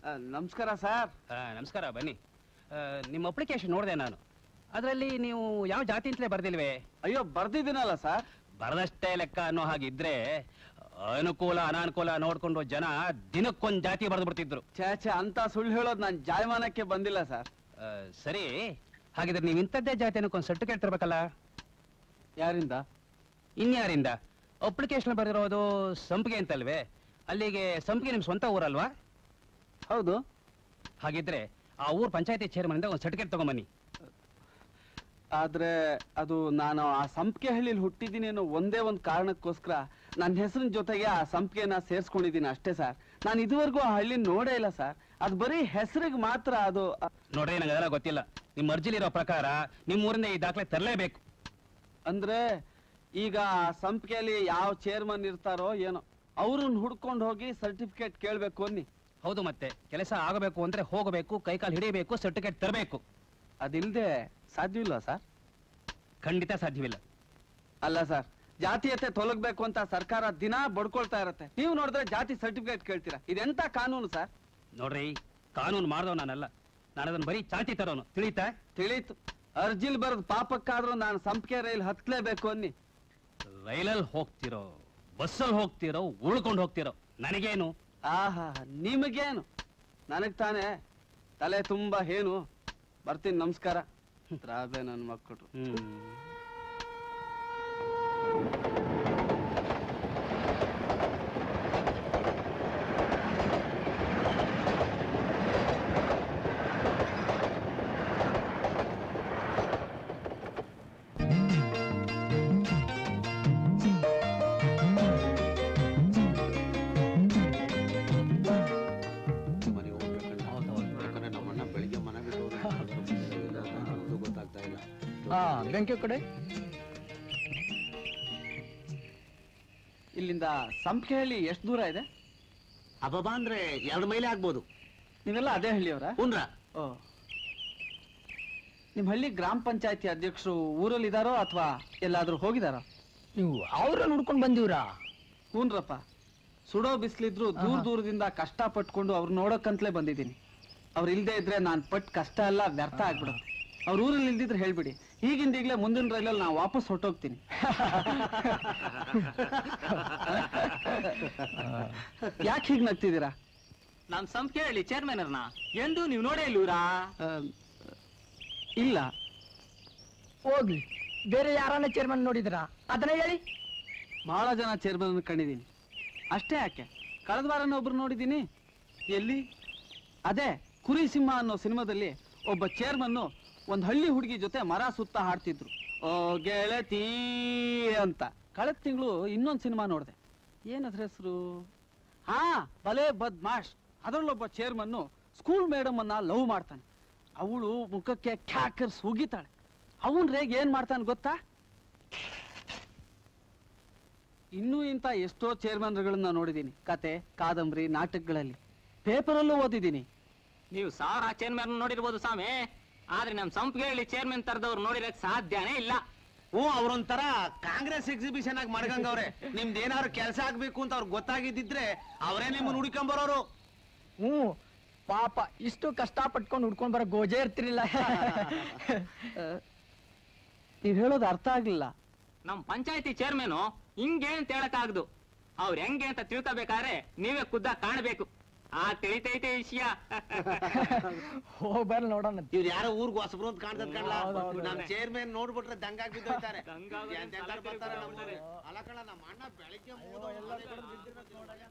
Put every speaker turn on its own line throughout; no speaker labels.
ಆ, ನಮಸ್ಕಾರ ಸರ್
ಆ, ನಮಸ್ಕಾರ ಬನ್ನಿ ಆ, ನಿಮ್ಮ ಅಪ್ಲಿಕೇಶನ್ ನೋಡಿದೆ ನಾನು ಅದರಲ್ಲಿ ನೀವು ಯಾವ ಜಾತಿ ಅಂತಲೇ ಬರ್ದಿಲ್ವೇ
ಅಯ್ಯೋ ಬರ್ದಿದ್ದೀನಲ್ಲ ಸರ್
ಬರದಷ್ಟೇ ಲೆಕ್ಕ ಅನ್ನೋ ಹಾಗಿದ್ರೆ ಅನುಕೂಲ ಅನಾನುಕೂಲ ನೋಡ್ಕೊಂಡು ಜನ ದಿನಕ್ಕೊಂದ್ ಜಾತಿ ಬರೆದು ಬಿಡ್ತಿದ್ರು
ಛೇ ಛೇ ಅಂತ ಸುಳ್ಳು ಹೇಳೋದು ನಾನು ಜಾಯಮಾನಕ್ಕೆ ಬಂದಿಲ್ಲ ಸರ್
ಆ, ಸರಿ ಹಾಗಿದ್ರೆ ನೀವು ಇಂಥದ್ದೇ ಜಾತಿ ಅನ್ನೋಕೊಂದು ಸರ್ಟಿಫಿಕೇಟ್ ತರಬೇಕಲ್ಲ
ಯಾರಿಂದ
ಇನ್ಯಾರಿಂದ ಅಪ್ಲಿಕೇಶನ್ ಬರೆದಿರೋದು ಸಂಪಿಗೆ ಅಂತಲ್ವೇ ಅಲ್ಲಿಗೆ ಸಂಪಿಗೆ ನಿಮ್ ಸ್ವಂತ ಊರಲ್ವಾ
ಹೌದು
ಹಾಗಿದ್ರೆ ಆ ಊರ್ ಪಂಚಾಯತಿ ಚೇರ್ಮನ್ ಇಂದ ಒಂದು ಸರ್ಟಿಫಿಕೇಟ್ ತಗೊಂಬನ್ನಿ
ಆದ್ರೆ ಅದು ನಾನು ಆ ಸಂಪಿಗೆ ಹಳ್ಳಿಲಿ ಹುಟ್ಟಿದ್ದೀನಿ ಅನ್ನೋ ಒಂದೇ ಒಂದು ಕಾರಣಕ್ಕೋಸ್ಕರ ನನ್ನ ಹೆಸರಿನ ಜೊತೆಗೆ ಆ ಸಂಪಿಗೆನ ಸೇರ್ಸ್ಕೊಂಡಿದ್ದೀನಿ ಅಷ್ಟೇ ಸರ್ ನಾನು ಇದುವರೆಗೂ ಆ ಹಳ್ಳಿ ನೋಡೇ ಇಲ್ಲ ಸರ್ ಅದು ಬರೀ ಹೆಸರಿಗೆ ಮಾತ್ರ ಅದು ಅ-
ನೋಡ್ರಿ ನಂಗೆ ಅದೆಲ್ಲ ಗೊತ್ತಿಲ್ಲ ನಿಮ್ಮ ಅರ್ಜಿಲಿರೋ ಪ್ರಕಾರ ನಿಮ್ಮ ಊರಿಂದ ಈ ದಾಖಲೆ ತರಲೇಬೇಕು
ಅಂದ್ರೆ ಈಗ ಆ ಸಂಪಿಗೆಯಲ್ಲಿ ಯಾವ ಚೇರ್ಮನ್ ಇರ್ತಾರೋ ಏನೋ ಅವ್ರನ್ನ ಹುಡ್ಕೊಂಡು ಹೋಗಿ ಸರ್ಟಿಫಿಕೇಟ್ ಕೇಳ್ಬೇಕು ಅನ್ನಿ
ಹೌದು ಮತ್ತೆ ಕೆಲಸ ಆಗಬೇಕು ಅಂದ್ರೆ ಹೋಗಬೇಕು ಕೈಕಾಲು ಹಿಡಿಬೇಕು ಸರ್ಟಿಫಿಕೇಟ್ ತರಬೇಕು
ಅದಿಲ್ದೆ ಸಾಧ್ಯವಿಲ್ಲ ಸರ್
ಖಂಡಿತ ಸಾಧ್ಯವಿಲ್ಲ
ಅಲ್ಲ ಸರ್ ಜಾತೀಯತೆ ತೊಲಗಬೇಕು ಅಂತ ಸರ್ಕಾರ ದಿನ ಬಡ್ಕೊಳ್ತಾ ಇರತ್ತೆ ನೀವು ನೋಡಿದ್ರೆ ಜಾತಿ ಸರ್ಟಿಫಿಕೇಟ್ ಕೇಳ್ತೀರಾ ಇದೆಂತ ಕಾನೂನು ಸರ್
ನೋಡ್ರಿ ಕಾನೂನು ಮಾಡ್ದವ್ ನಾನಲ್ಲ ನಾನು ಅದನ್ನ ಬರೀ ಚಾಲ್ತಿ ತರೋನು ತಿಳಿತಾ
ತಿಳಿತು ಅರ್ಜಿಲ್ ಬರೆದ್ ಪಾಪಕ್ಕಾದ್ರೂ ನಾನು ಸಂಪಿಗೆ ರೈಲ್ ಹತ್ಲೇಬೇಕು ಅನ್ನಿ
ರೈಲಲ್ಲಿ ಹೋಗ್ತಿರೋ ಬಸ್ಸಲ್ಲಿ ಹೋಗ್ತಿರೋ ಉಳ್ಕೊಂಡು ಹೋಗ್ತಿರೋ ನನಗೇನು
ಆಹಾ ನಿಮಗೇನು ನನಗ್ ತಾನೇ ತಲೆ ತುಂಬಾ ಏನು ಬರ್ತೀನಿ ನಮಸ್ಕಾರ ತ್ರಾಬೆ ನನ್ನ ಮಕ್ಕಳು
ಹ್ಮ್
ಮನೆಗೆ ಹೋಗ್ಬೇಕಣ್ಣ ಯಾಕಂದ್ರೆ ನಮ್ಮಣ್ಣ ಬೆಳಿಗ್ಗೆ ಮನೆ ಬಿಟ್ಟು ಹೋದ ಗೊತ್ತಾಗ್ತಾ ಇಲ್ಲ
ಹಾ ಬೆಂಕಿ ಕಡೆ
ಇಲ್ಲಿಂದ ಸಂಪಿಗೆ ಹಳ್ಳಿ ಎಷ್ಟು ದೂರ ಇದೆ
ಅಬ್ಬಬ್ಬಾ ಅಂದ್ರೆ ಎರಡು ಮೈಲಿ ಆಗ್ಬೋದು
ನೀವೆಲ್ಲ ಅದೇ ಹಳ್ಳಿಯವರ
ಹುನ್ರ
ಓ ನಿಮ್ ಹಳ್ಳಿ ಗ್ರಾಮ ಪಂಚಾಯತಿ ಅಧ್ಯಕ್ಷರು ಊರಲ್ಲಿ ಇದಾರೋ ಅಥವಾ ಎಲ್ಲಾದ್ರೂ ಹೋಗಿದಾರೋ
ನೀವು ಅವ್ರನ್ನ ಹುಡ್ಕೊಂಡ್ ಬಂದಿವ್ರಾ
ಹೂನ್ರಪ್ಪ ಸುಡೋ ಬಿಸಿಲಿದ್ರು ದೂರ ದೂರದಿಂದ ಕಷ್ಟ ಪಟ್ಕೊಂಡು ಅವ್ರು ನೋಡಕ್ಕಂತಲೇ ಬಂದಿದ್ದೀನಿ ಅವ್ರು ಇಲ್ದೇ ಇದ್ರೆ ನಾನ್ ಪಟ್ ಕಷ್ಟ ಎಲ್ಲ ವ್ಯರ್ಥ ಆಗ್ಬಿಡುತ್ತೆ ಅವ್ರ ಊರಲ್ಲಿ ಇಲ್ದಿದ್ರೆ ಹೇಳ್ಬಿಡಿ ಈಗಿಂದ ಈಗಲೇ ಮುಂದಿನ ರೈಲಲ್ಲಿ ನಾ ವಾಪಸ್ ಹೊಟ್ಟೋಗ್ತೀನಿ ಯಾಕೆ ಹೀಗ್ ನಗ್ತಿದ್ದೀರಾ
ನಾನ್ ಸಂಸ್ಥೆ ಹೇಳಿ ಚೇರ್ಮನ್ ಅರ್ನ ಎಂದು ನೀವು ನೋಡೇ ಇಲ್ಲೂರಾ
ಆ, ಇಲ್ಲ
ಹೋಗ್ಲಿ ಬೇರೆ ಯಾರನ್ನ ಚೇರ್ಮನ್ ನೋಡಿದ್ರಾ ಅದನ್ನ ಹೇಳಿ
ಬಹಳ ಜನ ಚೇರ್ಮನ್ ಕಂಡಿದ್ದೀನಿ ಅಷ್ಟೇ ಯಾಕೆ ಕಳೆದ ವಾರನ ಒಬ್ರು ನೋಡಿದ್ದೀನಿ ಎಲ್ಲಿ ಅದೇ ಕುರಿ ಸಿಂಹ ಅನ್ನೋ ಸಿನಿಮಾದಲ್ಲಿ ಒಬ್ಬ ಚೇರ್ಮನ್ನು ಒಂದ್ ಹಳ್ಳಿ ಹುಡುಗಿ ಜೊತೆ ಮರ ಸುತ್ತ ಹಾಡ್ತಿದ್ರು ಓ ಗೆಳತಿ ಅಂತ ಕಳೆದ ತಿಂಗಳು ಇನ್ನೊಂದು ಸಿನಿಮಾ ನೋಡಿದೆ ಏನದ್ರ ಹೆಸರು ಹಾ ಭಲೇ ಬದ್ಮಾಶ್ ಅದರಲ್ಲೊಬ್ಬ ಚೇರ್ಮನ್ನು ಸ್ಕೂಲ್ ಮೇಡಮ್ ಅನ್ನ ಲವ್ ಮಾಡ್ತಾನೆ ಅವಳು ಮುಖಕ್ಕೆ ಕ್ಯಾಕರ್ಸ್ ಉಗಿತಾಳೆ ಅವನ್ ರೇಗ್ ಏನ್ ಮಾಡ್ತಾನೆ ಗೊತ್ತಾ ಇನ್ನೂ ಇಂಥ ಎಷ್ಟೋ ಚೇರ್ಮನ್ಗಳನ್ನ ನೋಡಿದ್ದೀನಿ ಕತೆ ಕಾದಂಬರಿ ನಾಟಕಗಳಲ್ಲಿ ಪೇಪರಲ್ಲೂ ಓದಿದ್ದೀನಿ
ನೀವು ಸಾವಿರ ಚೇರ್ಮನ್ ನೋಡಿರ್ಬೋದು ಸ್ವಾಮಿ ಆದ್ರೆ ನಮ್ ಸಂಪಿಗೆ ಹೇಳಿ ಚೇರ್ಮನ್ ತರದವ್ರು ನೋಡಿರಕ್ ಸಾಧ್ಯನೇ ಇಲ್ಲ
ಹ್ಞೂ ಅವ್ರೊಂಥರ ಕಾಂಗ್ರೆಸ್ ಎಕ್ಸಿಬಿಷನ್ ಆಗಿ ಮಾಡ್ಕಂಗವ್ರೆ ನಿಮ್ದು ಏನಾದ್ರು ಕೆಲಸ ಆಗ್ಬೇಕು ಅಂತ ಅವ್ರಿಗೆ ಗೊತ್ತಾಗಿದ್ದಿದ್ರೆ ಅವರೇ ನಿಮ್ಮನ್ನ ಹುಡುಕೊಂಬರೋರು
ಹ್ಞೂ ಪಾಪ ಇಷ್ಟು ಕಷ್ಟ ಪಟ್ಕೊಂಡು ಹುಡ್ಕೊಂಡ್ ಬರೋ ಗೋಜೆ ಇರ್ತಿರ್ಲಿಲ್ಲ
ನೀವ್ ಹೇಳೋದು ಅರ್ಥ ಆಗ್ಲಿಲ್ಲ
ನಮ್ ಪಂಚಾಯತಿ ಚೇರ್ಮನ್ ಹಿಂಗೆ ಅಂತ ಹೇಳಕ್ಕಾಗ್ದು ಅವ್ರ ಹೆಂಗೆ ಅಂತ ತಿಳ್ಕೋಬೇಕಾದ್ರೆ ನೀವೇ ಖುದ್ದ ಕಾಣಬೇಕು ಆ ತಿಳಿತೈತೆ ವಿಷಯ
ಹೋಗ್ ಬರ್ಲಿ ನೋಡೋಣ
ಇವ್ರು ಯಾರೋ ಊರ್ಗ್ ಹೊಸಬ್ರು ಅಂತ ಕಾಣ್ತದ ಕಣ್ಲ
ಹೌದು, ಹೌದು.
ನಮ್ ಚೇರ್ಮನ್ ನೋಡ್ಬಿಟ್ರೆ ದಂಗಾಗಿ ಬಿದ್ದೋಯ್ತಾರೆ
ದಂಗಾಗಿ
ಎಂತೆಂಥವ್ರು ಬರ್ತಾರೆ ನಮ್ಮ
ಬರ್ತಾರೆ.
ಊರಿಗೆ. ಅಲ್ಲ ಕಣ ನಮ್ಮ ಅಣ್ಣ ಬೆಳಿಗ್ಗೆ ಮೂರು ಆನೆ ಕಡ್ದು ಬಿದ್ದಿರೋದು ನೋಡಯ್ಯ.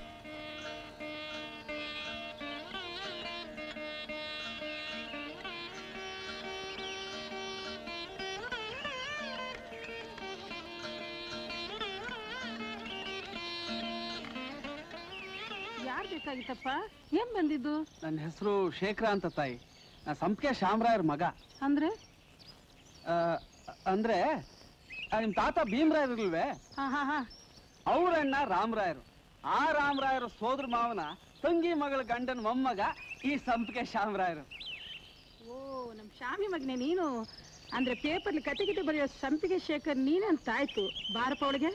ಯಾರ್ ಬೇಕಾಗಿತ್ತಪ್ಪ ಏನ್ ಬಂದಿದ್ದು
ನನ್ನ ಹೆಸರು ಶೇಖರ ಅಂತ ತಾಯಿ ನಾ ಸಂಪಿಗೆ ಶಾಮರಾಯರ್ ಮಗ
ಅಂದ್ರೆ
ಆ, ಅಂದ್ರೆ ಆ, ನಿಮ್ ತಾತ ಭೀಮರಾಯರ್ಗಲ್ವೇ
ಹಾ ಹಾ ಹಾ
ಅವ್ರಣ್ಣ ರಾಮರಾಯರು ಆ ರಾಮರಾಯರ ಸೋದರ ಮಾವನ ತಂಗಿ ಮಗಳ ಗಂಡನ ಮೊಮ್ಮಗ ಈ ಸಂಪಿಗೆ ಶಾಮರಾಯರು
ಓ ನಮ್ ಶಾಮಿ ಮಗನೆ ನೀನು ಅಂದ್ರೆ ಪೇಪರ್ಲಿ ಕತೆ ಗಿತೆ ಬರೆಯೋ ಸಂಪಿಗೆ ಶೇಖರ್ ನೀನಂತ ಆಯ್ತು ಬಾರಪ್ಪ ಅವಳಿಗೆ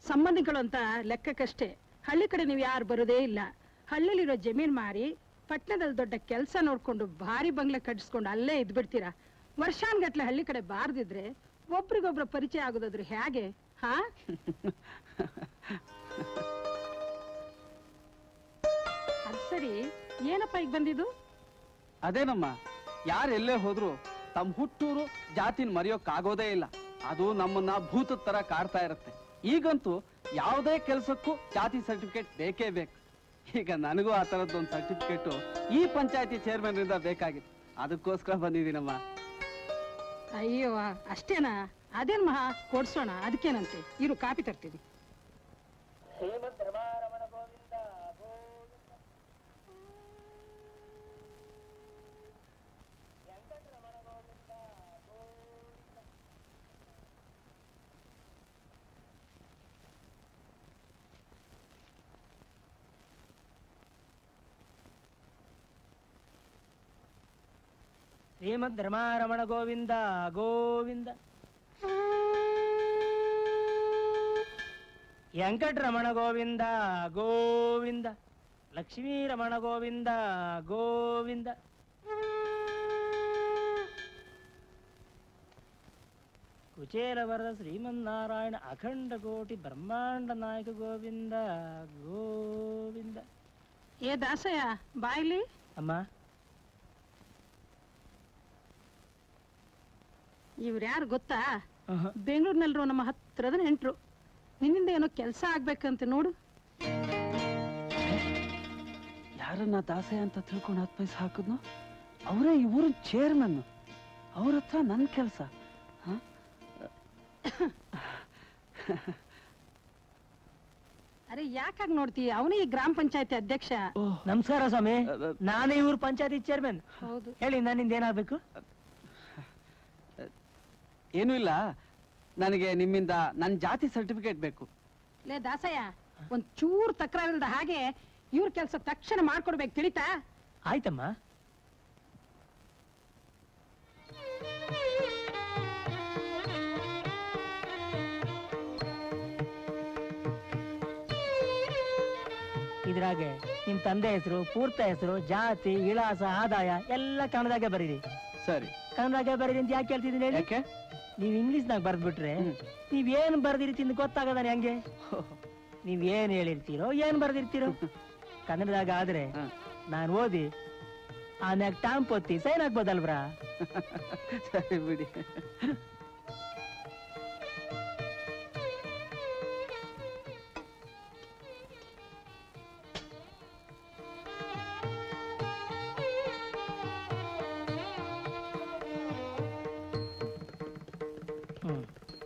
ಸಂಬಂಧಿಗಳು ಅಂತ ಲೆಕ್ಕಕ್ಕಷ್ಟೇ ಹಳ್ಳಿ ಕಡೆ ನೀವು ಯಾರು ಬರೋದೇ ಇಲ್ಲ ಹಳ್ಳಿಲಿರೋ ಜಮೀನ್ ಮಾರಿ ಪಟ್ಟಣದಲ್ಲಿ ದೊಡ್ಡ ಕೆಲಸ ನೋಡ್ಕೊಂಡು ಭಾರಿ ಬಂಗ್ಲೆ ಕಟ್ಟಿಸ್ಕೊಂಡು ಅಲ್ಲೇ ಇದ್ಬಿಡ್ತೀರಾ ವರ್ಷಾನ್ಗಟ್ಲೆ ಹಳ್ಳಿ ಕಡೆ ಬಾರ್ದಿದ್ರೆ ಒಬ್ರಿಗೊಬ್ರ ಪರಿಚಯ ಆಗೋದಾದ್ರೆ ಹೇಗೆ ಹಾ ಅದ್ ಸರಿ ಏನಪ್ಪ ಈಗ ಬಂದಿದ್ದು
ಅದೇನಮ್ಮ ಯಾರೆಲ್ಲೇ ಹೋದ್ರು ತಮ್ಮ ಹುಟ್ಟೂರು ಜಾತಿನ ಮರೆಯೋಕ್ಕಾಗೋದೇ ಇಲ್ಲ ಅದು ನಮ್ಮನ್ನ ಭೂತದ ತರ ಕಾಡ್ತಾ ಇರುತ್ತೆ ಈಗಂತೂ ಯಾವುದೇ ಕೆಲಸಕ್ಕೂ ಜಾತಿ ಸರ್ಟಿಫಿಕೇಟ್ ಬೇಕೇ ಬೇಕು ಈಗ ನನಗೂ ಆ ಥರದ್ದೊಂದು ಸರ್ಟಿಫಿಕೇಟು ಈ ಪಂಚಾಯತಿ ಚೇರ್ಮನ್ ಇಂದ ಬೇಕಾಗಿತ್ತು ಅದಕ್ಕೋಸ್ಕರ ಬಂದಿದ್ದೀನಮ್ಮ
ಅಯ್ಯೋ ಅಷ್ಟೇನಾ ಅದೇನ್ ಮಹಾ ಕೊಡ್ಸೋಣ ಅದಕ್ಕೇನಂತೆ ಇರು ಕಾಪಿ ತರ್ತೀನಿ
ಶ್ರೀಮದ್ ಧರ್ಮಾರಮಣ ಗೋವಿಂದ ಗೋವಿಂದ ವೆಂಕಟರಮಣ ಗೋವಿಂದ ಗೋವಿಂದ ಲಕ್ಷ್ಮೀ ರಮಣ ಗೋವಿಂದ ಗೋವಿಂದ ಕುಚೇಲವರದ ಶ್ರೀಮನ್ನಾರಾಯಣ ಅಖಂಡ ಕೋಟಿ ಬ್ರಹ್ಮಾಂಡ ನಾಯಕ ಗೋವಿಂದ ಗೋವಿಂದ
ಏ ದಾಸಯ್ಯ ಬಾಯ್ಲಿ
ಅಮ್ಮ
ಇವ್ರು ಯಾರು ಗೊತ್ತಾ
ಆಹಾ.
ಬೆಂಗಳೂರಿನಲ್ಲಿರೋ ನಮ್ಮ ಹತ್ರದ ನೆಂಟ್ರು ನಿನ್ನಿಂದ ಏನೋ ಕೆಲಸ ಆಗ್ಬೇಕಂತ ನೋಡು
ಯಾರನ್ನ ದಾಸೆ ಅಂತ ತಿಳ್ಕೊಂಡು ಹತ್ತು ಪೈಸೆ ಹಾಕಿದ್ನೋ ಅವರೇ ಈ ಊರಿನ ಚೇರ್ಮನ್ ಅವ್ರ ಹತ್ರ ನನ್ನ ಕೆಲಸ
ಅರೆ ಯಾಕಾಗ್ ನೋಡ್ತೀಯ ಅವನೇ ಈ ಗ್ರಾಮ ಪಂಚಾಯತಿ ಅಧ್ಯಕ್ಷ
ನಮಸ್ಕಾರ ಸ್ವಾಮಿ ನಾನೇ ಇವ್ರ ಪಂಚಾಯತಿ ಚೇರ್ಮನ್
ಹೌದು
ಹೇಳಿ ನನ್ನಿಂದ ಏನಾಗಬೇಕು
ಏನೂ ಇಲ್ಲ ನನಗೆ ನಿಮ್ಮಿಂದ ನನ್ನ ಜಾತಿ ಸರ್ಟಿಫಿಕೇಟ್ ಬೇಕು
ಲೇ ದಾಸಯ್ಯ ಒಂದ್ ಚೂರ್ ತಕರಾರಿಲ್ದ ಹಾಗೆ ಇವ್ರ ಕೆಲಸ ತಕ್ಷಣ ಮಾಡ್ಕೊಡ್ಬೇಕು ತಿಳಿತಾ
ಆಯ್ತಮ್ಮ ಇದ್ರಾಗೆ ನಿಮ್ ತಂದೆ ಹೆಸರು ಪೂರ್ತ ಹೆಸರು ಜಾತಿ ವಿಳಾಸ ಆದಾಯ ಎಲ್ಲ ಕನ್ನಡದಾಗೆ ಬರೀರಿ
ಸರಿ
ಕನ್ನಡದಾಗೆ ಬರೀರಿ ಅಂತ ಯಾಕೆ ಕೇಳ್ತಿದ್ದೀನಿ ಹೇಳಿ
ಯಾಕೆ
ನೀವ್ ಇಂಗ್ಲಿಷ್ನಾಗ ಬರ್ದ್ಬಿಟ್ರೆ ನೀವೇನ್ ಬರ್ದಿರ್ತೀನಿ ಗೊತ್ತಾಗದ ಹೆಂಗೆ ನೀವ್ ಏನ್ ಹೇಳಿರ್ತೀರೋ ಏನ್ ಬರ್ದಿರ್ತೀರೋ ಕನ್ನಡದಾಗ ಆದ್ರೆ
ಹ.
ನಾನ್ ಓದಿ ಆಮ್ಯಾಗ ಟಾಂಪ್ ಒತ್ತಿ ಸೈನ್ ಹಾಕ್ಬೋದಲ್ವ್ರಾ
ಸರಿ ಬಿಡಿ
ಹ್ಮ್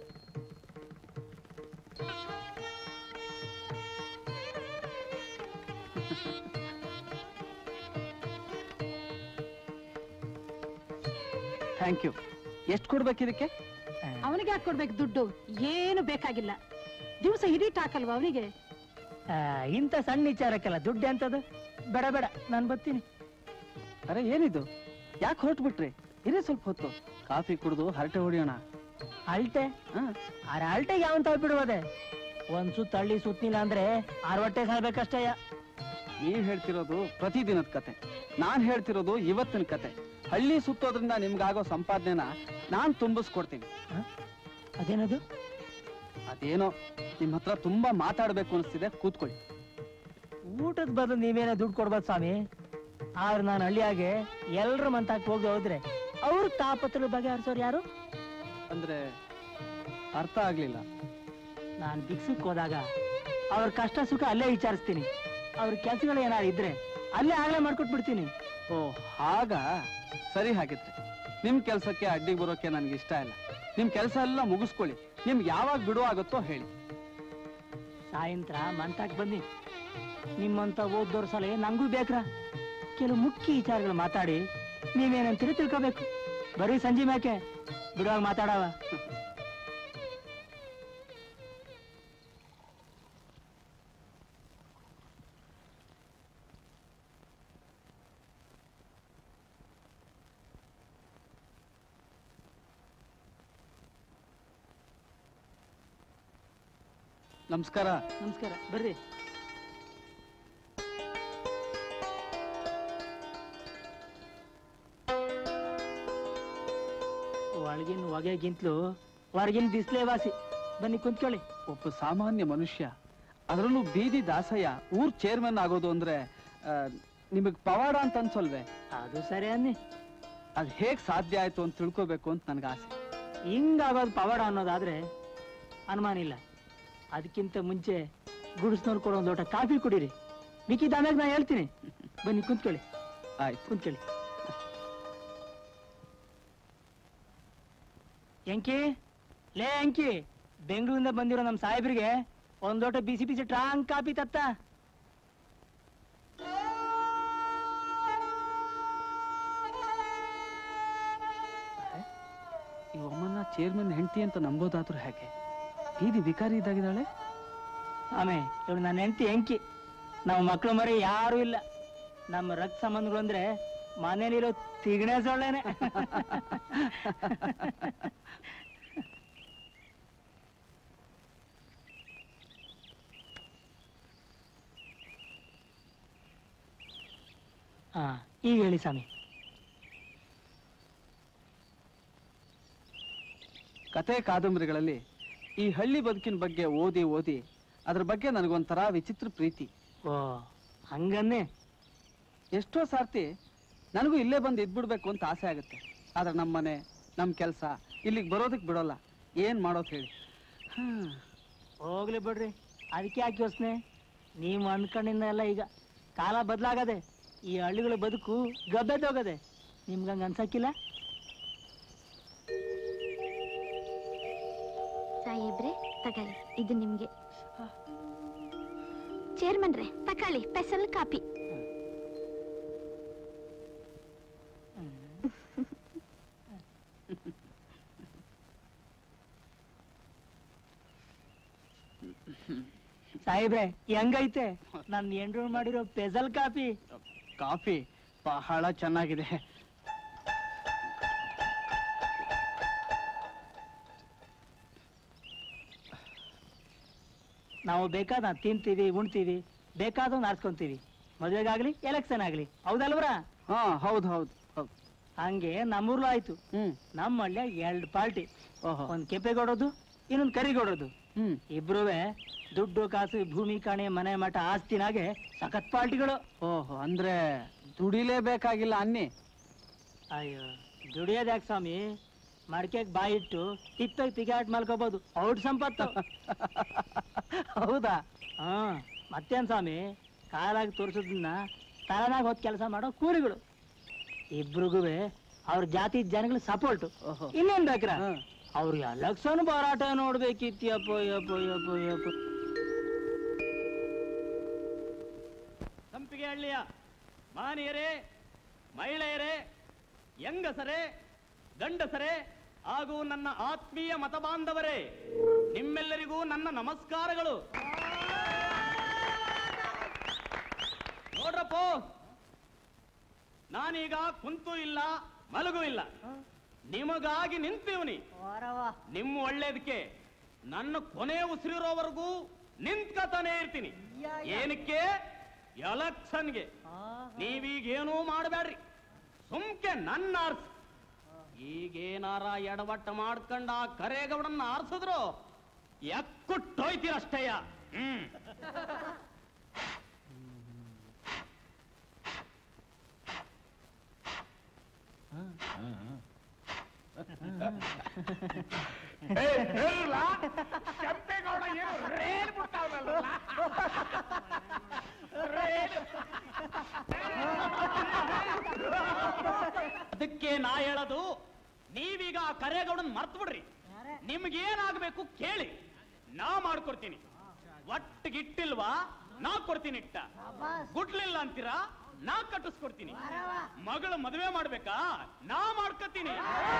ಥ್ಯಾಂಕ್ ಯು ಎಷ್ಟು ಕೊಡ್ಬೇಕು ಇದಕ್ಕೆ
ಅವನಿಗೆ ಯಾಕೆ ಕೊಡ್ಬೇಕು ದುಡ್ಡು ಏನು ಬೇಕಾಗಿಲ್ಲ ದಿವಸ ಹಿಡೀಟ್ ಹಾಕಲ್ವಾ ಅವನಿಗೆ
ಆ, ಇಂಥ ಸಣ್ಣ ವಿಚಾರಕ್ಕೆಲ್ಲ ದುಡ್ಡು ಎಂತದು ಬೇಡ ಬೇಡ ನಾನ್ ಬರ್ತೀನಿ
ಅರೆ ಏನಿದು ಯಾಕೆ ಹೊರಟ್ಬಿಟ್ರಿ ಇರೇ ಸ್ವಲ್ಪ ಹೊತ್ತು ಕಾಫಿ ಕುಡಿದು ಹರಟೆ ಹೊಡಿಯೋಣ
ಅಳ್ತೆ
ಹಾ
ಆ ಅಳ್ಟೆಗೆ ಯಾವಂತ ಬಿಡುವುದೇ ಒಂದ್ ಸುತ್ತ ಹಳ್ಳಿ ಸುತ್ತನಿಲ್ಲ ಅಂದ್ರೆ ಆರ್ ಹೊಟ್ಟೆ ಸಾಯ್ಬೇಕಷ್ಟಯ್ಯ
ನೀವ್ ಹೇಳ್ತಿರೋದು ಪ್ರತಿದಿನದ ಕತೆ ನಾನ್ ಹೇಳ್ತಿರೋದು ಇವತ್ತಿನ ಕತೆ ಹಳ್ಳಿ ಸುತ್ತೋದ್ರಿಂದ ನಿಮ್ಗಾಗೋ ಸಂಪಾದನೆನ ನಾನ್ ತುಂಬಿಸ್ಕೊಡ್ತೀನಿ
ಅದೇನದು
ಅದೇನೋ ನಿಮ್ ಹತ್ರ ತುಂಬಾ ಮಾತಾಡ್ಬೇಕು ಅನಿಸ್ತಿದೆ ಕೂತ್ಕೊಳ್ಳಿ
ಊಟದ ಬದಲು ನೀವೇನೋ ದುಡ್ಡು ಕೊಡ್ಬೋದು ಸ್ವಾಮಿ ಆದ್ರೆ ನಾನು ಹಳ್ಳಿಯಾಗೆ ಎಲ್ರ ಮಂತಾಕ್ ಹೋಗಿ ಹೋದ್ರೆ ಅವ್ರ ತಾಪತ್ರ ಬಗೆಹರಿಸೋರು ಯಾರು
ಅಂದ್ರೆ ಅರ್ಥ ಆಗ್ಲಿಲ್ಲ
ನಾನು ಭಿಕ್ಷುಕ್ ಹೋದಾಗ ಅವ್ರ ಕಷ್ಟ ಸುಖ ಅಲ್ಲೇ ವಿಚಾರಿಸ್ತೀನಿ ಅವ್ರ ಕೆಲ್ಸಗಳು ಏನಾರು ಇದ್ರೆ ಅಲ್ಲೇ ಆಗ್ಲೇ ಮಾಡ್ಕೊಟ್ಬಿಡ್ತೀನಿ
ಓ ಹಾಗ ಸರಿ ಹಾಗಿದ್ರೆ ನಿಮ್ ಕೆಲ್ಸಕ್ಕೆ ಅಡ್ಡಿಗೆ ಬರೋಕೆ ನನ್ಗೆ ಇಷ್ಟ ಇಲ್ಲ ನಿಮ್ ಕೆಲಸ ಎಲ್ಲ ಮುಗಿಸ್ಕೊಳ್ಳಿ ನಿಮ್ಗೆ ಯಾವಾಗ ಬಿಡುವ ಆಗುತ್ತೋ ಹೇಳಿ
ಸಾಯಂತ್ರ ಮಂತಾಕ್ ಬನ್ನಿ ನಿಮ್ಮಂತ ಓದ್ದೋರ್ ಸಲಹೆ ನಂಗೂ ಬೇಕ್ರ ಕೆಲವು ಮುಖ್ಯ ವಿಚಾರಗಳು ಮಾತಾಡಿ ನೀವೇನಂತೀರಿ ತಿಳ್ಕೋಬೇಕು ಬರೀ ಸಂಜೆ ಮ್ಯಾಕೆ ಬಿಡುವಾಗ ಮಾತಾಡವ
ನಮಸ್ಕಾರ
ನಮಸ್ಕಾರ ಬರ್ರಿ ಒಳಗಿನ ಹೊಗೆಗಿಂತಲೂ ಹೊರಗಿನ ಬಿಸಿಲೇ ವಾಸಿ ಬನ್ನಿ ಕುಂತ್ಕೊಳ್ಳಿ
ಒಬ್ಬ ಸಾಮಾನ್ಯ ಮನುಷ್ಯ ಅದರಲ್ಲೂ ಬೀದಿ ದಾಸಯ್ಯ ಊರ್ ಚೇರ್ಮನ್ ಆಗೋದು ಅಂದ್ರೆ ಆ, ನಿಮಗ್ ಪವಾಡ ಅಂತ ಅನ್ಸಲ್ವೇ
ಅದು ಸರಿ ಅನ್ನಿ
ಅದ್ ಹೇಗ್ ಸಾಧ್ಯ ಆಯ್ತು ಅಂತ ತಿಳ್ಕೊಬೇಕು ಅಂತ ನನ್ಗೆ ಆಸೆ
ಹಿಂಗಾಗೋದು ಪವಾಡ ಅನ್ನೋದಾದ್ರೆ ಅನುಮಾನ ಇಲ್ಲ ಅದಕ್ಕಿಂತ ಮುಂಚೆ ಗುಡಿಸ್ನವ್ರು ಕೊಡೋ ಒಂದು ಲೋಟ ಕಾಫಿ ಕುಡೀರಿ ಮಿಕ್ಕಿದ ಆಮ್ಯಾಗ ನಾ ಹೇಳ್ತೀನಿ ಬನ್ನಿ ಕುಂತ್ಕೊಳ್ಳಿ
ಆಯ್ತು
ಕುಂತ್ಕೊಳ್ಳಿ ಎಂಕಿ ಲೇ ಎಂಕಿ ಬೆಂಗಳೂರಿಂದ ಬಂದಿರೋ ನಮ್ಮ ಸಾಹೇಬ್ರಿಗೆ ಒಂದ್ ಲೋಟ ಬಿಸಿ ಬಿಸಿ ಟ್ರಾಂಗ್ ಕಾಫಿ ತತ್ತ
ಈ ಒಮ್ಮನ್ನ ಚೇರ್ಮನ್ ಹೆಂಡತಿ ಅಂತ ನಂಬೋದಾದ್ರೂ ಹೇಗೆ ಬೀದಿ ವಿಕಾರಿ ಇದ್ದಾಗಿದ್ದಾಳೆ
ಆಮೆ ಇವಳು ನನ್ನ ಹೆಂಡತಿ ಎಂಕಿ ನಮ್ಮ ಮಕ್ಕಳು ಮರಿ ಯಾರು ಇಲ್ಲ ನಮ್ಮ ರಕ್ತ ಸಂಬಂಧಗಳು ಅಂದ್ರೆ ಮನೇಲಿರೋ ತಿಗಣೆ ಸೊಳ್ಳೆನೆ ಹಾ ಈಗ ಹೇಳಿ ಸ್ವಾಮಿ
ಕತೆ ಕಾದಂಬರಿಗಳಲ್ಲಿ ಈ ಹಳ್ಳಿ ಬದುಕಿನ ಬಗ್ಗೆ ಓದಿ ಓದಿ ಅದ್ರ ಬಗ್ಗೆ ನನಗೊಂಥರ ವಿಚಿತ್ರ ಪ್ರೀತಿ
ಓ ಹಂಗನ್ನೇ
ಎಷ್ಟೋ ಸಾರ್ತಿ ನನಗೂ ಇಲ್ಲೇ ಬಂದು ಇದ್ಬಿಡ್ಬೇಕು ಅಂತ ಆಸೆ ಆಗುತ್ತೆ ಆದ್ರೆ ನಮ್ಮ ಮನೆ ನಮ್ಮ ಕೆಲಸ ಇಲ್ಲಿಗೆ ಬರೋದಕ್ಕೆ ಬಿಡೋಲ್ಲ ಏನ್ ಮಾಡೋದು ಹೇಳಿ ಹ್ಮ್
ಹೋಗ್ಲಿ ಬಿಡ್ರಿ ಅದಕ್ಕೆ ಯಾಕೆ ಯೋಚನೆ ನೀವು ಅನ್ಕೊಂಡಿಂದ ಎಲ್ಲ ಈಗ ಕಾಲ ಬದಲಾಗದೆ ಈ ಹಳ್ಳಿಗಳ ಬದುಕು ಗಬ್ಬೆದೋಗದೆ ನಿಮ್ಗೆ ಹಂಗ ಅನ್ಸಕ್ಕಿಲ್ಲ
ಸಾಹೇಬ್ರೆ ತಗೊಳ್ಳಿ ಇದು ನಿಮ್ಗೆ ಚೇರ್ಮನ್ರೆ ತಕೊಳ್ಳಿ ಸ್ಪೆಷಲ್ ಕಾಪಿ
ಸಾಹೇಬ್ರೆ ಹೆಂಗೈತೆ ನನ್ ಎಂಡ್ರು ಮಾಡಿರೋ ಸ್ಪೆಷಲ್ ಕಾಫಿ
ಕಾಫಿ ಬಹಳ ಚೆನ್ನಾಗಿದೆ
ನಾವು ಬೇಕಾದ ತಿಂತೀವಿ ಉಣ್ತೀವಿ ಬೇಕಾದವ್ ಆರಿಸ್ಕೊಂತೀವಿ ಮದುವೆಗಾಗ್ಲಿ ಎಲೆಕ್ಷನ್ ಆಗ್ಲಿ ಹೌದಲ್ವ್ರ
ಹಾ ಹೌದು ಹೌದು ಹೌದು
ಹಂಗೆ ನಮ್ಮೂರ್ಲು ಆಯ್ತು
ಹ್ಮ್
ನಮ್ಮ ಹಳ್ಳಿಯ ಎರಡು ಪಾರ್ಟಿ
ಓಹೋ
ಒಂದ್ ಕೆಂಪೇಗೌಡದು ಇನ್ನೊಂದ್ ಕರಿಗೌಡದು
ಹ್ಮ್
ಇಬ್ರುವೆ ದುಡ್ಡು ಕಾಸು ಭೂಮಿ ಕಾಣೆ ಮನೆ ಮಠ ಆಸ್ತಿನಾಗೆ ಸಖತ್ ಪಾರ್ಟಿಗಳು
ಓಹೋ ಅಂದ್ರೆ ದುಡಿಲೇಬೇಕಾಗಿಲ್ಲ ಅನ್ನಿ
ಅಯ್ಯೋ ದುಡಿಯೋದ್ ಯಾಕೆ ಸ್ವಾಮಿ ಮಡಕೆಗ್ ಬಾಯಿ ಇಟ್ಟು ತಿಪ್ಪಾಗಿ ತಿಗಾಟ್ ಮಲ್ಕೋಬಹುದು ಔಟ್ ಸಂಪತ್ತು
ಹೌದಾ
ಹಾ ಮತ್ತೇನ್ ಸ್ವಾಮಿ ಕಾಲಾಗಿ ತೋರಿಸೋದನ್ನ ತಲೆನಾಗ ಹೊತ್ತು ಕೆಲಸ ಮಾಡೋ ಕೂಲಿಗಳು ಇಬ್ರಿಗೂ ಅವ್ರ ಜಾತಿ ಜನಗಳ ಸಪೋರ್ಟ್
ಓಹೋ
ಇನ್ನೇನ್ ಬೇಕ್ರ
ಹಾ.
ಅವ್ರ ಎಲೆಕ್ಷನ್ ಹೋರಾಟ ನೋಡ್ಬೇಕಿತ್ತು ಯಪ್ಪ ಯಪ್ಪ ಯಪ್ಪ ಯಪ್ಪ
ಸಂಪಿಗೆ ಹಳ್ಳಿಯ ಮಾನಿಯರೇ ಮಹಿಳೆಯರೇ ಹೆಂಗಸರೇ ಗಂಡಸರೇ ಹಾಗೂ ನನ್ನ ಆತ್ಮೀಯ ಮತಬಾಂಧವರೇ ನಿಮ್ಮೆಲ್ಲರಿಗೂ ನನ್ನ ನಮಸ್ಕಾರಗಳು ನೋಡ್ರಪ್ಪ ನಾನೀಗ ಕುಂತು ಇಲ್ಲ ಮಲಗು ಇಲ್ಲ ನಿಮಗಾಗಿ ನಿಂತೀವ್ನಿ ನಿಮ್ಮ ಒಳ್ಳೇದಕ್ಕೆ ನನ್ನ ಕೊನೆ ಉಸಿರಿರೋವರೆಗೂ ನಿಂತ್ಕತಾನೆ ಇರ್ತೀನಿ ಏನಕ್ಕೆ ಎಲೆಕ್ಷನ್ಗೆ ನೀವೀಗೇನೂ ಮಾಡಬೇಡ್ರಿ ಸುಮ್ಕೆ ನನ್ನ ಆರ್ಸ್ ಈಗೇನಾರ ಎಡವಟ್ಟ ಮಾಡ್ಕೊಂಡ ಆ ಕರೇಗೌಡನ್ನ ಆರ್ಸಿದ್ರು ಎಕ್ಕುಟ್ಟೋಯ್ತೀರಷ್ಟಯ್ಯ ಹ್ಮ್ ಅದಕ್ಕೆ ನಾ ಹೇಳೋದು ನೀವೀಗ ಆ ಕರೇಗೌಡನ್ ಮರ್ತು ಬಿಡ್ರಿ ನಿಮ್ಗೇನಾಗ್ಬೇಕು ಕೇಳಿ ನಾ ಮಾಡ್ಕೊಡ್ತೀನಿ ಒಟ್ಟಿಗಿಟ್ಟಿಲ್ವಾ ನಾ ಕೊಡ್ತೀನಿ ಇಟ್ಟ ಗುಡ್ಲಿಲ್ಲ ಅಂತೀರಾ ನಾ ಕಟ್ಟಿಸ್ಕೊಡ್ತೀನಿ ಮಗಳು ಮದುವೆ ಮಾಡ್ಬೇಕಾ ನಾ ಮಾಡ್ಕೊತೀನಿ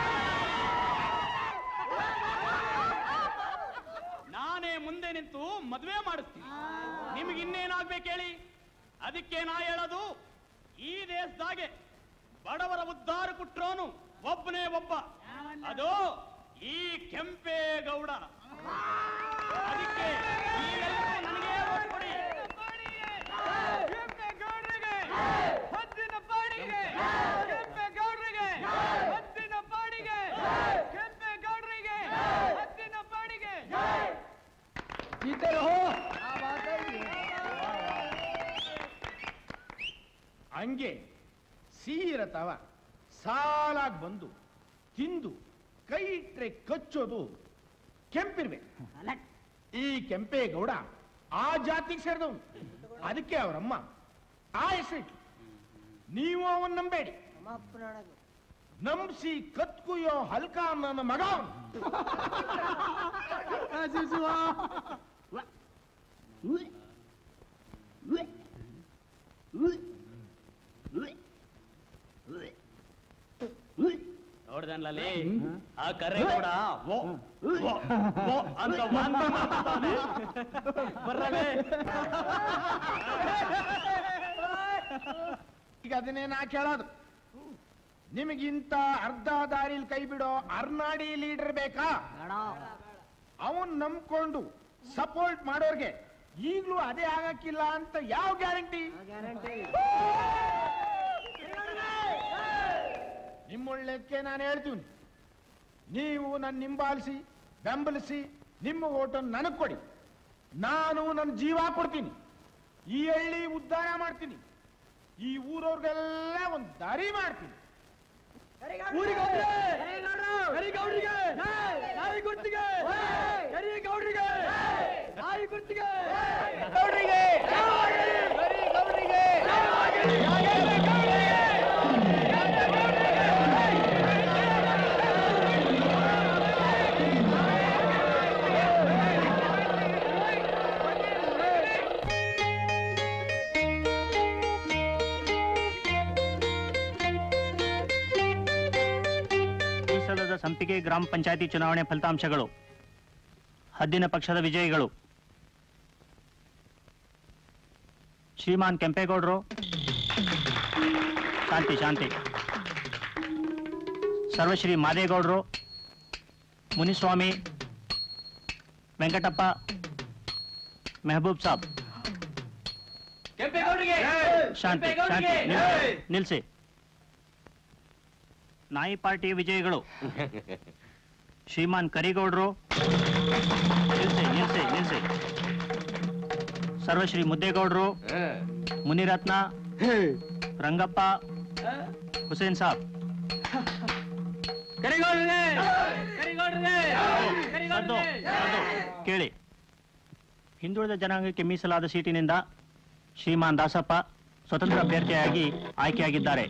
ನಾನೇ ಮುಂದೆ ನಿಂತು ಮದುವೆ ಮಾಡಿಸ್ತೀನಿ ನಿಮ್ಗೆ ಇನ್ನೇನಾಗ್ಬೇಕು ಹೇಳಿ ಅದಕ್ಕೆ ನಾ ಹೇಳೋದು ಈ ದೇಶದಾಗೆ ಬಡವರ ಉದ್ಧಾರ ಕುಟ್ರೋನು ಒಬ್ಬನೇ ಒಬ್ಬ ಅದು ಈ ಕೆಂಪೇಗೌಡ ಅದಕ್ಕೆ ನೀವೆಲ್ಲ
ಹಂಗೆ ಸೀರತವ ಸಾಲಾಗಿ ಬಂದು ತಿಂದು ಕೈ ಇಟ್ರೆ ಕಚ್ಚೋದು ಕೆಂಪಿರ್ಬೇಕು ಈ ಕೆಂಪೇಗೌಡ ಆ ಜಾತಿಗೆ ಸೇರಿದವನು ಅದಕ್ಕೆ ಅವರಮ್ಮ ಆ ಹೆಸರಿಟ್ಲು ನೀವು ಅವನ್ ನಂಬೇಡಿ ನಂಬಿಸಿ ಕತ್ಕುಯೋ ಹಲ್ಕ ನನ್ನ ಮಗ ಅವ್ನು.
ನೋಡ್ದನ್ಲಲ್ಲಿ ಆ ಕರೆ ಕೂಡ ಓ ಓ, ಓ ಅಂತ ವಾಂತಿ ಮಾಡ್ತಾನೆ. ಬರ್ರಲೇ.
ಈಗ ಅದನ್ನೇ ನಾ ಕೇಳೋದು ನಿಮಗಿಂತ ಅರ್ಧ ದಾರಿಲಿ ಕೈ ಬಿಡೋ ಅರ್ನಾಡಿ ಲೀಡರ್ ಬೇಕಾ ಅವನ್ ನಂಬ್ಕೊಂಡು ಸಪೋರ್ಟ್ ಮಾಡೋರ್ಗೆ ಈಗ್ಲೂ ಅದೇ ಆಗಕ್ಕಿಲ್ಲ ಅಂತ ಯಾವ ಗ್ಯಾರಂಟಿ ನಿಮ್ಮೊಳ್ಳೆಕ್ಕೆ ನಾನು ಹೇಳ್ತೀನಿ ನೀವು ನನ್ನ ಹಿಂಬಾಲಿಸಿ ಬೆಂಬಲಿಸಿ ನಿಮ್ಮ ಓಟನ್ನು ನನಗೆ ಕೊಡಿ ನಾನು ನನ್ನ ಜೀವ ಕೊಡ್ತೀನಿ ಈ ಹಳ್ಳಿ ಉದ್ಧಾರ ಮಾಡ್ತೀನಿ ಈ ಊರವ್ರಿಗೆಲ್ಲ ಒಂದು ದಾರಿ ಮಾಡ್ತೀನಿ
ಈ ಸಲದ ಸಂಪಿಗೆ ಗ್ರಾಮ ಪಂಚಾಯತಿ ಚುನಾವಣೆ ಫಲಿತಾಂಶಗಳು ಹದ್ದಿನ ಪಕ್ಷದ ವಿಜಯಿಗಳು ಶ್ರೀಮಾನ್ ಕೆಂಪೇಗೌಡರು ಶಾಂತಿ ಶಾಂತಿ ಸರ್ವಶ್ರೀ ಮಾದೇಗೌಡರು ಮುನಿಸ್ವಾಮಿ ವೆಂಕಟಪ್ಪ ಮೆಹಬೂಬ್ ಸಾಬ್ ಶಾಂತಿ ಶಾಂತಿ ನಿಲ್ಸಿ, ನಿಲ್ಸಿ ನಾಯಿ ಪಾರ್ಟಿಯ ವಿಜಯಿಗಳು ಶ್ರೀಮಾನ್ ಕರಿಗೌಡರು ನಿಲ್ಸಿ ನಿಲ್ಸಿ ನಿಲ್ಸಿ ಸರ್ವಶ್ರೀ ಮುದ್ದೇಗೌಡರು ಮುನಿರತ್ನ ರಂಗಪ್ಪ ಹುಸೇನ್ ಸಾಬ್ ಸದ್ದು, ಸದ್ದು. ಕೇಳಿ ಹಿಂದುಳಿದ ಜನಾಂಗಕ್ಕೆ ಮೀಸಲಾದ ಸೀಟಿನಿಂದ ಶ್ರೀಮಾನ್ ದಾಸಪ್ಪ ಸ್ವತಂತ್ರ ಅಭ್ಯರ್ಥಿಯಾಗಿ ಆಯ್ಕೆಯಾಗಿದ್ದಾರೆ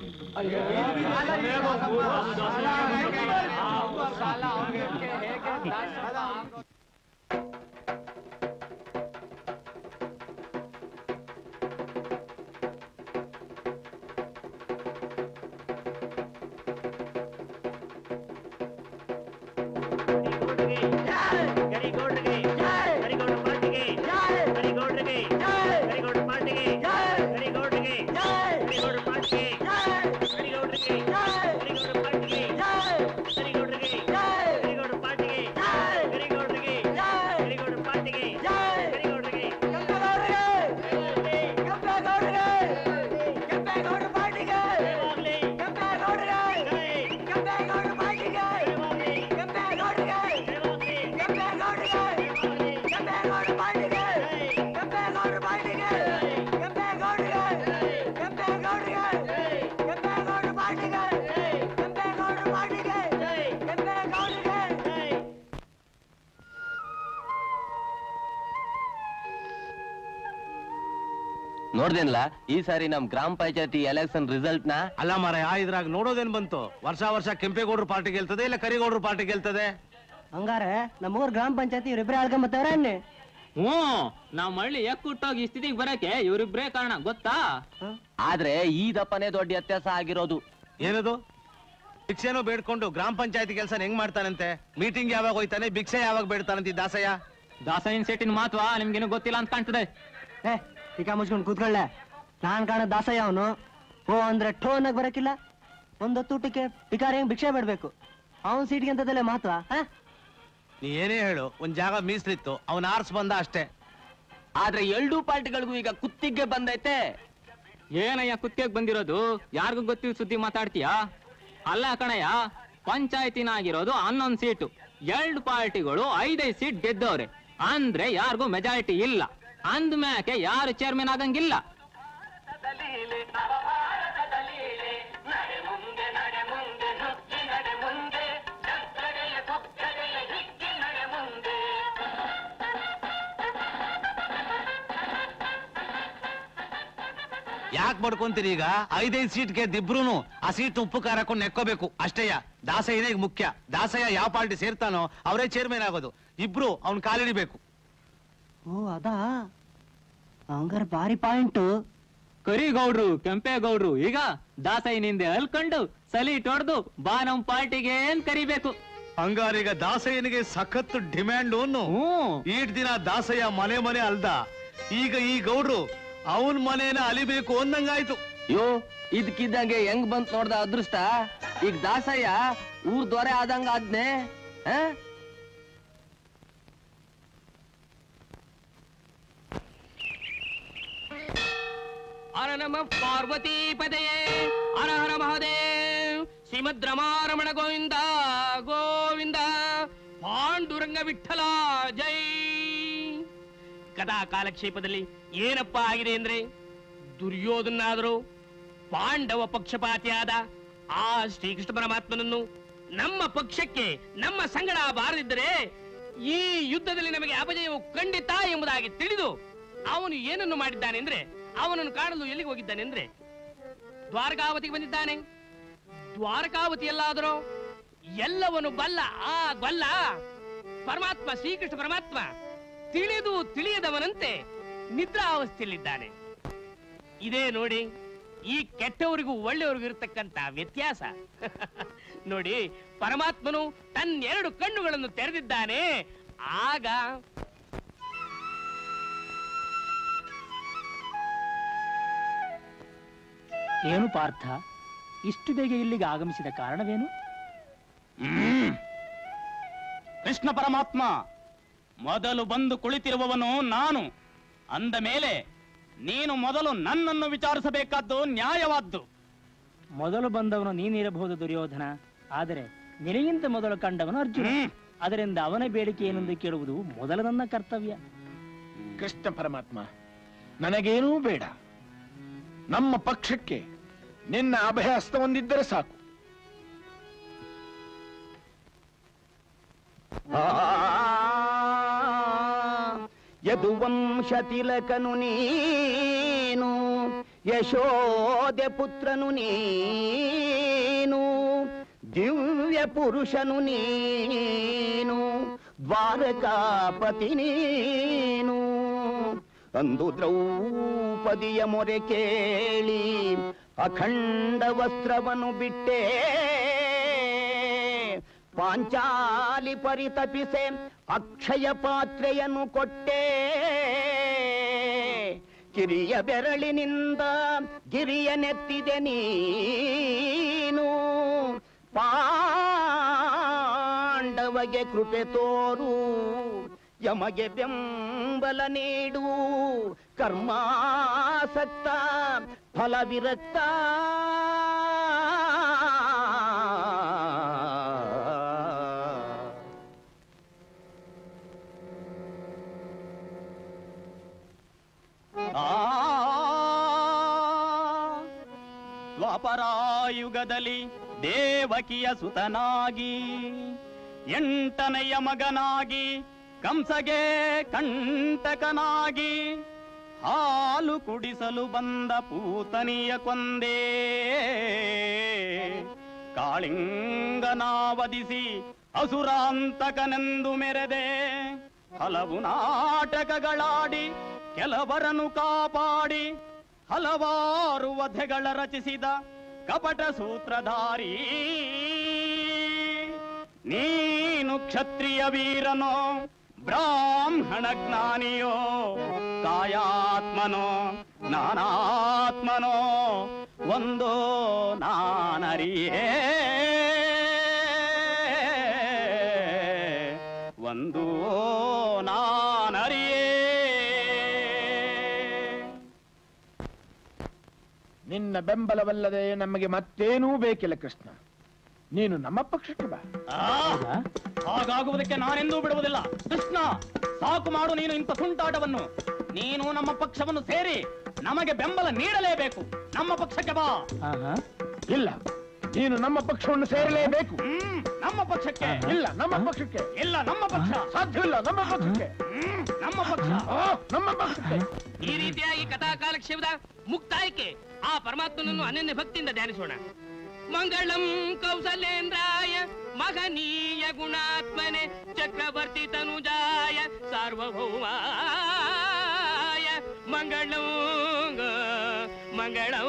ನೋಡ್ದೇನ್ಲ ಈ ಸಾರಿ ನಮ್ ಗ್ರಾಮ ಪಂಚಾಯತಿ ಎಲೆಕ್ಷನ್ ರಿಸಲ್ಟ್ ನ
ಅಲ್ಲ ಮಾರ ಇದ್ರಾಗ ನೋಡೋದೇನ್ ಬಂತು ವರ್ಷ ವರ್ಷ ಕೆಂಪೇಗೌಡರು ಪಾರ್ಟಿ ಗೆಲ್ತದೆ ಇಲ್ಲ ಕರಿಗೌಡರು ಪಾರ್ಟಿ ಗೆಲ್ತದೆ
ಹಂಗಾರೆ ನಮ್ಮೂರ್ ಗ್ರಾಮ ಪಂಚಾಯತಿ ಇವರಿಬ್ಬರೇ ಆಳ್ಕೊಂಬತ್ತವ್ರ ಅನ್ನಿ
ಹ್ಞೂ ನಾವ್ ಮಳ್ಳಿ ಎಕ್ಕುಟ್ಟೋಗಿ ಈ ಸ್ಥಿತಿಗೆ ಬರಕ್ಕೆ ಇವರಿಬ್ರೇ ಕಾರಣ ಗೊತ್ತಾ
ಆದ್ರೆ ಈ ದಪ್ಪನೇ ದೊಡ್ಡ ವ್ಯತ್ಯಾಸ ಆಗಿರೋದು
ಏನದು ಭಿಕ್ಷೆನೂ ಬೇಡ್ಕೊಂಡು ಗ್ರಾಮ ಪಂಚಾಯತಿ ಕೆಲಸ ಹೆಂಗ್ ಮಾಡ್ತಾನಂತೆ ಮೀಟಿಂಗ್ ಯಾವಾಗ ಹೋಯ್ತಾನೆ ಭಿಕ್ಷೆ ಯಾವಾಗ ಬೇಡ್ತಾನಂತ ಈ ದಾಸಯ್ಯ
ದಾಸಯ್ಯನ್ ಸೆಟ್ಟಿನ ಮಹತ್ವ ನಿಮ್ಗೇನು ಗೊತ್ತಿಲ್ಲ ಅಂತ ಕಾಣ್ತದೆ
ಏ ಟೀಕ ಮುಚ್ಕೊಂಡು ಕೂತ್ಕೊಳ್ಳೆ ನಾನ್ ಕಾಣ ದಾಸಯ್ಯ ಅವನು ಓ ಅಂದ್ರೆ ಠೋ ಅನ್ನಕ್ ಬರಕಿಲ್ಲ ಒಂದೊತ್ತು ಊಟಕ್ಕೆ ಪಿಕಾರಿ ಹೆಂಗ್ ಭಿಕ್ಷೆ ಬಿಡ್ಬೇಕು ಅವನ್ ಸೀಟ್ಗೆ ಅಂತದಲ್ಲೇ ಮಹತ್ವ ಆ?
ನೀ ಏನೇ ಹೇಳು ಒಂದ್ ಜಾಗ ಮೀಸಲಿತ್ತು ಅವನ್ ಆರ್ಸ್ ಬಂದ ಅಷ್ಟೇ
ಆದ್ರೆ ಎರಡೂ ಪಾರ್ಟಿಗಳಿಗೂ ಈಗ ಕುತ್ತಿಗೆ ಬಂದೈತೆ
ಏನಯ್ಯ ಕುತ್ತಿಗೆ ಬಂದಿರೋದು ಯಾರಿಗೂ ಗೊತ್ತಿಲ್ಲ ಸುದ್ದಿ ಮಾತಾಡ್ತೀಯಾ ಅಲ್ಲ ಕಣಯ್ಯ ಪಂಚಾಯತಿನಾಗಿರೋದು ಹನ್ನೊಂದು ಸೀಟು ಎರಡು ಪಾರ್ಟಿಗಳು ಐದೈದು ಸೀಟ್ ಗೆದ್ದವ್ರೆ ಅಂದ್ರೆ ಯಾರಿಗೂ ಮೆಜಾರಿಟಿ ಇಲ್ಲ ಅಂದ್ಮ್ಯಾಕೆ ಯಾರು ಚೇರ್ಮನ್ ಆಗಂಗಿಲ್ಲ
ಯಾಕೆ ಬಡ್ಕೊಂತೀರಿ ಈಗ ಐದೈದು ಸೀಟ್ ಗೆದ್ದಿಬ್ರು ಆ ಸೀಟ್ ಉಪ್ಪು ಖಾರ ಹಾಕೊಂಡು ನೆಕ್ಕೋಬೇಕು ಅಷ್ಟೇಯ ದಾಸಯ್ಯನೇ ಈಗ ಮುಖ್ಯ ದಾಸಯ್ಯ ಯಾವ ಪಾರ್ಟಿ ಸೇರ್ತಾನೋ ಅವರೇ ಚೇರ್ಮನ್ ಆಗೋದು ಇಬ್ರು ಅವ್ನ್ ಕಾಲಿಡಿಬೇಕು
ಓ ಅದಾ ಹಂಗಾರೆ ಭಾರಿ ಪಾಯಿಂಟು
ಕರಿಗೌಡ್ರು ಕೆಂಪೇಗೌಡ್ರು ಈಗ ದಾಸಯ್ಯನಿಂದೆ ಅಲ್ಕೊಂಡು ಸಲೀಟ್ ಹೊಡೆದು ಬಾ ನಮ್ ಪಾರ್ಟಿಗೆ ಏನ್ ಕರಿಬೇಕು
ಹಂಗಾರೀಗ ದಾಸಯ್ಯನಿಗೆ ಸಖತ್ ಡಿಮ್ಯಾಂಡ್ ಅನ್ನು ಈಟ್ ದಿನ ದಾಸಯ್ಯ ಮನೆ ಮನೆ ಅಲ್ದ ಈಗ ಈ ಗೌಡ್ರು ಅವನ್ ಮನೇನ ಅಲಿಬೇಕು ಅಂದಂಗಾಯ್ತು
ಯೋ ಇದಕ್ಕಿದ್ದಂಗೆ ಹೆಂಗ್ ಬಂತ್ ನೋಡ್ದ ಅದೃಷ್ಟ ಈಗ ದಾಸಯ್ಯ ಊರ್ ದೊರೆ ಆದಂಗ ಆದ್ನೆ ಆ? ಹರ ನಮ ಪಾರ್ವತಿ ಪದಯೇ ಹರ ಹರ ಮಹಾದೇವ್ ಶ್ರೀಮದ್ ರಮಾರಮಣ ಗೋವಿಂದ ಗೋವಿಂದ ಪಾಂಡುರಂಗ ವಿಠಲ ಜೈ ಕಥಾ ಕಾಲಕ್ಷೇಪದಲ್ಲಿ ಏನಪ್ಪ ಆಗಿದೆ ಅಂದ್ರೆ ದುರ್ಯೋಧನಾದರೂ ಪಾಂಡವ ಪಕ್ಷಪಾತಿಯಾದ ಆ ಶ್ರೀಕೃಷ್ಣ ಪರಮಾತ್ಮನನ್ನು ನಮ್ಮ ಪಕ್ಷಕ್ಕೆ ನಮ್ಮ ಸಂಗಡ ಬಾರದಿದ್ದರೆ ಈ ಯುದ್ಧದಲ್ಲಿ ನಮಗೆ ಅಪಜಯವು ಖಂಡಿತ ಎಂಬುದಾಗಿ ತಿಳಿದು ಅವನು ಏನನ್ನು ಮಾಡಿದ್ದಾನೆ ಅಂದ್ರೆ ಅವನನ್ನು ಕಾಣಲು ಎಲ್ಲಿಗೆ ಹೋಗಿದ್ದಾನೆ ಅಂದ್ರೆ ದ್ವಾರಕಾವತಿಗೆ ಬಂದಿದ್ದಾನೆ ದ್ವಾರಕಾವತಿಯಲ್ಲಾದರೂ ಎಲ್ಲವನ್ನು ಬಲ್ಲ ಆ ಬಲ್ಲ ಪರಮಾತ್ಮ ಶ್ರೀಕೃಷ್ಣ ಪರಮಾತ್ಮ ತಿಳಿದು ತಿಳಿಯದವನಂತೆ ನಿದ್ರಾವಸ್ಥೆಯಲ್ಲಿದ್ದಾನೆ ಇದೇ ನೋಡಿ ಈ ಕೆಟ್ಟವರಿಗೂ ಒಳ್ಳೆಯವರಿಗೂ ಇರತಕ್ಕಂತ ವ್ಯತ್ಯಾಸ ನೋಡಿ ಪರಮಾತ್ಮನು ತನ್ನೆರಡು ಕಣ್ಣುಗಳನ್ನು ತೆರೆದಿದ್ದಾನೆ ಆಗ
ಏನು ಪಾರ್ಥ ಇಷ್ಟು ಬೇಗ ಇಲ್ಲಿಗೆ ಆಗಮಿಸಿದ ಕಾರಣವೇನು
ಕೃಷ್ಣ ಪರಮಾತ್ಮ ಮೊದಲು ಬಂದು ಕುಳಿತಿರುವವನು ನಾನು ಅಂದ ಮೇಲೆ ನೀನು ಮೊದಲು ನನ್ನನ್ನು ವಿಚಾರಿಸಬೇಕಾದ್ದು ನ್ಯಾಯವಾದ್ದು
ಮೊದಲು ಬಂದವನು ನೀನಿರಬಹುದು ದುರ್ಯೋಧನ ಆದರೆ ನಿನಗಿಂತ ಮೊದಲು ಕಂಡವನು ಅರ್ಜುನ ಅದರಿಂದ ಅವನ ಬೇಡಿಕೆ ಏನೆಂದು ಕೇಳುವುದು ಮೊದಲ ನನ್ನ ಕರ್ತವ್ಯ
ಕೃಷ್ಣ ಪರಮಾತ್ಮ ನನಗೇನೂ ಬೇಡ ನಮ್ಮ ಪಕ್ಷಕ್ಕೆ ನಿನ್ನ ಅಭಯ ಹಸ್ತ ಹೊಂದಿದ್ದರೆ ಸಾಕು
ಯದುವಂಶ ತಿಲಕನು ನೀನು ಯಶೋದೆ ಪುತ್ರನು ನೀನು ದಿವ್ಯ ಪುರುಷನು ನೀನು ದ್ವಾರಕಾಪತಿ ನೀನು ಅಂದು ದ್ರೌಪದಿಯ ಮೊರೆ ಕೇಳಿ ಅಖಂಡ ವಸ್ತ್ರವನ್ನು ಬಿಟ್ಟೆ ಪಾಂಚಾಲಿ ಪರಿತಪಿಸೆ ಅಕ್ಷಯ ಪಾತ್ರೆಯನ್ನು ಕೊಟ್ಟೆ ಕಿರಿಯ ಬೆರಳಿನಿಂದ ಗಿರಿಯ ನೆತ್ತಿದೆ ನೀನು ಪಾಂಡವಗೆ ಕೃಪೆ ತೋರು ಯಮಗೆ ಬೆಂಬಲ ನೀಡು ಕರ್ಮಾಸಕ್ತ ಫಲವಿರಕ್ತ
ಆ ದ್ವಾಪರಾಯುಗದಲ್ಲಿ ದೇವಕಿಯ ಸುತನಾಗಿ ಎಂಟನೆಯ ಮಗನಾಗಿ ಕಂಸಗೆ ಕಂಟಕನಾಗಿ ಹಾಲು ಕುಡಿಸಲು ಬಂದ ಪೂತನಿಯ ಕೊಂದೇ ಕಾಳಿಂಗನಾವಧಿಸಿ ಅಸುರಾಂತಕನೆಂದು ಮೆರೆದೆ ಹಲವು ನಾಟಕಗಳಾಡಿ ಕೆಲವರನ್ನು ಕಾಪಾಡಿ ಹಲವಾರು ವಧೆಗಳ ರಚಿಸಿದ ಕಪಟ ಸೂತ್ರಧಾರಿ ನೀನು ಕ್ಷತ್ರಿಯ ವೀರನೋ ಬ್ರಾಹ್ಮಣ ಜ್ಞಾನಿಯೋ ಕಾಯಾತ್ಮನೋ ನಾನಾತ್ಮನೋ ಒಂದೋ ನಾನರಿಯೇ ಒಂದು ನಾನರಿಯೇ
ನಿನ್ನ ಬೆಂಬಲವಲ್ಲದೆ ನಮಗೆ ಮತ್ತೇನೂ ಬೇಕಿಲ್ಲ ಕೃಷ್ಣ ನೀನು ನಮ್ಮ ಪಕ್ಷಕ್ಕೆ ಬಾ
ಆ, ಹಾಗಾಗುವುದಕ್ಕೆ ನಾನೆಂದೂ ಬಿಡುವುದಿಲ್ಲ ಕೃಷ್ಣ ಸಾಕು ಮಾಡು ನೀನು ಇಂಥ ತುಂಟಾಟವನ್ನು ನೀನು ನಮ್ಮ ಪಕ್ಷವನ್ನು ಸೇರಿ ನಮಗೆ ಬೆಂಬಲ ನೀಡಲೇಬೇಕು ನಮ್ಮ ಪಕ್ಷಕ್ಕೆ ಬಾ
ಇಲ್ಲ ನೀನು ನಮ್ಮ ಪಕ್ಷವನ್ನು ಸೇರಲೇಬೇಕು
ಹ್ಮ್ ನಮ್ಮ ಪಕ್ಷಕ್ಕೆ
ಇಲ್ಲ ನಮ್ಮ ಪಕ್ಷಕ್ಕೆ
ಇಲ್ಲ ನಮ್ಮ ಪಕ್ಷ
ಸಾಧ್ಯವಿಲ್ಲ ನಮ್ಮ ಪಕ್ಷಕ್ಕೆ
ಹ್ಮ್ ನಮ್ಮ ಪಕ್ಷ
ಆ, ನಮ್ಮ ಪಕ್ಷಕ್ಕೆ
ಈ ರೀತಿಯಾಗಿ ಕಥಾ ಕಾಲಕ್ಷೇಪದ ಮುಕ್ತಾಯಕ್ಕೆ ಆ ಪರಮಾತ್ಮನನ್ನು ಅನನ್ಯ ಭಕ್ತಿಯಿಂದ ಧ್ಯಾನಿಸೋಣ ಮಂಗಳಂ ಕೌಸಲೇಂದ್ರಾಯ ಮಗನೀಯ ಗುಣಾತ್ಮನೆ ಚಕ್ರವರ್ತಿ ತನುಜಾಯ ಸಾರ್ವಭೌಮಾಯ ಮಂಗಳಂ ಮಂಗಳಂ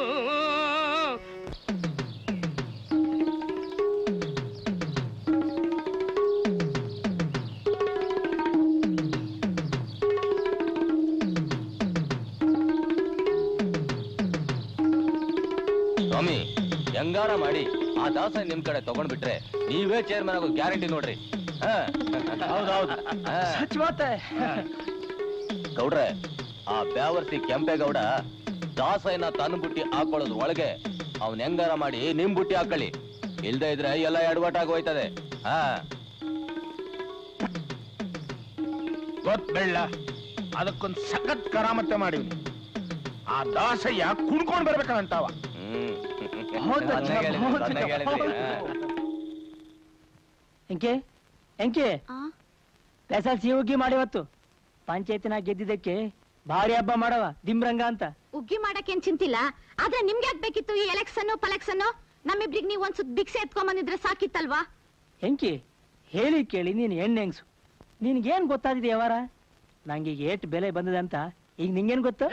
ಸ್ವಾಮಿ ಹೆಂಗಾರ ಮಾಡಿ ಆ ದಾಸ ನಿಮ್ ಕಡೆ ತಗೊಂಡ್ಬಿಟ್ರೆ ನೀವೇ ಚೇರ್ಮನ್ ಆಗೋ ಗ್ಯಾರಂಟಿ ನೋಡ್ರಿ ಹೌದೌದು ಗೌಡ್ರೆ ಆ ಬ್ಯಾವರ್ತಿ ಕೆಂಪೇಗೌಡ ದಾಸಯ್ಯನ ತನ್ನ ಬುಟ್ಟಿ ಹಾಕೊಳ್ಳೋದ್ ಒಳಗೆ ಅವ್ನ್ ಹೆಂಗಾರ ಮಾಡಿ ನಿಮ್ ಬುಟ್ಟಿ ಹಾಕೊಳ್ಳಿ ಇಲ್ದೇ ಇದ್ರೆ ಎಲ್ಲ ಎಡವಟ್ಟಾಗಿ ಹೋಯ್ತದೆ ಹಾ
ಗೊತ್ತ ಬೆಳ್ಳ ಅದಕ್ಕೊಂದು ಸಖತ್ ಕರಾಮತ್ತೆ ಮಾಡಿವಿ ಆ ದಾಸಯ್ಯ ಕುಣ್ಕೊಂಡ್ ಬರ್ಬೇಕಂತಾವ
ಹ್ಮ್
ಹೌದು,
ಅದ್ನೇ ಹೇಳಿದ್ರಿ,
ಹೌದು.
ಅದ್ನೇ ಹೇಳಿದ್ರಿ, ಹಾ.
ಎಂಕೆ ಎಂಕೆ
ಆ
ಪೆಸಲ್ ಸಿಹುಗ್ಗಿ ಮಾಡಿವತ್ತು ಪಂಚಾಯತಿನ ಗೆದ್ದಿದ್ದಕ್ಕೆ ಭಾರಿ ಹಬ್ಬ ಮಾಡವ ದಿಂಬ್ರಂಗ ಅಂತ
ಉಗ್ಗಿ ಮಾಡಕ್ಕೇನ್ ಚಿಂತಿಲ್ಲ ಆದ್ರೆ ನಿಮ್ಗೆ ಯಾಕ್ ಬೇಕಿತ್ತು ಈ ಎಲೆಕ್ಷನ್ ಪಲೆಕ್ಷನ್ ನಮ್ಮಿಬ್ರಿಗೆ ನೀವು ಒಂದ್ ಸುತ್ತ ಭಿಕ್ಷೆ ಎತ್ಕೊಂಡ್ ಬಂದಿದ್ರೆ ಸಾಕಿತ್ತಲ್ವಾ
ಎಂಕಿ ಹೇಳಿ ಕೇಳಿ ನೀನು ಹೆಣ್ಣು ಹೆಂಗ್ಸು ನಿನ್ಗೇನ್ ಗೊತ್ತಾಗಿದೆ ಯಾವಾರ ನಂಗೆ ಈಗ ಏಟ್ ಬೆಲೆ ಬಂದಿದೆ ಅಂತ ಈಗ ನಿಂಗೇನ್ ಗೊತ್ತು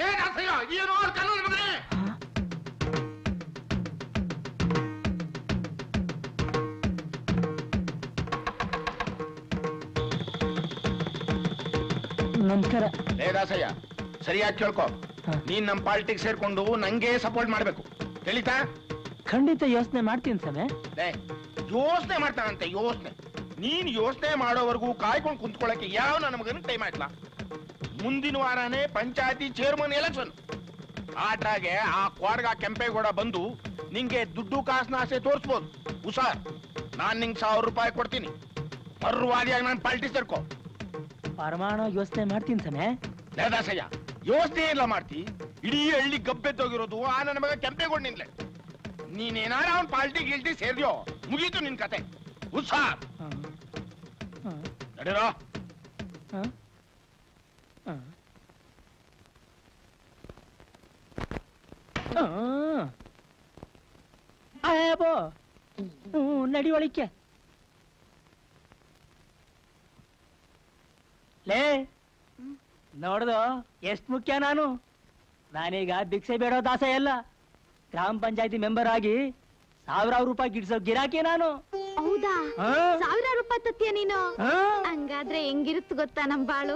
ನಮಸ್ಕಾರ
ಲೇ ದಾಸಯ್ಯ ಸರಿಯಾಗಿ ಕೇಳ್ಕೊ
ಹಾ.
ನೀನ್ ನಮ್ ಪಾರ್ಟಿಗೆ ಸೇರ್ಕೊಂಡು ನಂಗೆ ಸಪೋರ್ಟ್ ಮಾಡ್ಬೇಕು ತಿಳಿತಾ
ಖಂಡಿತ ಯೋಚನೆ ಮಾಡ್ತೀನಿ ಸಮಯ
ಲೇ ಯೋಚನೆ ಮಾಡ್ತಾನಂತೆ ಯೋಚನೆ ನೀನ್ ಯೋಚನೆ ಮಾಡೋವರೆಗೂ ಕಾಯ್ಕೊಂಡು ಕುಂತ್ಕೊಳ್ಳಕ್ಕೆ ಯಾವ ನನ್ನ ಮಗನ ಟೈಮ್ ಆಯ್ತಲ್ಲ ಮುಂದಿನ ವಾರನೇ ಪಂಚಾಯತಿ ಚೇರ್ಮನ್ ಎಲೆಕ್ಷನ್ ಆಟ್ರಾಗೆ ಆ ಕ್ವಾಡ್ಗ ಕೆಂಪೇಗೌಡ ಬಂದು ನಿಂಗೆ ದುಡ್ಡು ಕಾಸಿನ ಆಸೆ ತೋರಿಸ್ಬೋದು ಹುಷಾರ್ ನಾನ್ ನಿಂಗೆ ಸಾವಿರ ರೂಪಾಯಿ ಕೊಡ್ತೀನಿ ಮರ್ವಾದಿಯಾಗಿ ನಾನು ಪಾರ್ಟಿ ಸೇರ್ಕೊ
ಪರಮಾಣು ಯೋಚನೆ ಮಾಡ್ತೀನಿ ಸಮಯ
ಲೇ ದಾಸಯ್ಯ ಯೋಚನೆ ಇಲ್ಲ ಮಾಡ್ತಿ ಇಡೀ ಹಳ್ಳಿ ಗಬ್ಬೆ ತೋಗಿರೋದು ಆ ನನ್ನ ಮಗ ಕೆಂಪೇಗೌಡ ನಿನ್ಲೆ ನೀನೇನಾರ ಅವ್ನ್ ಪಾರ್ಟಿ ಗಿಲ್ಟಿ ಸೇರ್ದ್ಯೋ ಮುಗೀತು ನಿನ್ ಕತೆ ಹುಷಾರ್ ನಡೀರೋ
ಅಯ್ಯಬೋ ಹ್ಞೂ ನಡಿ ಒಳಿಕೆ ಲೇ ನೋಡ್ದು ಎಷ್ಟ್ ಮುಖ್ಯ ನಾನು ನಾನೀಗ ಭಿಕ್ಷೆ ಬೇಡೋ ದಾಸ ಎಲ್ಲ ಗ್ರಾಮ ಪಂಚಾಯತಿ ಮೆಂಬರ್ ಆಗಿ ಸಾವಿರಾರು ರೂಪಾಯಿ ಗಿಡ್ಸೋ ಗಿರಾಕಿ ನಾನು
ಹೌದಾ
ಹಾ.
ಸಾವಿರ ರೂಪಾಯಿ ತತ್ತೀಯ ನೀನು
ಹಾ.
ಹಂಗಾದ್ರೆ ಹೆಂಗಿರುತ್ತು ಗೊತ್ತಾ ನಮ್ ಬಾಳು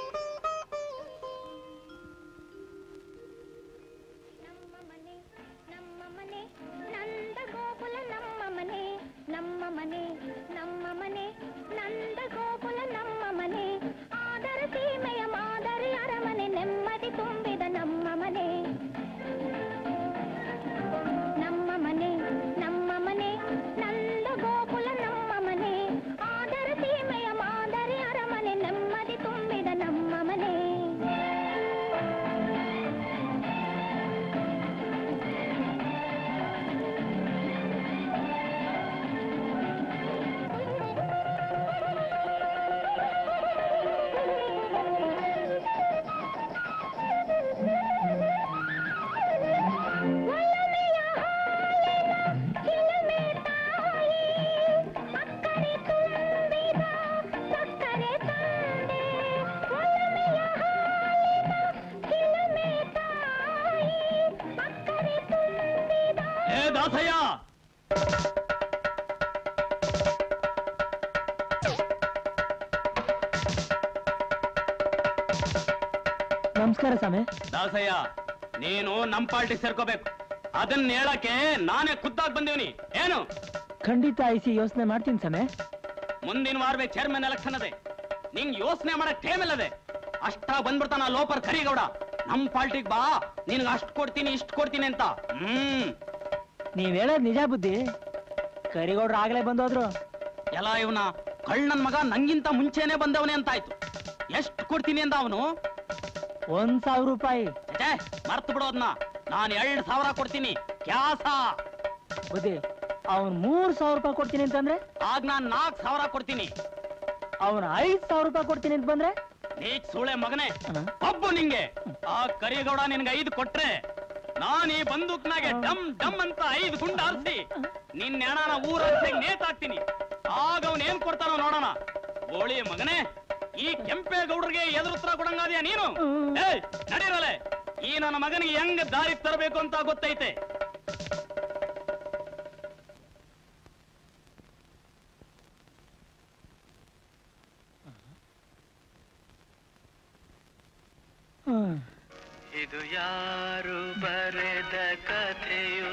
ನಮ್ಮ ಮನೆ ನಮ್ಮ ಮನೆ ನಂದ ಗೋಕುಲ ನಮ್ಮ ಮನೆ ನಮ್ಮ ಮನೆ ನಮ್ಮ ಮನೆ ನಂದ ಗೋಕುಲ ನಮ್ಮ ಮನೆ ಆದರ ಸೀಮೆಯ ಮಾದರಿ ಅರಮನೆ ನೆಮ್ಮದಿ ತುಂಬಿದ ನಮ್ಮ ಮನೆ ನಮ್ಮ ಮನೆ ನಮ್ಮ ಮನೆ ನಂದ ಗೋಕುಲ ನಮ್ಮ ಮನೆ ಆದರ ಸೀಮೆಯ ಮಾದರಿ ಅರಮನೆ ನೆಮ್ಮದಿ ತುಂಬಿದ ನಮ್ಮ ಮನೆ ಒಲಮೆಯ ಹಾಲಿನ ಚಿಲುಮೆ ತಾಯಿ ಅಕ್ಕರೆ ತುಂಬಿದ ಸಕ್ಕರೆ ತಂದೆ ಒಲಮೆಯ ಹಾಲಿನ ಚಿಲುಮೆ ತಾಯಿ ಅಕ್ಕರೆ ತುಂಬಿದ
ಏ ದಾಸಯ್ಯ
ನಮಸ್ಕಾರ ಸಮಯ
ದಾಸಯ್ಯ ನೀನು ನಮ್ ಪಾರ್ಟಿ ಸೇರ್ಕೋಬೇಕು ಅದನ್ನ ಹೇಳಕ್ಕೆ ನಾನೇ ಖುದ್ದಾಗ್ ಬಂದೀನಿ ಏನು
ಖಂಡಿತ ಐಸಿ ಯೋಚನೆ ಮಾಡ್ತೀನಿ ಸಮಯ
ಮುಂದಿನ ವಾರವೇ ಚೇರ್ಮನ್ ಎಲೆಕ್ಷನ್ ಅದೇ ನಿಂಗ್ ಯೋಚನೆ ಮಾಡಕ್ ಟೈಮ್ ಇಲ್ಲದೆ ಅಷ್ಟ ಬಂದ್ಬಿಡ್ತಾನ ಲೋಪರ್ ಕರಿಗೌಡ ನಮ್ ಪಾರ್ಟಿಗ್ ಬಾ ನಿನ್ಗೆ ಅಷ್ಟ್ ಕೊಡ್ತೀನಿ ಇಷ್ಟ್ ಕೊಡ್ತೀನಿ ಅಂತ ಹ್ಮ್
ನೀವ್ ಹೇಳೋದ್ ನಿಜ ಬುದ್ಧಿ ಕರಿಗೌಡ್ರು ಆಗ್ಲೇ ಬಂದೋದ್ರು
ಎಲ್ಲ ಇವನ ಕಳ್ಳನ್ ಮಗ ನಂಗಿಂತ ಮುಂಚೆನೆ ಬಂದವನೇ ಅಂತ ಆಯ್ತು ಎಷ್ಟ್ ಕೊಡ್ತೀನಿ ಅಂದ ಅವನು
ಒಂದ್ ಸಾವಿರ ರೂಪಾಯಿ
ಮರ್ತು ಬಿಡೋದ್ನ ನಾನ್ ಎರಡ್ ಸಾವಿರ ಕೊಡ್ತೀನಿ ಕ್ಯಾಸ
ಬುದ್ಧಿ ಅವನ್ ಮೂರ್ ಸಾವಿರ ರೂಪಾಯಿ ಕೊಡ್ತೀನಿ ಅಂತಂದ್ರೆ
ಆಗ ನಾನ್ ನಾಲ್ಕು ಸಾವಿರ ಕೊಡ್ತೀನಿ
ಅವನ್ ಐದ್ ಸಾವಿರ ರೂಪಾಯಿ ಕೊಡ್ತೀನಿ ಅಂತ ಬಂದ್ರೆ
ನೀಚ್ ಸೂಳೆ ಮಗನೇ ಒಬ್ಬು ನಿಂಗೆ ಆ ಕರಿಗೌಡ ನಿನ್ಗೆ ಐದು ಕೊಟ್ರೆ ನಾನ್ ಈ ಬಂದೂಕ್ನಾಗೆ ಡಮ್ ಡಮ್ ಅಂತ ಐದು ಗುಂಡ ಆರಿಸಿ ನಿನ್ ಹೆಣನ ಊರ ನೇತಾಕ್ತೀನಿ ಆಗ ಅವನ್ ಏನ್ ಕೊಡ್ತಾನೋ ನೋಡೋಣ ಗೋಳಿ ಮಗನೇ ಈ ಕೆಂಪೇಗೌಡರಿಗೆ ಎದುರುತ್ತರ ಕೊಡಂಗಾದ್ಯಾ ನೀನು ಏಯ್ ನಡೀರಲೆ ಈ ನನ್ನ ಮಗನಿಗೆ ಹೆಂಗ್ ದಾರಿ ತರಬೇಕು ಅಂತ ಗೊತ್ತೈತೆ
ಇದು ಯಾರು ಬರೆದ ಕಥೆಯು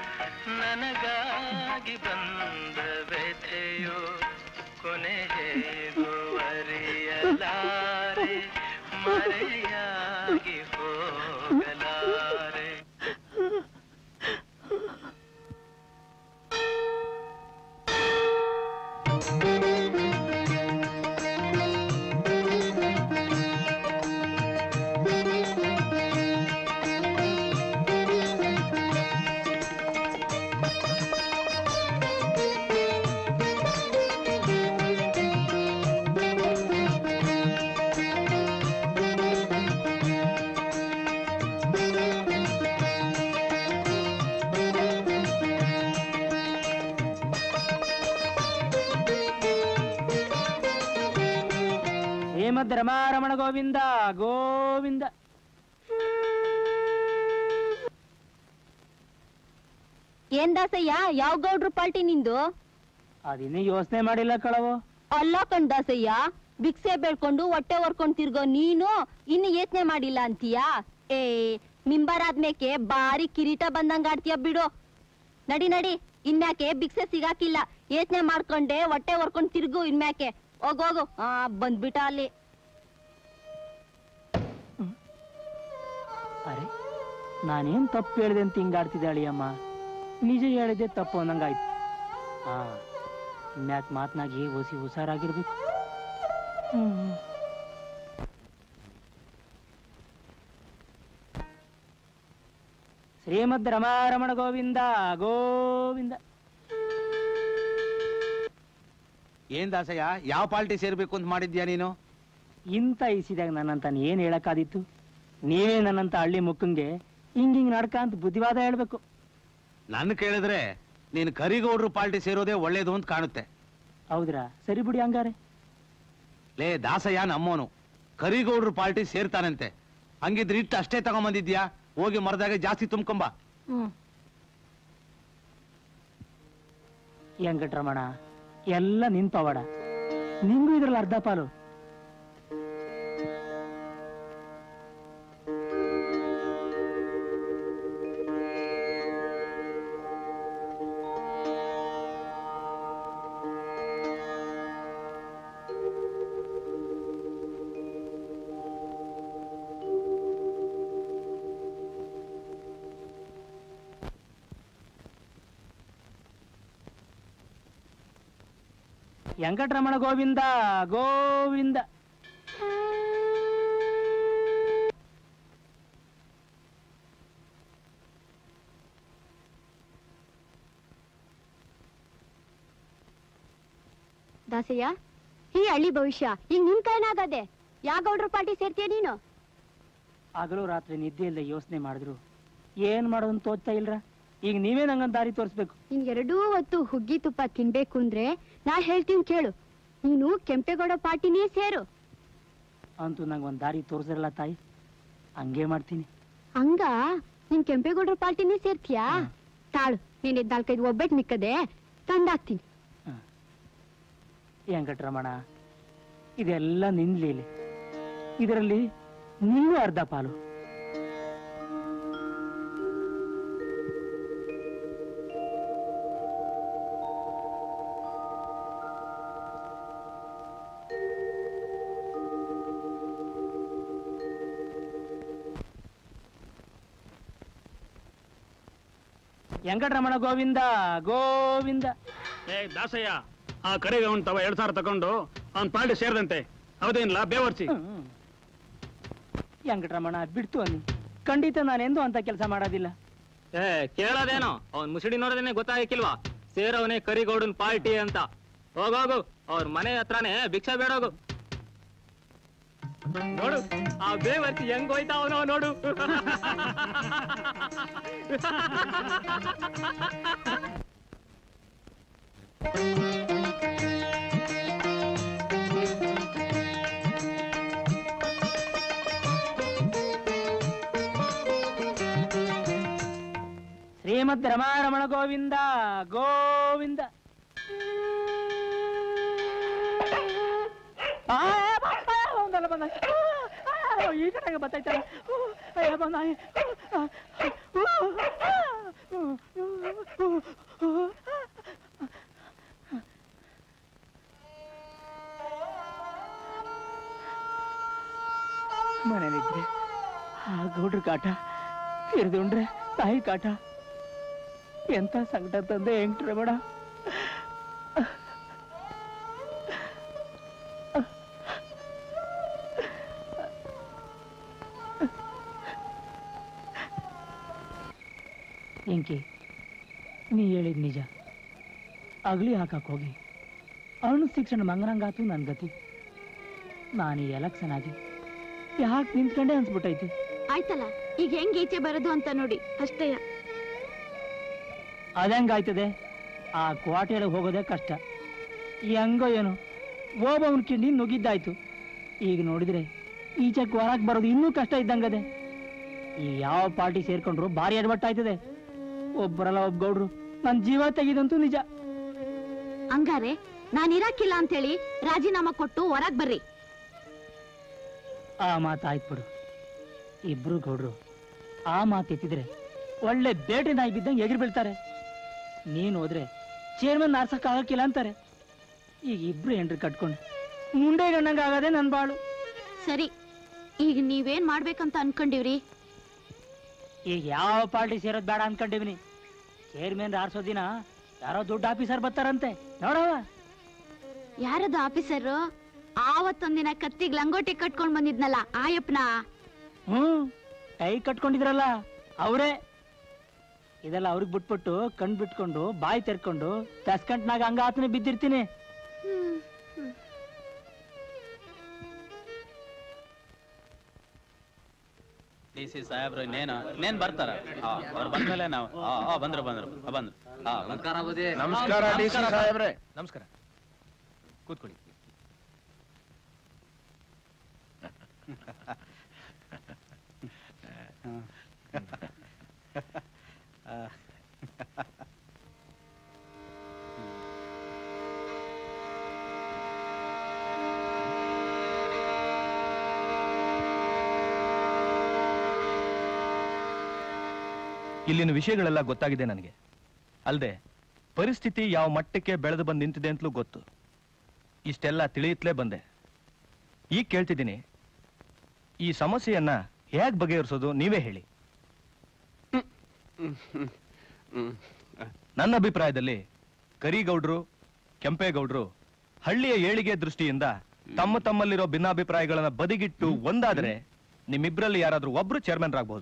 ನನಗಾಗಿ ಬಂದ ವ್ಯಥೆಯು ಕೊನೆ ಹೇಗೂ ಅರಿಯಲಾರೆ ಮರೆಯಾಗಿ ಹೋಗಲಾರೆ
ಶ್ರೀಮದ್ ರಮಾರಮಣ ಗೋವಿಂದ ಗೋವಿಂದ
ಏನ್ ದಾಸಯ್ಯ ಯಾವ ಗೌಡ್ರು ಪಾಲ್ಟಿ ನಿಂದು
ಅದಿನ್ನೂ ಯೋಚನೆ ಮಾಡಿಲ್ಲ ಕಳವು
ಅಲ್ಲ ಕಣ್ ದಾಸಯ್ಯ ಭಿಕ್ಷೆ ಬೇಡ್ಕೊಂಡು ಹೊಟ್ಟೆ ಹೊರ್ಕೊಂಡ್ ತಿರ್ಗೋ ನೀನು ಇನ್ನು ಯೋಚನೆ ಮಾಡಿಲ್ಲ ಅಂತೀಯಾ ಏ ಮಿಂಬರ್ ಆದ್ಮೇಕೆ ಬಾರಿ ಕಿರೀಟ ಬಂದಂಗ ಆಡ್ತೀಯ ಬಿಡು ನಡಿ ನಡಿ ಇನ್ಮ್ಯಾಕೆ ಭಿಕ್ಷೆ ಸಿಗಾಕಿಲ್ಲ ಯೋಚನೆ ಮಾಡ್ಕೊಂಡೆ ಹೊಟ್ಟೆ ಹೊರ್ಕೊಂಡ್ ತಿರ್ಗು ಇನ್ಮ್ಯಾಕೆ ಹೋಗೋಗು ಆ ಬಂದ್ಬಿಟ್ಟ ಅಲ್ಲಿ
ಅರೆ ನಾನೇನ್ ತಪ್ಪು ಹೇಳಿದೆ ಅಂತ ಹಿಂಗಾಡ್ತಿದ್ದೆ ಅಳಿಯಮ್ಮ ನಿಜ ಹೇಳಿದೆ ತಪ್ಪು ಅನ್ನಂಗಾಯ್ತು ಹಾ ಇನ್ಮ್ಯಾಕ್ ಮಾತ್ನಾಗಿ ಒಸಿ ಹುಷಾರಾಗಿರ್ಬೇಕು ಹ್ಮ್ ಶ್ರೀಮದ್ ರಮಾರಮಣ ಗೋವಿಂದ ಗೋವಿಂದ
ಏನ್ ದಾಸಯ್ಯ ಯಾವ ಪಾರ್ಟಿ ಸೇರ್ಬೇಕು ಅಂತ ಮಾಡಿದ್ಯಾ ನೀನು
ಇಂಥ ಇಸಿದಾಗ ನನ್ನಂತ ಏನ್ ಹೇಳಕ್ಕಾದಿತ್ತು ನೀವೇ ನನ್ನಂತ ಹಳ್ಳಿ ಮುಕ್ಕಂಗೆ ಹಿಂಗ್ ಹಿಂಗ್ ನಡ್ಕ ಅಂತ ಬುದ್ಧಿವಾದ ಹೇಳ್ಬೇಕು
ನನ್ನ ಕೇಳಿದ್ರೆ ನೀನು ಕರಿಗೌಡ್ರು ಪಾರ್ಟಿ ಸೇರೋದೇ ಒಳ್ಳೇದು ಅಂತ ಕಾಣುತ್ತೆ
ಹೌದ್ರಾ ಸರಿ ಬಿಡಿ ಹಂಗಾರೆ
ಲೇ ದಾಸಯ್ಯ ನಮ್ಮೋನು ಕರಿಗೌಡ್ರು ಪಾರ್ಟಿ ಸೇರ್ತಾನಂತೆ ಹಂಗಿದ್ರೆ ಇಟ್ಟು ಅಷ್ಟೇ ತಗೊಂಬಂದಿದ್ಯಾ ಹೋಗಿ ಮರದಾಗ ಜಾಸ್ತಿ ತುಂಬ್ಕೊಂಬ
ವೆಂಕಟರಮಣ ಎಲ್ಲ ನಿನ್ ಪವಾಡ ನಿಂಗೂ ಇದ್ರಲ್ಲಿ ಅರ್ಧ ಪಾಲು ವೆಂಕಟರಮಣ ಗೋವಿಂದ ಗೋವಿಂದ
ದಾಸಯ್ಯ ಈ ಹಳ್ಳಿ ಭವಿಷ್ಯ ಈಗ ನಿನ್ ಕೈನಾಗದೆ ಯಾವ ಗೌಡ್ರ ಪಾರ್ಟಿ ಸೇರ್ತೀಯ ನೀನು
ಹಗಲು ರಾತ್ರಿ ನಿದ್ದೆ ಇಲ್ಲದೆ ಯೋಚನೆ ಮಾಡಿದ್ರು ಏನ್ ಮಾಡೋದು ತೋಚ್ತಾ ಇಲ್ರ ಈಗ ನೀವೇ ನಂಗೊಂದ್ ದಾರಿ ತೋರಿಸ್ಬೇಕು
ನಿನ್ ಎರಡೂ ಹೊತ್ತು ಹುಗ್ಗಿ ತುಪ್ಪ ತಿನ್ಬೇಕು ಅಂದ್ರೆ ನಾ ಹೇಳ್ತೀನಿ ಕೇಳು ನೀನು ಕೆಂಪೇಗೌಡ ಪಾರ್ಟಿನೇ ಸೇರು
ಅಂತೂ ನಂಗೆ ಒಂದ್ ದಾರಿ ತೋರಿಸಿರಲ್ಲ ತಾಯಿ ಹಂಗೆ ಮಾಡ್ತೀನಿ
ಹಂಗ ನೀನ್ ಕೆಂಪೇಗೌಡ್ರ ಪಾರ್ಟಿನೇ ಸೇರ್ತೀಯಾ ತಾಳು ನೀನ್ ಇದ್ ನಾಲ್ಕೈದು ಒಬ್ಬಟ್ಟು ಮಿಕ್ಕದೆ ತಂದಾಕ್ತೀನಿ
ವೆಂಕಟರಮಣ ಇದೆಲ್ಲ ನಿನ್ ಲೀಲೆ ಇದರಲ್ಲಿ ನೀನು ಅರ್ಧ ಪಾಲು ವೆಂಕಟರಮಣ ಗೋವಿಂದ ಗೋವಿಂದ
ಏ ದಾಸಯ್ಯ ಆ ಕರೆಗೆ ಅವ್ನ್ ತವ ಎರಡ್ ಸಾವಿರ ತಗೊಂಡು ಅವ್ನ್ ಪಾರ್ಟಿ ಸೇರಿದಂತೆ ಹೌದೇನಿಲ್ಲ ಬೇವರ್ಸಿ
ವೆಂಕಟರಮಣ ಬಿಡ್ತು ಅನ್ನಿ ಖಂಡಿತ ನಾನೆಂದೂ ಅಂತ ಕೆಲಸ ಮಾಡೋದಿಲ್ಲ
ಏ ಕೇಳೋದೇನೋ ಅವ್ನ್ ಮುಸುಡಿ ನೋಡೋದೇನೆ ಗೊತ್ತಾಗಕ್ಕಿಲ್ವಾ ಸೇರವನೇ ಕರಿಗೌಡನ್ ಪಾರ್ಟಿ ಅಂತ ಹೋಗೋಗು ಅವ್ರ ಮನೆ ಹತ್ರನೇ ಭಿಕ್ಷೆ ಬೇಡೋಗು ನೋಡು ಆ ಬೇವರ್ತಿ ಹೆಂಗ್ ಹೋಯ್ತಾವನೋ ನೋಡು
ಶ್ರೀಮದ್ ರಮಾರಮಣ ಗೋವಿಂದ ಗೋವಿಂದ ಆ, ಬಂದ, ಬಂದಲ್ಲ, ಬಂದ. ಆ, ಈ ಕಡೆಗೆ ಬರ್ತೈತಲ್ಲ ಊ, ಅಯ್ಯ, ಬಂದ. ಆ, ಊ, ಆ, ಊ, ಊ, ಊ, ಊ. ಮನೇಲಿದ್ರೆ ಆ ಗೌಡ್ರ ಕಾಟ ಹಿರಿದುಂಡ್ರೆ ತಾಯಿ ಕಾಟ ಎಂತ ಸಂಕಟ ತಂದೆ ಹೆಂಗ್ಟ್ರೆ ಬೇಡ ಎಂಕಿ ನೀ ಹೇಳಿದ್ ನಿಜ ಅಗಲಿ ಹಾಕಕ್ ಹೋಗಿ ಅಣು ಶಿಕ್ಷಣ ಮಂಗನಂಗಾತು ನನ್ ಗತಿ ನಾನು ಈ ಎಲೆಕ್ಷನ್ ಆಗಿ ಯಾಕೆ ನಿಂತ್ಕೊಂಡೆ ಅನ್ಸ್ಬಿಟ್ಟೈತಿ
ಆಯ್ತಲ್ಲ ಈಗ ಹೆಂಗ್ ಈಚೆ ಬರೋದು ಅಂತ ನೋಡಿ ಅಷ್ಟೇ
ಅದಂಗಾಯ್ತದೆ ಆ ಕ್ವಾಟೆರಿಗೆ ಹೋಗೋದೇ ಕಷ್ಟ ಹೆಂಗೋ ಏನು ಓಬವನ್ ಕಿಂಡಿ ನುಗ್ಗಿದ್ದಾಯ್ತು ಈಗ ನೋಡಿದ್ರೆ ಈಚೆಕ್ ಹೊರಗ್ ಬರೋದು ಇನ್ನೂ ಕಷ್ಟ ಇದ್ದಂಗದೆ ಈ ಯಾವ ಪಾರ್ಟಿ ಸೇರ್ಕೊಂಡ್ರು ಭಾರಿ ಅಡ್ವಟ್ಟಾಯ್ತದೆ ಒಬ್ಬರಲ್ಲ ಒಬ್ಬ ಗೌಡ್ರು ನನ್ ಜೀವ ತೆಗಿದಂತೂ ನಿಜ
ಹಂಗಾರೆ ನಾನ್ ಇರಾಕಿಲ್ಲ ಅಂತೇಳಿ ರಾಜೀನಾಮಾ ಕೊಟ್ಟು ಹೊರಗ್ ಬರ್ರಿ
ಆ ಮಾತಾಯ್ತು ಬಿಡು ಇಬ್ರು ಗೌಡ್ರು ಆ ಮಾತು ಎತ್ತಿದ್ರೆ ಒಳ್ಳೆ ಬೇಟೆ ನಾಯಿ ಬಿದ್ದಂಗೆ ಎಗರು ಬೀಳ್ತಾರೆ ನೀನ್ ಹೋದ್ರೆ ಚೇರ್ಮನ್ ಆರ್ಸಕ್ ಆಗಕ್ಕಿಲ್ಲ ಅಂತಾರೆ ಈಗ ಇಬ್ರು ಹೆಂಡ್ರಿ ಕಟ್ಕೊಂಡು ಮುಂಡೆ ಗಣ್ಣಂಗ ಆಗದೆ ನನ್ ಬಾಳು
ಸರಿ ಈಗ ನೀವೇನ್ ಮಾಡ್ಬೇಕಂತ ಅನ್ಕೊಂಡಿವ್ರಿ
ಈಗ ಯಾವ ಪಾರ್ಟಿ ಸೇರೋದ್ ಬೇಡ ಅನ್ಕೊಂಡಿವ್ನಿ ಚೇರ್ಮನ್ ಆರ್ಸೋ ದಿನ ಯಾರೋ ದೊಡ್ಡ ಆಫೀಸರ್ ಬರ್ತಾರಂತೆ ನೋಡವ
ಯಾರದ ಆಫೀಸರ್ ಆವತ್ತೊಂದಿನ ಕತ್ತಿಗ್ ಲಂಗೋಟಿ ಕಟ್ಕೊಂಡ್ ಬಂದಿದ್ನಲ್ಲ ಆಯಪ್ಪನ
ಹ್ಮ್ ಕೈ ಕಟ್ಕೊಂಡಿದ್ರಲ್ಲ ಅವರೇ ಇದೆಲ್ಲ ಅವ್ರಿಗೆ ಬಿಟ್ಬಿಟ್ಟು ಕಣ್ ಬಿಟ್ಕೊಂಡು ಬಾಯಿ ತೆರ್ಕೊಂಡು ತಸ್ಕಂಟ್ನಾಗ ಹಂಗ ಆತನೇ ಬಿದ್ದಿರ್ತೀನಿ
ಡಿ ಸಿ ಸಾಹೇಬ್ರು ಇನ್ನೇನು ಇನ್ನೇನ್ ಬರ್ತಾರ ಆ, ಅವ್ರು ಬಂದ್ಮೇಲೆ ನಾವು ಆ, ಆ, ಬಂದ್ರು ಬಂದ್ರು ಆ, ಬಂದ್ರು ಆ, ಬಂದ್ರು.
ನಮಸ್ಕಾರ ಡಿ ಸಿ ಸಾಹೇಬ್ರೆ
ನಮಸ್ಕಾರ ಕೂತ್ಕೊಳ್ಳಿ
ಇಲ್ಲಿನ ವಿಷಯಗಳೆಲ್ಲ ಗೊತ್ತಾಗಿದೆ ನನಗೆ ಅಲ್ಲದೆ ಪರಿಸ್ಥಿತಿ ಯಾವ ಮಟ್ಟಕ್ಕೆ ಬೆಳೆದು ಬಂದು ನಿಂತಿದೆ ಅಂತಲೂ ಗೊತ್ತು ಇಷ್ಟೆಲ್ಲ ತಿಳಿಯುತ್ತಲೇ ಬಂದೆ ಈಗ ಕೇಳ್ತಿದ್ದೀನಿ ಈ ಸಮಸ್ಯೆಯನ್ನ ಹೇಗೆ ಬಗೆಹರಿಸೋದು ನೀವೇ ಹೇಳಿ ನನ್ನ ಅಭಿಪ್ರಾಯದಲ್ಲಿ ಕರಿಗೌಡ್ರು ಕೆಂಪೇಗೌಡ್ರು ಹಳ್ಳಿಯ ಏಳಿಗೆ ದೃಷ್ಟಿಯಿಂದ ತಮ್ಮ ತಮ್ಮಲ್ಲಿರೋ ಭಿನ್ನಾಭಿಪ್ರಾಯಗಳನ್ನ ಬದಿಗಿಟ್ಟು ಒಂದಾದ್ರೆ ನಿಮ್ಮಿಬ್ರಲ್ಲಿ ಯಾರಾದ್ರೂ ಒಬ್ರು ಚೇರ್ಮನ್ ಆಗಬಹುದು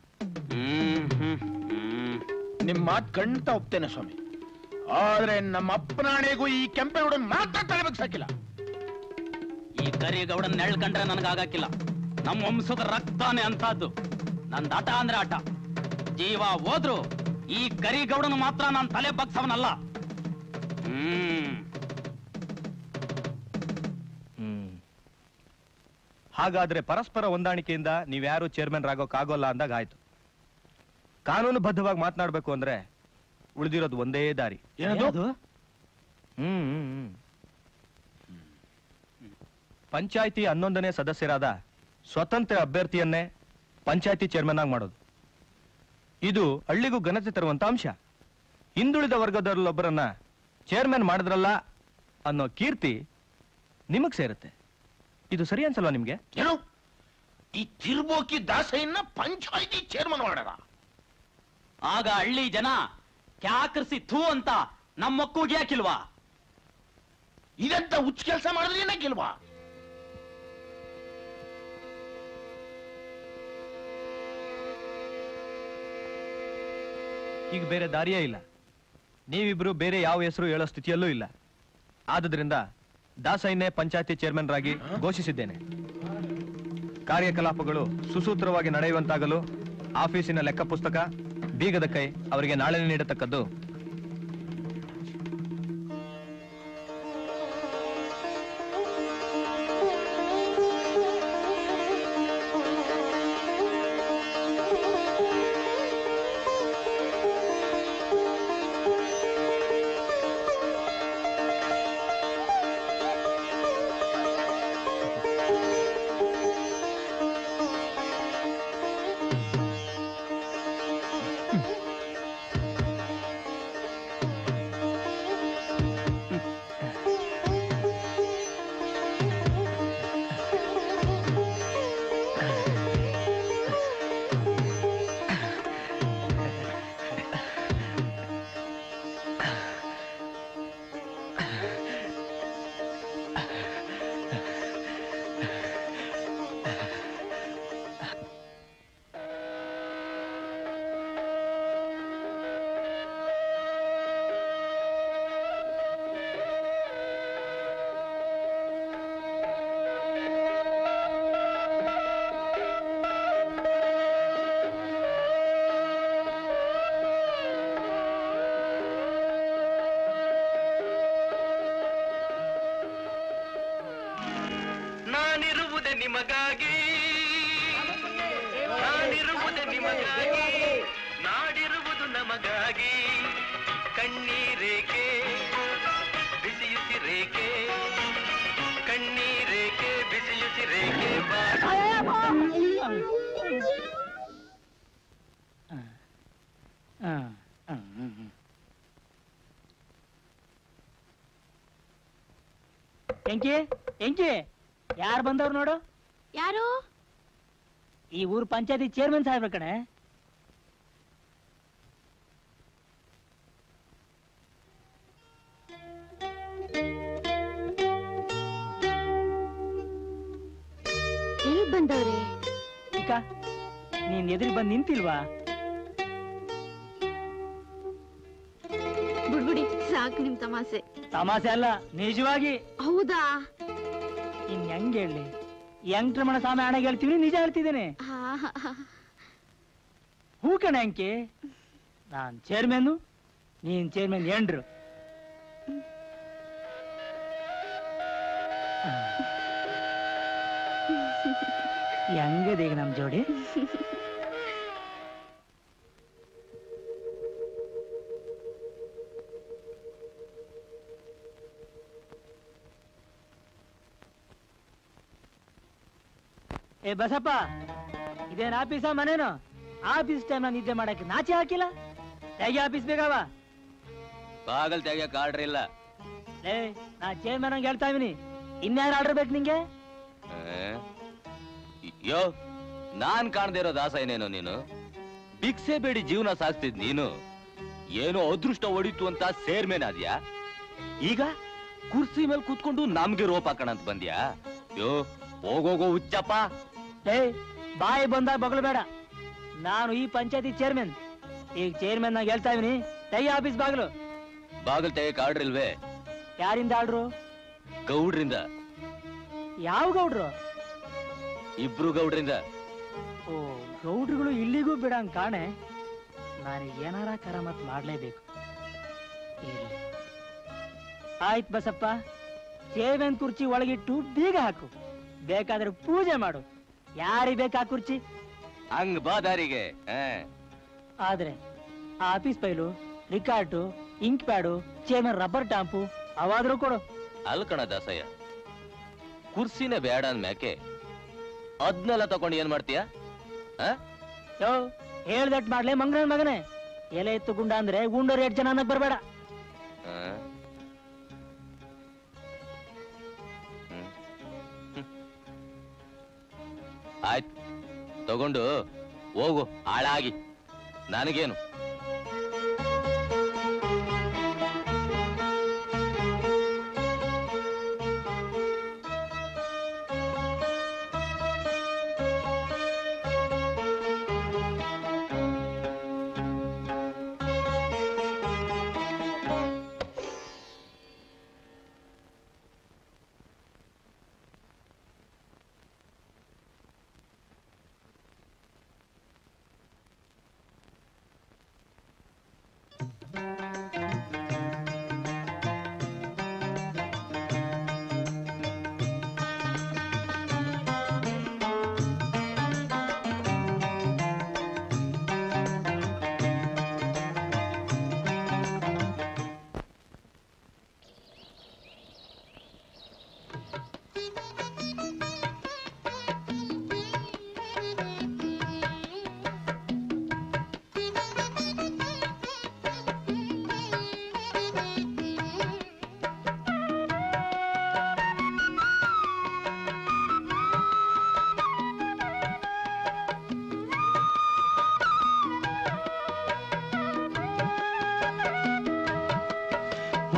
ನಿಮ್ ಮಾತ್ ಖಂಡಿತ ಒಪ್ತೇನೆ ಸ್ವಾಮಿ ಆದ್ರೆ ನಮ್ಮ ಅಪ್ಪನಾಣೆಗೂ ಈ ಕೆಂಪೇಗೌಡನ್ ಮಾತ್ರ ತಲೆಬೇಕು ಸಾಕಿಲ್ಲ
ಈ ಕರಿಗೌಡನ್ ನೆಳ್ ಕಂಡ್ರೆ ನನಗಾಗಕ್ಕಿಲ್ಲ ನಮ್ಮ ವಂಶದ ರಕ್ತಾನೆ ಅಂತದ್ದು ನಂದ್ ಆಟ ಅಂದ್ರೆ ಆಟ ಜೀವ ಹೋದ್ರು ಈ ಕರಿಗೌಡನು ಮಾತ್ರ ನಾನು ತಲೆ ಬಗ್ಸವನಲ್ಲ ಹ್ಮ್
ಹ್ಮ್ ಹಾಗಾದ್ರೆ ಪರಸ್ಪರ ಹೊಂದಾಣಿಕೆಯಿಂದ ನೀವ್ಯಾರು ಚೇರ್ಮನ್ ಆಗೋಕ್ಕಾಗೋಲ್ಲ ಅಂದಾಗ ಆಯ್ತು ಕಾನೂನುಬದ್ಧವಾಗಿ ಮಾತನಾಡ್ಬೇಕು ಅಂದ್ರೆ ಉಳಿದಿರೋದು ಒಂದೇ ದಾರಿ
ಏನದು?
ಹ್ಮ್ ಹ್ಮ್, ಹ್ಮ್. ಪಂಚಾಯ್ತಿ ಹನ್ನೊಂದನೇ ಸದಸ್ಯರಾದ ಸ್ವತಂತ್ರ ಅಭ್ಯರ್ಥಿಯನ್ನೇ ಪಂಚಾಯ್ತಿ ಚೇರ್ಮನ್ ಆಗಿ ಮಾಡೋದು ಇದು ಹಳ್ಳಿಗೂ ಘನತೆ ತರುವಂತ ಅಂಶ ಹಿಂದುಳಿದ ವರ್ಗದಲ್ಲೊಬ್ಬರನ್ನ ಚೇರ್ಮನ್ ಮಾಡಿದ್ರಲ್ಲ ಅನ್ನೋ ಕೀರ್ತಿ ನಿಮಗ್ ಸೇರುತ್ತೆ ಇದು ಸರಿ ಅನ್ಸಲ್ವಾ ನಿಮ್ಗೆ
ಏನು ಈ ತಿರ್ಬೋಕಿ ದಾಸಯ್ಯನ ಪಂಚಾಯತಿ ಚೇರ್ಮನ್ ಮಾಡದ
ಆಗ ಹಳ್ಳಿ ಜನ ಕ್ಯಾಕರ್ಸಿ ಥೂ ಅಂತ ನಮ್ಮ ಮಕ್ಕಳಿಗೆ ಯಾಕಿಲ್ವಾ
ಇದೆಂತ ಹುಚ್ಚ ಕೆಲಸ ಮಾಡಿದ್ರೆ ಏನಕ್ಕಿಲ್ವಾ
ಈಗ ಬೇರೆ ದಾರಿಯೇ ಇಲ್ಲ ನೀವಿಬ್ರು ಬೇರೆ ಯಾವ ಹೆಸರು ಹೇಳೋ ಸ್ಥಿತಿಯಲ್ಲೂ ಇಲ್ಲ ಆದುದರಿಂದ ದಾಸಯ್ಯನೇ ಪಂಚಾಯತಿ ಚೇರ್ಮನ್ ರಾಗಿ ಘೋಷಿಸಿದ್ದೇನೆ ಕಾರ್ಯಕಲಾಪಗಳು ಸುಸೂತ್ರವಾಗಿ ನಡೆಯುವಂತಾಗಲು ಆಫೀಸಿನ ಲೆಕ್ಕ ಪುಸ್ತಕ ಬೀಗದ ಕೈ ಅವರಿಗೆ ನಾಳೆ ನೀಡತಕ್ಕದ್ದು
ನಾನಿರುವುದೇ ನಿಮಗಾಗಿ ನಾನಿರುವುದೇ ನಿಮಗಾಗಿ ನಾಡಿರುವುದು ನಮಗಾಗಿ ಕಣ್ಣೀರೇಕೆ ಬಿಸಿಯುತ್ತಿರೇಕೆ ಕಣ್ಣೀರೇಕೆ ಬಿಸಿಯುತ್ತಿರೇಕೆ ಬಾ
ಎಂಕಿ ಎಂಕಿ ಯಾರು ಬಂದವ್ರು ನೋಡು
ಯಾರು
ಈ ಊರ್ ಪಂಚಾಯತಿ ಚೇರ್ಮನ್ ಸಾಹೇಬ್ರ ಕಣೆ
ಎಲ್ಲಿ ಬಂದವ್ರೆ
ಈಗ ನೀನ್ ಎದುರು ಬಂದ್ ನಿಂತಿಲ್ವಾ
ಬಿಡ್ಬಿಡಿ ಸಾಕು ನಿಮ್ ತಮಾಸೆ
ತಮಾಸೆ ಅಲ್ಲ ನಿಜವಾಗಿ
ಹೌದಾ
ಇನ್ ಹೆಂಗ್ ಹೇಳಿ ಯಂಕ್ರಮಣ ಸ್ವಾಮಿ ಹಣ ಹೇಳ್ತೀವಿ ನಿಜ ಹೇಳ್ತಿದ್ದೇನೆ
ಹಾ, ಹಾ, ಹಾ.
ಹೂ ಕಣ ಅಂಕಿ ನಾನ್ ಚೇರ್ಮನ್ ನೀನ್ ಚೇರ್ಮನ್ ಎಂಡ್ರು ಹೆಂಗದೆ ಈಗ ನಮ್ ಜೋಡಿ ಏ ಬಸಪ್ಪ ಇದೇನ್ ಆಫೀಸ ಮನೇನು ಆಫೀಸ್ ಟೈಮ್ ನಿದ್ದೆ ಮಾಡಕ್ಕೆ ನಾಚೆ ಹಾಕಿಲ್ಲ ಹೇಗೆ ಆಫೀಸ್ ಬೇಕಾವ
ಬಾಗಲ್ ತೆಗಿಯಕ್ ಆರ್ಡ್ರ್ ಇಲ್ಲ
ಲೇ ನಾ ಚೇರ್ಮನ್ ಹಂಗೆ ಹೇಳ್ತಾ ಇದೀನಿ ಇನ್ಯಾರು ಆರ್ಡರ್ ಬೇಕು ನಿಂಗೆ
ಆ? ಯೋ ನಾನ್ ಕಾಣ್ದೇ ಇರೋ ದಾಸ ಏನೇನೋ ನೀನು ಭಿಕ್ಷೆ ಬೇಡಿ ಜೀವನ ಸಾಗಿಸ್ತಿದ್ ನೀನು ಏನೋ ಅದೃಷ್ಟ ಹೊಡಿತು ಅಂತ ಸೇರ್ಮೇನ್ ಆದ್ಯಾ ಈಗ ಕುರ್ಸಿ ಮೇಲೆ ಕೂತ್ಕೊಂಡು ನಮ್ಗೆ ರೋಪ್ ಹಾಕೋಣ ಅಂತ ಬಂದ್ಯಾ ಯೋ ಹೋಗೋಗೋ ಹುಚ್ಚಪ್ಪ
ಲೇ ಬಾಯಿ ಬಂದಾಗ ಬಗಳು ಬೇಡ ನಾನು ಈ ಪಂಚಾಯತಿ ಚೇರ್ಮನ್ ಈಗ ಚೇರ್ಮನ್ ನಾಗ ಹೇಳ್ತಾ ಇದೀನಿ ತೆಗಿ ಆಫೀಸ್ ಬಾಗಿಲು
ಬಾಗಲ್ ತೆಗಿಯಕ್ ಆರ್ಡ್ರ್ ಇಲ್ವೇ
ಯಾರಿಂದ ಆರ್ಡ್ರು
ಗೌಡ್ರಿಂದ
ಯಾವ ಗೌಡ್ರು
ಇಬ್ರು ಗೌಡ್ರಿಂದ
ಓ ಗೌಡ್ರುಗಳು ಇಲ್ಲಿಗೂ ಬಿಡಂಗ್ ಕಾಣೆ ನನಗೆ ಏನಾರ ಕರಮತ್ ಮಾಡ್ಲೇಬೇಕು ಇರ್ಲಿ. ಆಯ್ತ್ ಬಸಪ್ಪ ಚೇರ್ಮನ್ ಕುರ್ಚಿ ಒಳಗಿಟ್ಟು ಬೀಗ ಹಾಕು ಬೇಕಾದ್ರೆ ಪೂಜೆ ಮಾಡು ಯಾರಿಗೆ ಬೇಕಾ ಕುರ್ಚಿ
ಹಂಗ್ ಬಾ ದಾರಿಗೆ ಆ.
ಆದ್ರೆ ಆ office file record ink pad chairman rubber stamp ಅವಾದ್ರೂ ಕೊಡು
ಅಲ್ ಕಣ ದಾಸಯ್ಯ ಕುರ್ಸಿನೇ ಬೇಡ ಅಂದ್ಮ್ಯಾಕೆ ಅದ್ನೆಲ್ಲ ತಗೊಂಡು ಏನ್ ಮಾಡ್ತೀಯ ಆ?
ಯೋ ಹೇಳ್ದಟ್ ಮಾಡ್ಲೆ ಮಂಗನ ಮಗನೇ ಎಲೆ ಎತ್ತು ಗುಂಡ ಅಂದ್ರೆ ಗುಂಡೋರ್ ಎರಡ್ ಜನ ಅನ್ನಕ್ ಬರ್ಬೇಡ
ಆ? ಹ್ಮ್. ಹ್ಮ್. ಆಯ್ತ್ ತಗೊಂಡು ಹೋಗು ಹಾಳಾಗಿ ನನಗೇನು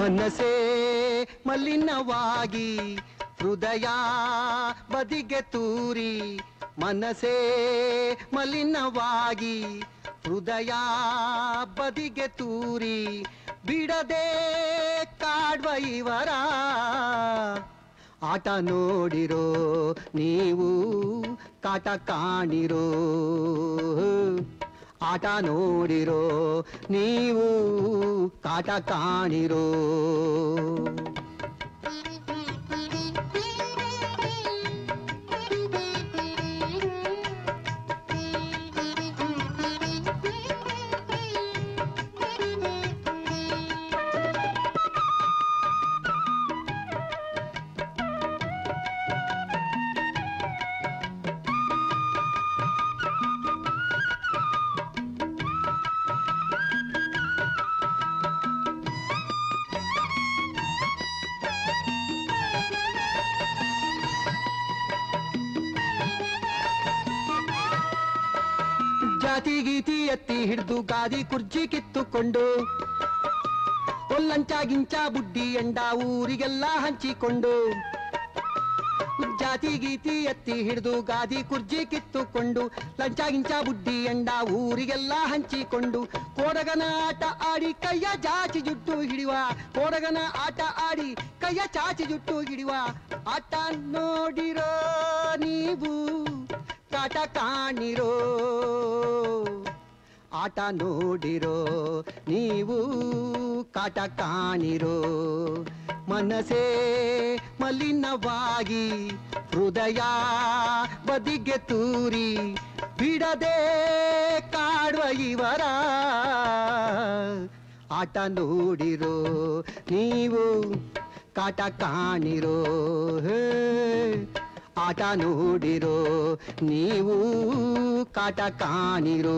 ಮನಸೇ ಮಲಿನವಾಗಿ ಹೃದಯ ಬದಿಗೆ ತೂರಿ ಮನಸೇ ಮಲಿನವಾಗಿ ಹೃದಯ ಬದಿಗೆ ತೂರಿ ಬಿಡದೆ ಕಾಡ್ವ ಇವರ ಆಟ ನೋಡಿರೋ ನೀವು ಕಾಟ ಕಾಣಿರೋ ಆಟ ನೋಡಿರೋ ನೀವು ಕಾಟ ಕಾಣಿರೋ ಜಾತಿ ಗೀತಿ ಎತ್ತಿ ಹಿಡಿದು ಗಾದಿ ಕುರ್ಚಿ ಕಿತ್ತುಕೊಂಡು ಒಲ್ಲಂಚ ಗಿಂಚ ಬುಡ್ಡಿ ಎಂಡ ಊರಿಗೆಲ್ಲ ಹಂಚಿಕೊಂಡು ಜಾತಿ ಗೀತಿ ಎತ್ತಿ ಹಿಡಿದು ಗಾದಿ ಕುರ್ಜಿ ಕಿತ್ತುಕೊಂಡು ಲಂಚ ಗಿಂಚ ಬುಡ್ಡಿ ಎಂಡ ಊರಿಗೆಲ್ಲ ಹಂಚಿಕೊಂಡು ಕೋಡಗನ ಆಟ ಆಡಿ ಕೈಯ ಜಾಚಿ ಜುಟ್ಟು ಹಿಡಿಯುವ ಕೋಡಗನ ಆಟ ಆಡಿ ಕೈಯ ಚಾಚಿ ಜುಟ್ಟು ಹಿಡಿಯುವ ಆಟ ನೋಡಿರೋ ನೀವು ಕಾಟ ಕಾಣಿರೋ ಆಟ ನೋಡಿರೋ ನೀವು ಕಾಟ ಕಾಣಿರೋ ಮನಸೇ ಮಲಿನವಾಗಿ ಹೃದಯ ಬದಿಗೆ ತೂರಿ ಬಿಡದೆ ಕಾಡುವ ಇವರ ಆಟ ನೋಡಿರೋ ನೀವು ಕಾಟ ಕಾಣಿರೋ ಹೇ ಆಟ ನೋಡಿರೋ ನೀವು ಕಾಟ ಕಾಣಿರೋ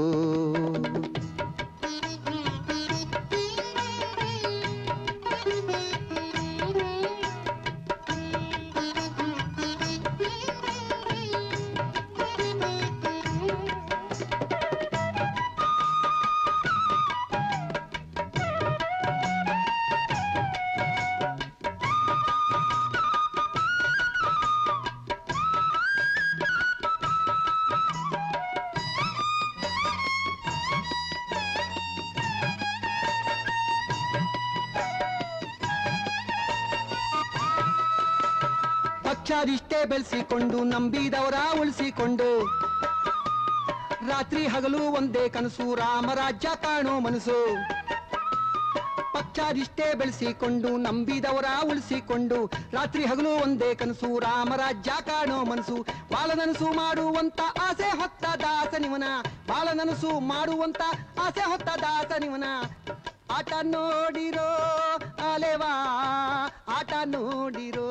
ಪಕ್ಷಾದಿಷ್ಟೇ ಬೆಳೆಸಿಕೊಂಡು ನಂಬಿದವರ ಉಳಿಸಿಕೊಂಡು ರಾತ್ರಿ ಹಗಲು ಒಂದೇ ಕನಸು ರಾಮರಾಜ್ಯ ಕಾಣೋ ಮನಸ್ಸು ಪಕ್ಷಾದಿಷ್ಟೇ ಬೆಳೆಸಿಕೊಂಡು ನಂಬಿದವರ ಉಳಿಸಿಕೊಂಡು ರಾತ್ರಿ ಹಗಲು ಒಂದೇ ಕನಸು ರಾಮರಾಜ್ಯ ಕಾಣೋ ಮನಸ್ಸು ಬಾಲನನಸು ಮಾಡುವಂತ ಆಸೆ ಹೊತ್ತ ದಾಸನಿವನ ಬಾಲನನಸು ಮಾಡುವಂತ ಆಸೆ ಹೊತ್ತ ದಾಸನಿವನ ಆಟ ನೋಡಿರೋ ಅಲೆವಾ ಆಟ ನೋಡಿರೋ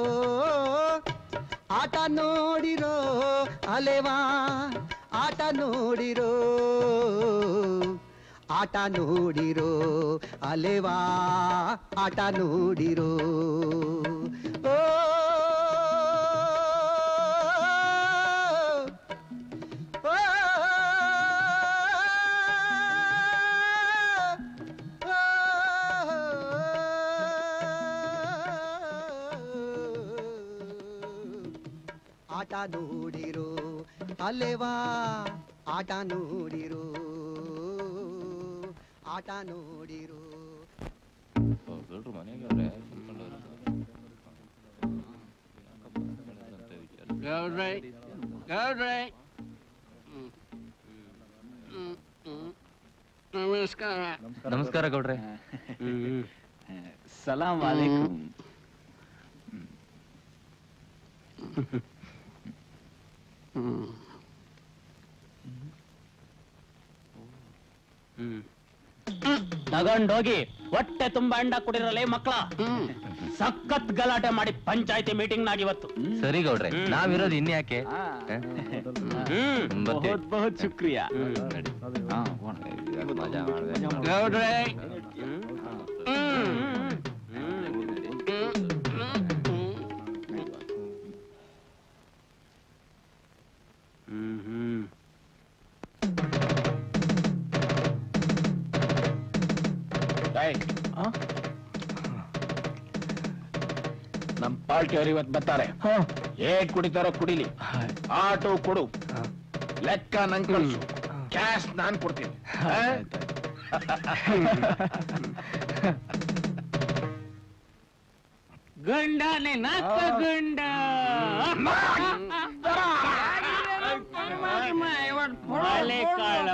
ಆಟ ನೋಡಿರೋ ಅಲೆವಾ ಆಟ ನೋಡಿರೋ ಆಟ ನೋಡಿರೋ ಅಲೆವಾ ಆಟ ನೋಡಿರೋ ಓ ಓ, ಆಟ ನೋಡಿರೋ ಅಲೆವಾ ಆಟ ನೋಡಿರೋ ಆಟ ನೋಡಿರೋ
ಗೌಡ್ರೆ ಗೌಡ್ರೆ ಹ್ಮ್. ಹ್ಮ್, ಹ್ಮ್. ನಮಸ್ಕಾರ
ನಮಸ್ಕಾರ ಗೌಡ್ರೆ
ಸಲಾಂ ವಾಲೇಕುಂ
ತಗೊಂಡೋಗಿ ಹೊಟ್ಟೆ ತುಂಬಾ ಅಂಡ ಕುಡಿರಲೇ ಮಕ್ಕಳ ಸಖತ್ ಗಲಾಟೆ ಮಾಡಿ ಪಂಚಾಯತಿ ಮೀಟಿಂಗ್ ನಾಗ ಇವತ್ತು
ಸರಿ ಗೌಡ್ರೆ ನಾವಿರೋದು ಇನ್ಯಾಕೆ
ಬಹುತ್ ಬಹುತ್ ಶುಕ್ರಿಯಾ
ಗೌಡ್ರೆ
ನಮ್ ಪಾರ್ಟಿ ಅವ್ರು ಇವತ್ತು ಬರ್ತಾರೆ ಏಟ್ ಕುಡಿತಾರೋ ಕುಡಿಲಿ ಆಟೋ ಕೊಡು ಲೆಕ್ಕ ನಂಗೆ ಕಳ್ಸು ಕ್ಯಾಶ್ ನಾನ್ ಕೊಡ್ತೀನಿ ಆ?
ಗಂಡನೆ ನಕ್ಕ ಗಂಡ ಮಳೆ ಕಾಳು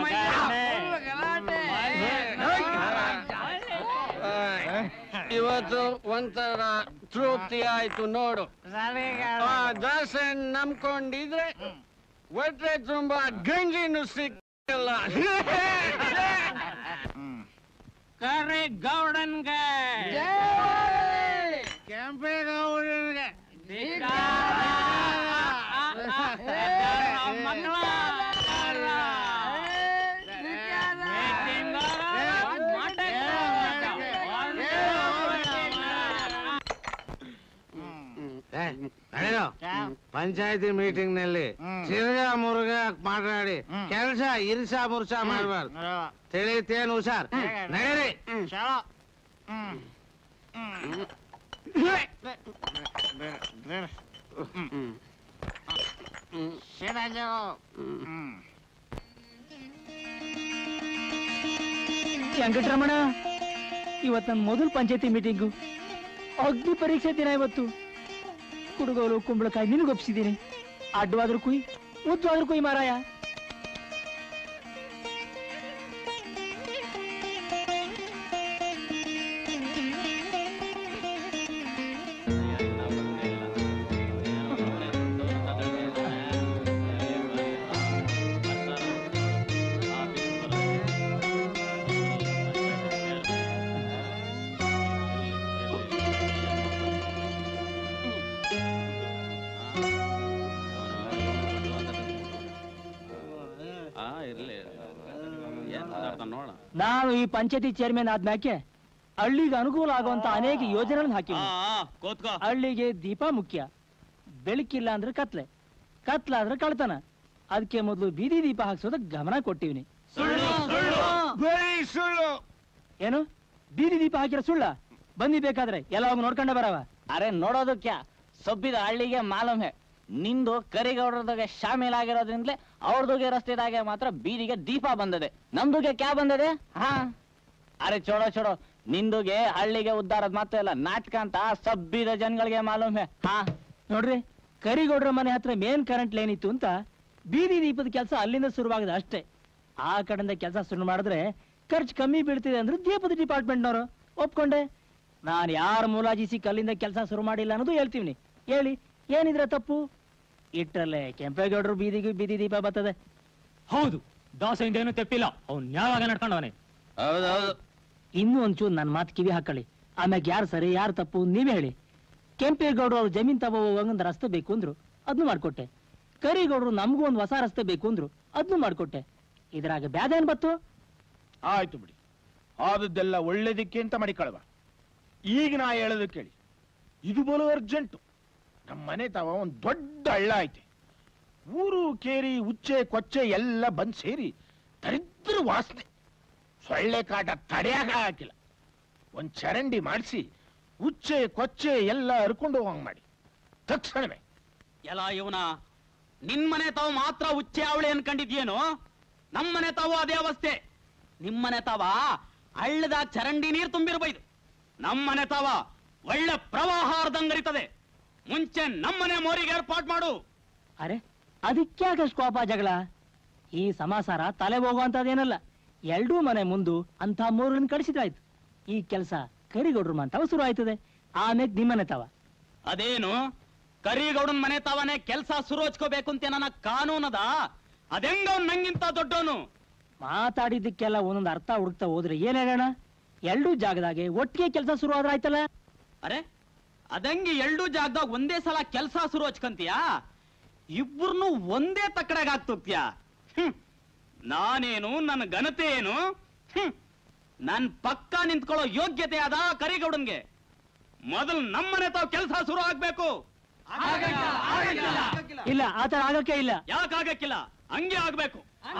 ಇವತ್ತು ಒಂಥರ ತೃಪ್ತಿ ಆಯ್ತು ನೋಡು ಆ ದೋಸೆ ನಂಬ್ಕೊಂಡಿದ್ರೆ ಹೊಟ್ಟೆ ತುಂಬಾ ಗಂಜಿನೂ ಸಿಕ್ಕಲ್ಲ ಕರೆ ಗೌಡನ್ಗೆ ಕೆಂಪೇಗೌಡನ್ಗೆ ಮಕ್ಕಳ
ಪಂಚಾಯತಿ ಮೀಟಿಂಗ್ ನಲ್ಲಿ ತಿರ್ಗಾ ಮುರುಗ ಮಾತಾಡಿ ಕೆಲಸ ಇರಿಸ ಮುರ್ಸ ಮಾಡಬಾರ್ದು ತಿಳಿತೇನು ಹುಷಾರ್ ನಡೀರಿ
ವೆಂಕಟರಮಣ ಇವತ್ತು ನನ್ನ ಮೊದಲು ಪಂಚಾಯತಿ ಮೀಟಿಂಗು ಅಗ್ನಿ ಪರೀಕ್ಷೆ ದಿನ ಇವತ್ತು ಕುಡುಗೋಲು ಕುಂಬಳಕಾಯಿ ನಿನಗೆ ಒಪ್ಸಿದ್ದೀನಿ ಅಡ್ಡವಾದ್ರು ಕುಯ್ ಉದ್ದವಾದ್ರು ಕುಯ್ ಮಾರಾಯ
ಆ ಇರ್ಲಿ ಏನ್ ಮಾತಾಡ್ತಾನ ನೋಡ
ನಾನು ಈ ಪಂಚಾಯತಿ ಚೇರ್ಮನ್ ಆದ್ಮ್ಯಾಕೆ ಹಳ್ಳಿಗೆ ಅನುಕೂಲ ಆಗುವಂತ ಅನೇಕ ಯೋಜನೆಗಳನ್ನು ಹಾಕಿವಿ
ಕೂತ್ಕೋ
ಹಳ್ಳಿಗೆ ದೀಪ ಮುಖ್ಯ ಬೆಳಕಿಲ್ಲ ಅಂದ್ರೆ ಕತ್ಲೆ ಕತ್ಲಾದ್ರೆ ಕಳ್ತನ ಅದಕ್ಕೆ ಮೊದಲು ಬೀದಿ ದೀಪ ಹಾಕ್ಸೋದಕ್ಕೆ ಗಮನ ಕೊಟ್ಟಿವ್ನಿ
ಸುಳ್ಳು
ಏನು ಬೀದಿ ದೀಪ ಹಾಕಿರೋ ಸುಳ್ಳ ಬನ್ನಿ ಬೇಕಾದ್ರೆ ಎಲ್ಲ ಹೋಗಿ ನೋಡ್ಕೊಂಡೆ ಬರವ
ಅರೆ ನೋಡೋದಕ್ಕೆ ಸೊಬ್ಬಿದ ಹಳ್ಳಿಗೆ ಮಾಲೂಮ್ ಹೇ ನಿಂದು ಕರಿಗೌಡರದಾಗೆ ಶಾಮೀಲ್ ಆಗಿರೋದ್ರಿಂದಲೇ ಅವ್ರದುಗೆ ರಸ್ತೆದಾಗೆ ಮಾತ್ರ ಬೀದಿಗೆ ದೀಪ ಬಂದದೆ ನಮ್ದುಗೆ ಕ್ಯಾ ಬಂದದೆ ಹಾ ಅರೆ ಚೋಡೋ ಚೋಡೋ ನಿಂದುಗೆ ಹಳ್ಳಿಗೆ ಉದ್ಧಾರದ ಮಾತ್ರ ಇಲ್ಲ ನಾಟಕ ಅಂತ ಸಬ್ಬಿದ ಜನಗಳಿಗೆ ಮಾಲೂಮ್ ಹೇ ಹಾ
ನೋಡ್ರಿ ಕರಿಗೌಡ್ರ ಮನೆ ಹತ್ರ ಮೇನ್ ಕರೆಂಟ್ ಲೈನ್ ಇತ್ತು ಅಂತ ಬೀದಿ ದೀಪದ ಕೆಲಸ ಅಲ್ಲಿಂದ ಶುರುವಾಗಿದೆ ಅಷ್ಟೇ ಆ ಕಡೆಯಿಂದ ಕೆಲಸ ಶುರು ಮಾಡಿದ್ರೆ ಖರ್ಚು ಕಮ್ಮಿ ಬೀಳ್ತಿದೆ ಅಂದ್ರೆ ದೀಪದ ಡಿಪಾರ್ಟ್ಮೆಂಟ್ನವರು ಒಪ್ಕೊಂಡೆ ನಾನು ಯಾರ ಮೂಲಾಜಿಸಿ ಕಲ್ಲಿಂದ ಕೆಲಸ ಶುರು ಮಾಡಿಲ್ಲ ಅನ್ನೋದು ಹೇಳ್ತೀವಿ ಹೇಳಿ ಏನಿದ್ರೆ ತಪ್ಪು ಇಟ್ಟಲ್ಲೇ ಕೆಂಪೇಗೌಡರು ಬೀದಿಗೆ ಬೀದಿ ದೀಪ ಬರ್ತದೆ
ಹೌದು ದಾಸೆಯಿಂದ ಏನು ತೆಪ್ಪಿಲ್ಲ ಅವ್ನು ಯಾವಾಗ ನಡ್ಕೊಂಡವನೆ
ಹೌದೌದು
ಇನ್ನೂ ಒಂಚೂರು ನನ್ನ ಮಾತು ಕಿವಿ ಹಾಕೊಳ್ಳಿ ಆಮ್ಯಾಗ ಯಾರು ಸರಿ ಯಾರು ತಪ್ಪು ನೀವೇ ಹೇಳಿ ಕೆಂಪೇಗೌಡರು ಅವ್ರು ಜಮೀನ್ ತಗೋ ಒಂದು ರಸ್ತೆ ಬೇಕು ಅಂದ್ರು ಅದನ್ನು ಮಾಡ್ಕೊಟ್ಟೆ ಕರಿಗೌಡರು ನಮಗೂ ಒಂದು ಹೊಸ ರಸ್ತೆ ಬೇಕು ಅಂದ್ರು ಅದನ್ನು ಮಾಡ್ಕೊಟ್ಟೆ ಇದ್ರಾಗ ಬ್ಯಾದ ಏನ್ ಬತ್ತು
ಆಯ್ತು ಬಿಡಿ ಆದದ್ದೆಲ್ಲ ಒಳ್ಳೇದಕ್ಕೆ ಅಂತ ಮಡಿಕಳವ ಈಗ ನಾ ಹೇಳೋದು ಕೇಳಿ ಇದು ಬಲು ಅರ್ಜೆಂಟು ನಮ್ಮ ಮನೆ ತಾವ ಒಂದು ದೊಡ್ಡ ಹಳ್ಳ ಐತೆ ಊರು ಕೇರಿ ಉಚ್ಚೆ ಕೊಚ್ಚೆ ಎಲ್ಲ ಬಂದ್ ಸೇರಿ ದರಿದ್ರ ವಾಸನೆ ಸೊಳ್ಳೆ ಕಾಟ ತಡೆಯಾಗ ಹಾಕಿಲ್ಲ ಒಂದ್ ಚರಂಡಿ ಮಾಡಿಸಿ ಉಚ್ಚೆ ಕೊಚ್ಚೆ ಎಲ್ಲ ಹರ್ಕೊಂಡು ಹೋಗಂಗ್ ಮಾಡಿ ತಕ್ಷಣವೇ
ಎಲ್ಲ ಇವನ ನಿನ್ ಮನೆ ತಾವು ಮಾತ್ರ ಉಚ್ಚೆ ಅವಳೆ ಅನ್ಕೊಂಡಿದ್ಯೇನು ನಮ್ಮನೆ ತಾವು ಅದೇ ಅವಸ್ಥೆ ನಿಮ್ಮನೆ ತಾವ ಹಳ್ಳದಾಗ ಚರಂಡಿ ನೀರು ತುಂಬಿರ್ಬೈದು ನಮ್ಮನೆ ತಾವ ಒಳ್ಳೆ ಪ್ರವಾಹ ಹರಿದಂಗರಿತದೆ ಮುಂಚೆ ನಮ್ಮನೆ ಮೋರಿಗೆ ಏರ್ಪಾಟ್ ಮಾಡು
ಅರೆ ಅದಕ್ಕ್ಯಾಕಷ್ಟು ಕೋಪ ಜಗಳ ಈ ಸಮಾಸಾರ ತಲೆ ಹೋಗುವಂತದೇನಲ್ಲ ಎರಡೂ ಮನೆ ಮುಂದು ಅಂತ ಮೂರನ್ನ ಕಳಿಸಿದ್ರಾಯ್ತು ಈ ಕೆಲಸ ಕರಿಗೌಡ್ರು ಮಂತವ ಶುರು ಆಯ್ತದೆ ಆಮೇಲೆ ನಿಮ್ಮನೆ ತವ
ಅದೇನು ಕರಿಗೌಡನ್ ಮನೆ ತಾವನೇ ಕೆಲ್ಸ ಶುರು ಹಚ್ಕೋಬೇಕು ಅಂತ ನನ್ನ ಕಾನೂನದ ಅದೆಂಗ ಅವ್ನ್ ನಂಗಿಂತ ದೊಡ್ಡವನು
ಮಾತಾಡಿದ್ದಕ್ಕೆಲ್ಲ ಒಂದೊಂದು ಅರ್ಥ ಹುಡುಕ್ತಾ ಹೋದ್ರೆ ಏನ್ ಹೇಳೋಣ ಎರಡೂ ಜಾಗದಾಗೆ ಒಟ್ಟಿಗೆ ಕೆಲಸ ಶುರು ಆದ್ರೆ ಆಯ್ತಲ್ಲ
ಅರೆ ಅದಂಗೆ ಎರಡೂ ಜಾಗದಾಗ ಒಂದೇ ಸಲ ಕೆಲ್ಸ ಶುರು ಹಚ್ಕಂತೀಯಾ ಇಬ್ಬರನ್ನು ಒಂದೇ ತಕ್ಕಡಾಗ ಹಾಕ್ತೋಗ್ತೀಯ ನಾನೇನು ನನ್ನ ಘನತೆ ಏನು ಹ್ಮ್. ನನ್ ಪಕ್ಕ ನಿಂತ್ಕೊಳ್ಳೋ ಯೋಗ್ಯತೆ ಅದ ಕರಿಗೌಡನ್ಗೆ ಮೊದಲು ನಮ್ಮನೆ ತಾವ್ ಕೆಲಸ ಶುರು ಆಗ್ಬೇಕು
ಇಲ್ಲ ಆತರ ಆಗಕ್ಕೆ ಇಲ್ಲ
ಯಾಕಾಗಕ್ಕಿಲ್ಲ ಹಂಗೆ ಆಗ್ಬೇಕು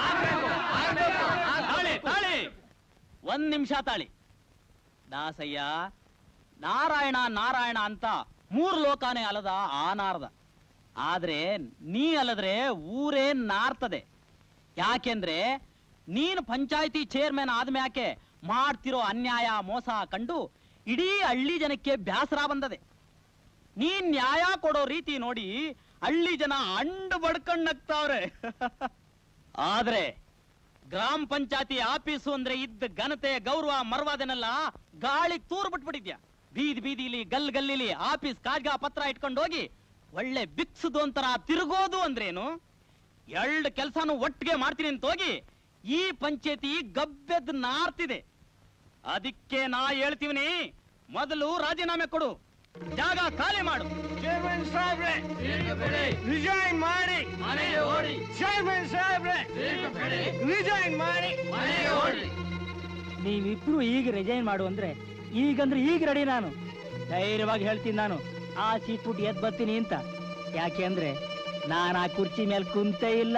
ತಾಳಿ ತಾಳಿ ಒಂದ್ ನಿಮಿಷ ತಾಳಿ ದಾಸಯ್ಯ ನಾರಾಯಣ ನಾರಾಯಣ ಅಂತ
ಮೂರು ಲೋಕಾನೇ ಅಲದ ಆನಾರ್ದ ಆದ್ರೆ ನೀ ಅಲದ್ರೆ ಊರೇ ನಾರ್ತದೆ ಯಾಕೆಂದ್ರೆ ನೀನು ಪಂಚಾಯತಿ ಚೇರ್ಮನ್ ಆದ್ಮ್ಯಾಕೆ ಮಾಡ್ತಿರೋ ಅನ್ಯಾಯ ಮೋಸ ಕಂಡು ಇಡೀ ಹಳ್ಳಿ ಜನಕ್ಕೆ ಬ್ಯಾಸರ ಬಂದದೆ ನೀನ್ ನ್ಯಾಯ ಕೊಡೋ ರೀತಿ ನೋಡಿ ಹಳ್ಳಿ ಜನ ಅಂಡು ಬಡ್ಕೊಂಡ್ ನಗ್ತಾವ್ರೆ ಆದ್ರೆ ಗ್ರಾಮ ಪಂಚಾಯತಿ ಆಫೀಸು ಅಂದ್ರೆ ಇದ್ದ ಘನತೆ ಗೌರವ ಮರ್ವಾದನೆಲ್ಲ ಗಾಳಿ ತೂರ್ ಬಿಟ್ಬಿಟ್ಟಿದ್ಯಾ ಬೀದಿ ಬೀದಿಲಿ ಗಲ್ ಗಲ್ಲಿಲಿ ಆಫೀಸ್ ಕಾಗ್ಗ ಪತ್ರ ಇಟ್ಕೊಂಡು ಹೋಗಿ ಒಳ್ಳೆ ಬಿಕ್ಸುದು ಒಂಥರ ತಿರುಗೋದು ಅಂದ್ರೇನು ಎರಡು ಕೆಲಸನೂ ಒಟ್ಟಿಗೆ ಮಾಡ್ತೀನಿ ಅಂತ ಹೋಗಿ ಈ ಪಂಚಾಯತಿ ಗಬ್ಬೆದ್ ನಾರ್ತಿದೆ ಅದಕ್ಕೆ ನಾ ಹೇಳ್ತೀವಿನಿ ಮೊದಲು ರಾಜೀನಾಮೆ ಕೊಡು ಜಾಗ ಖಾಲಿ ಮಾಡು
ಚೇರ್ಮನ್ ಸಾಹೇಬ್ರೆ ರಿಜೈನ್ ಮಾಡಿ
ಮನೆಗೆ ಓಡಿ.
ಚೇರ್ಮನ್ ಸಾಹೇಬ್ರೆ ರಿಜೈನ್ ಮಾಡಿ
ನೀವಿಬ್ರು ಈಗ ರಿಜೈನ್ ಮಾಡು ಅಂದ್ರೆ ಈಗಂದ್ರೆ ಈಗ ರೆಡಿ ನಾನು ಧೈರ್ಯವಾಗಿ ಹೇಳ್ತೀನಿ ನಾನು ಆ ಸೀಟ್ ಬಿಟ್ಟು ಎದ್ ಬರ್ತೀನಿ ಅಂತ ಯಾಕೆ ಅಂದ್ರೆ ನಾನು ಆ ಕುರ್ಚಿ ಮೇಲೆ ಕುಂತೇ ಇಲ್ಲ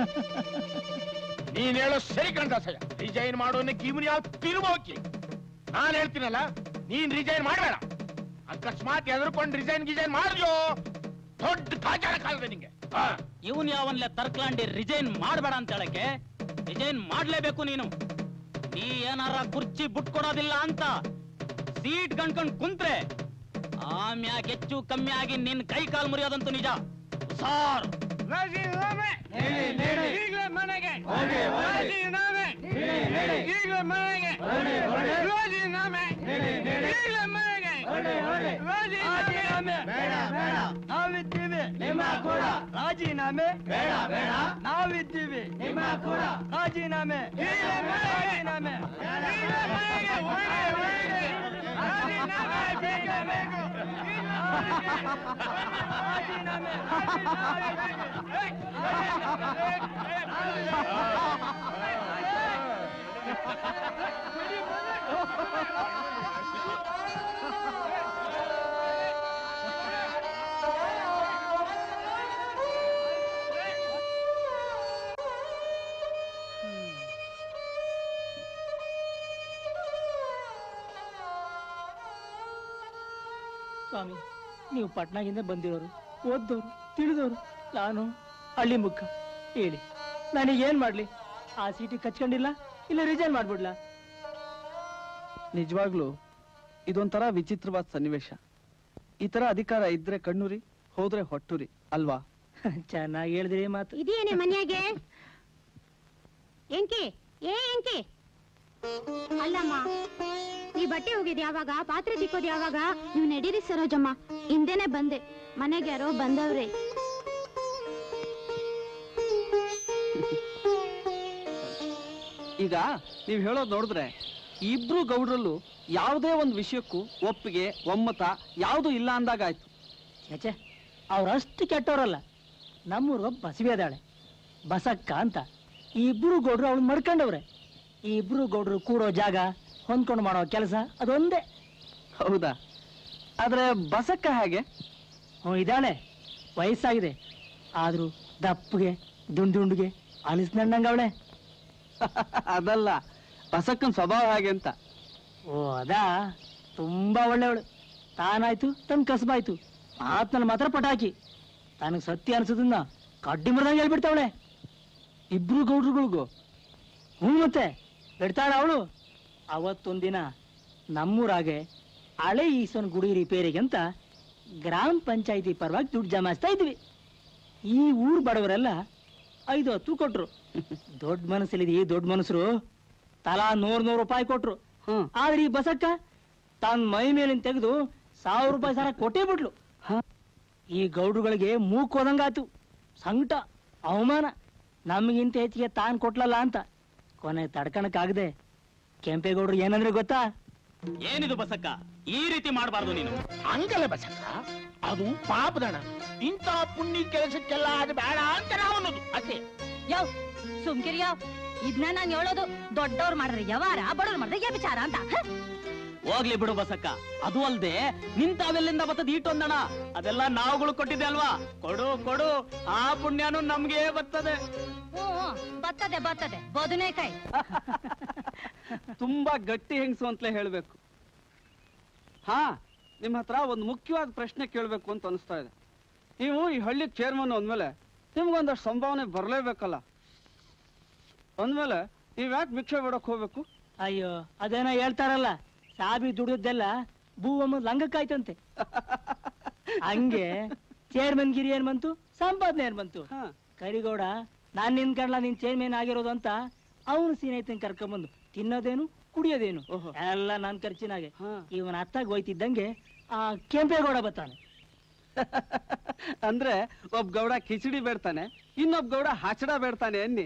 ನೀನ್ ಹೇಳೋ ಸರಿ ಕಣ್ದಾಸಯ್ಯ ರಿಜೈನ್ ಮಾಡೋನೆ ಕಿವಿನ ಯಾವ ತಿರುಬೋಕಿ ನಾನ್ ಹೇಳ್ತೀನಲ್ಲ ನೀನ್ ರಿಜೈನ್ ಮಾಡಬೇಡ ಅಕಸ್ಮಾತ್ ಎದುರ್ಕೊಂಡು ರಿಜೈನ್ ಗಿಜೈನ್ ಮಾಡಿದ್ಯೋ ದೊಡ್ಡ ಕಾಚಾರ ಕಾಲದೆ ನಿಂಗೆ ಆ.
ಇವನ್ ಯಾವನ್ಲೆ ತರ್ಕಲಾಂಡಿ ರಿಜೈನ್ ಮಾಡಬೇಡ ಅಂತ ಹೇಳಕ್ಕೆ ರಿಜೈನ್ ಮಾಡ್ಲೇಬೇಕು ನೀನು ನೀ ಏನಾರ ಕುರ್ಚಿ ಬಿಟ್ಕೊಡೋದಿಲ್ಲ ಅಂತ ಸೀಟ್ ಗಂಡ್ಕೊಂಡ್ ಕುಂತ್ರೆ ಆಮ್ಯಾಗ ಹೆಚ್ಚು ಕಮ್ಮಿ ಆಗಿ ನಿನ್ ಕೈ ಕಾಲ್ ಮುರಿಯೋದಂತೂ ನಿಜ ಸಾರ್
ರಾಜೀನಾಮೆ ಈಗಲೇ ಮನೆಗೆ ರಾಜೀನಾಮೆ ಈಗಲೇ ಮನೆಗೆ ರಾಜೀನಾಮೆ ಈಗಲೇ ಮನೆಗೆ ರಾಜೀನಾಮೆ
ಬೇಡ ಬೇಡ ನಾವಿದ್ದೀವಿ ನಿಮ್ಮ ಕೂಡ ರಾಜೀನಾಮೆ ಬೇಡ ಬೇಡ ನಾವಿದ್ದೀವಿ ನಿಮ್ಮ ಕೂಡ ರಾಜೀನಾಮೆ ರಾಜೀನಾಮೆ ಸ್ವಾಮಿ ನೀವು ಪಟ್ನಾಗಿಂದ ಬಂದಿರೋರು ಓದ್ದೋರು ತಿಳಿದೋರು ನಾನು ಹಳ್ಳಿ ಮುಖ ಹೇಳಿ ನನಗೇನ್ ಮಾಡ್ಲಿ ಆ ಸೀಟಿಗೆ ಕಚ್ಕೊಂಡಿಲ್ಲ ಇಲ್ಲ ರಿಜೈನ್ ಮಾಡ್ಬಿಡ್ಲಾ
ನಿಜವಾಗ್ಲೂ ಇದೊಂಥರ ವಿಚಿತ್ರವಾದ ಸನ್ನಿವೇಶ ಈ ತರ ಅಧಿಕಾರ ಇದ್ರೆ ಕಣ್ಣುರಿ ಹೋದ್ರೆ ಹೊಟ್ಟುರಿ ಅಲ್ವಾ
ಚೆನ್ನಾಗಿ ಹೇಳಿದ್ರಿ ಮಾತು
ಇದೇನೆ ಮನ್ಯಾಗೆ ಎಂಕೆ ಏ ಎಂಕೆ ಅಲ್ಲಮ್ಮ ನೀ ಬಟ್ಟೆ ಹೋಗಿದ್ ಯಾವಾಗ ಪಾತ್ರೆ ತಿಕ್ಕೋದ್ ಯಾವಾಗ ನೀವು ನಡೀರಿ ಸರೋಜಮ್ಮ ಹಿಂದೆನೆ ಬಂದೆ ಮನೆಗೆ ಯಾರೋ ಬಂದವ್ರೆ
ಈಗ ನೀವ್ ಹೇಳೋದ್ ನೋಡಿದ್ರೆ ಇಬ್ರು ಗೌಡ್ರಲ್ಲೂ ಯಾವುದೇ ಒಂದು ವಿಷಯಕ್ಕೂ ಒಪ್ಪಿಗೆ ಒಮ್ಮತ ಯಾವುದು ಇಲ್ಲ ಅಂದಾಗಾಯ್ತು
ಛೆ ಅವ್ರಷ್ಟು ಕೆಟ್ಟವರಲ್ಲ ನಮ್ಮೂರ್ಗ ಬಸವಿ ಅದಾಳೆ ಬಸಕ್ಕ ಅಂತ ಈ ಇಬ್ರು ಗೌಡ್ರು ಅವಳು ಮಡ್ಕೊಂಡವ್ರೆ ಈ ಇಬ್ರು ಗೌಡ್ರು ಕೂಡೋ ಜಾಗ ಹೊಂದ್ಕೊಂಡು ಮಾಡೋ ಕೆಲಸ ಅದೊಂದೇ
ಹೌದಾ ಆದ್ರೆ ಬಸಕ್ಕ ಹೇಗೆ
ಹ್ಞೂ ಇದ್ದಾಳೆ ವಯಸ್ಸಾಗಿದೆ ಆದ್ರೂ ದಪ್ಪಗೆ ದುಂಡುಂಡಿಗೆ ಅವಳೆ
ಅದಲ್ಲ ಬಸಕ್ಕನ್ ಸ್ವಭಾವ ಹಾಗೆ ಅಂತ
ಓ ಅದಾ ತುಂಬಾ ಒಳ್ಳೆಯವಳು ತಾನಾಯ್ತು ತನ್ನ ಕಸಬಾಯ್ತು ಮಾತ್ನಲ್ಲಿ ಮಾತ್ರ ಪಟಾಕಿ ತನಗೆ ಸತ್ಯ ಅನ್ಸೋದನ್ನ ಕಡ್ಡಿ ಮರದಂಗೆ ಹೇಳ್ಬಿಡ್ತಾವಳೆ ಇಬ್ರು ಗೌಡ್ರುಗಳಿಗೂ ಹ್ಞೂ ಮತ್ತೆ ಬಿಡ್ತಾಳ ಅವಳು ಅವತ್ತೊಂದಿನ ನಮ್ಮೂರಾಗೆ ಹಳೆ ಈಸನ್ ಗುಡಿ ರಿಪೇರಿಗೆ ಅಂತ ಗ್ರಾಮ ಪಂಚಾಯಿತಿ ಪರವಾಗಿ ದುಡ್ಡು ಜಮಾಯಿಸ್ತಾ ಇದ್ವಿ ಈ ಊರ್ ಬಡವರೆಲ್ಲ ಐದು ಹತ್ತು ಕೊಟ್ರು ದೊಡ್ಡ ಮನಸ್ಸಲ್ಲಿದೆ ಈ ದೊಡ್ಡ ಮನಸ್ಸರು ತಲಾ ನೂರ್ ನೂರು ರೂಪಾಯಿ ಕೊಟ್ರು ಆದ್ರೆ ಈ ಬಸಕ್ಕ ತನ್ನ ಮೈ ಮೇಲಿನ ತೆಗೆದು ಸಾವಿರ ರೂಪಾಯಿ ಸಾರ ಕೊಟ್ಟೇ ಬಿಟ್ಲು ಈ ಗೌಡ್ರುಗಳಿಗೆ ಮೂಕ್ ಹೋದಂಗಾತು ಸಂಕಟ ಅವಮಾನ ನಮಗಿಂತ ಹೆಚ್ಚಿಗೆ ತಾನ್ ಕೊಟ್ಲಲ್ಲ ಅಂತ ಕೊನೆ ತಡ್ಕಣಕ್ಕಾಗದೆ ಕೆಂಪೇಗೌಡ್ರು ಏನಂದ್ರೆ ಗೊತ್ತಾ
ಏನಿದು ಬಸಕ್ಕ ಈ ರೀತಿ ಮಾಡಬಾರ್ದು ನೀನು
ಹಂಗಲ್ಲ ಬಸಕ್ಕ ಅದು ಪಾಪದಣ ಇಂಥ ಪುಣ್ಯ ಕೆಲಸಕ್ಕೆಲ್ಲ ಅದು ಬೇಡ ಅಂತ ನಾವು ಅನ್ನೋದು ಅಷ್ಟೇ
ಯೋ ಸುಮ್ಕಿರಿಯೋ ಇದನ್ನ ನಾನು ಹೇಳೋದು ದೊಡ್ಡವ್ರು ಮಾಡ್ರೆ ಯವಾರ ಬಡವ್ರು ಮಾಡ್ರೆ ವ್ಯಭಿಚಾರ ಅಂತ ಹ?
ಹೋಗ್ಲಿ ಬಿಡು ಬಸಕ್ಕ ಅದು ಅಲ್ದೆ ನಿಂತಾವೆಲ್ಲಿಂದ ಬರ್ತದ ಈಟೊಂದಣ ಅದೆಲ್ಲ ನಾವುಗಳು ಕೊಟ್ಟಿದ್ದೆ ಅಲ್ವಾ ಕೊಡು ಕೊಡು ಆ ಪುಣ್ಯನು ನಮ್ಗೆ ಬರ್ತದೆ
ಹ್ಞೂ ಬರ್ತದೆ ಬರ್ತದೆ ಬದನೆಕಾಯಿ
ತುಂಬಾ ಗಟ್ಟಿ ಹೆಂಗಸು ಅಂತಲೇ ಹೇಳ್ಬೇಕು ಹಾ ನಿಮ್ಮ ಹತ್ರ ಒಂದು ಮುಖ್ಯವಾದ ಪ್ರಶ್ನೆ ಕೇಳಬೇಕು ಅಂತ ಅನಿಸ್ತಾ ಇದೆ ನೀವು ಈ ಹಳ್ಳಿ ಚೇರ್ಮನ್ ಅಂದಮೇಲೆ ನಿಮ್ಗೊಂದಷ್ಟು ಸಂಭಾವನೆ ಬರಲೇಬೇಕಲ್ಲ ಅಂದಮೇಲೆ ನೀವು ಯಾಕೆ ಭಿಕ್ಷೆ ಬಿಡೋಕೆ ಹೋಗ್ಬೇಕು
ಅಯ್ಯೋ ಅದೇನೋ ಹೇಳ್ತಾರಲ್ಲ ಸಾಬಿ ದುಡಿಯೋದೆಲ್ಲ ಭೂವಮ್ಮ ಲಂಗಕ್ಕಾಯ್ತಂತೆ ಹಂಗೆ ಚೇರ್ಮನ್ ಗಿರಿ ಏನ್ ಬಂತು ಸಂಪಾದನೆ ಏನ್ ಬಂತು ಕರಿಗೌಡ ನಾನ್ ನಿನ್ ಕಡ್ಲ ನಿನ್ ಚೇರ್ಮನ್ ಆಗಿರೋದು ಅಂತ ಅವನು ಸೀನೈತನ್ ಕರ್ಕೊಂಬಂದು ತಿನ್ನೋದೇನು ಕುಡಿಯೋದೇನು ಎಲ್ಲ ನನ್ ಖರ್ಚಿನಾಗೆ ಇವನ ಅತ್ತಾಗ ಹೋಯ್ತಿದ್ದಂಗೆ ಆ ಕೆಂಪೇಗೌಡ ಬತ್ತಾನೆ
ಅಂದ್ರೆ ಒಬ್ಬ ಗೌಡ ಕಿಚಡಿ ಬೇಡ್ತಾನೆ ಇನ್ನೊಬ್ಬ ಗೌಡ ಹಚಡ ಬೇಡ್ತಾನೆ ಅನ್ನಿ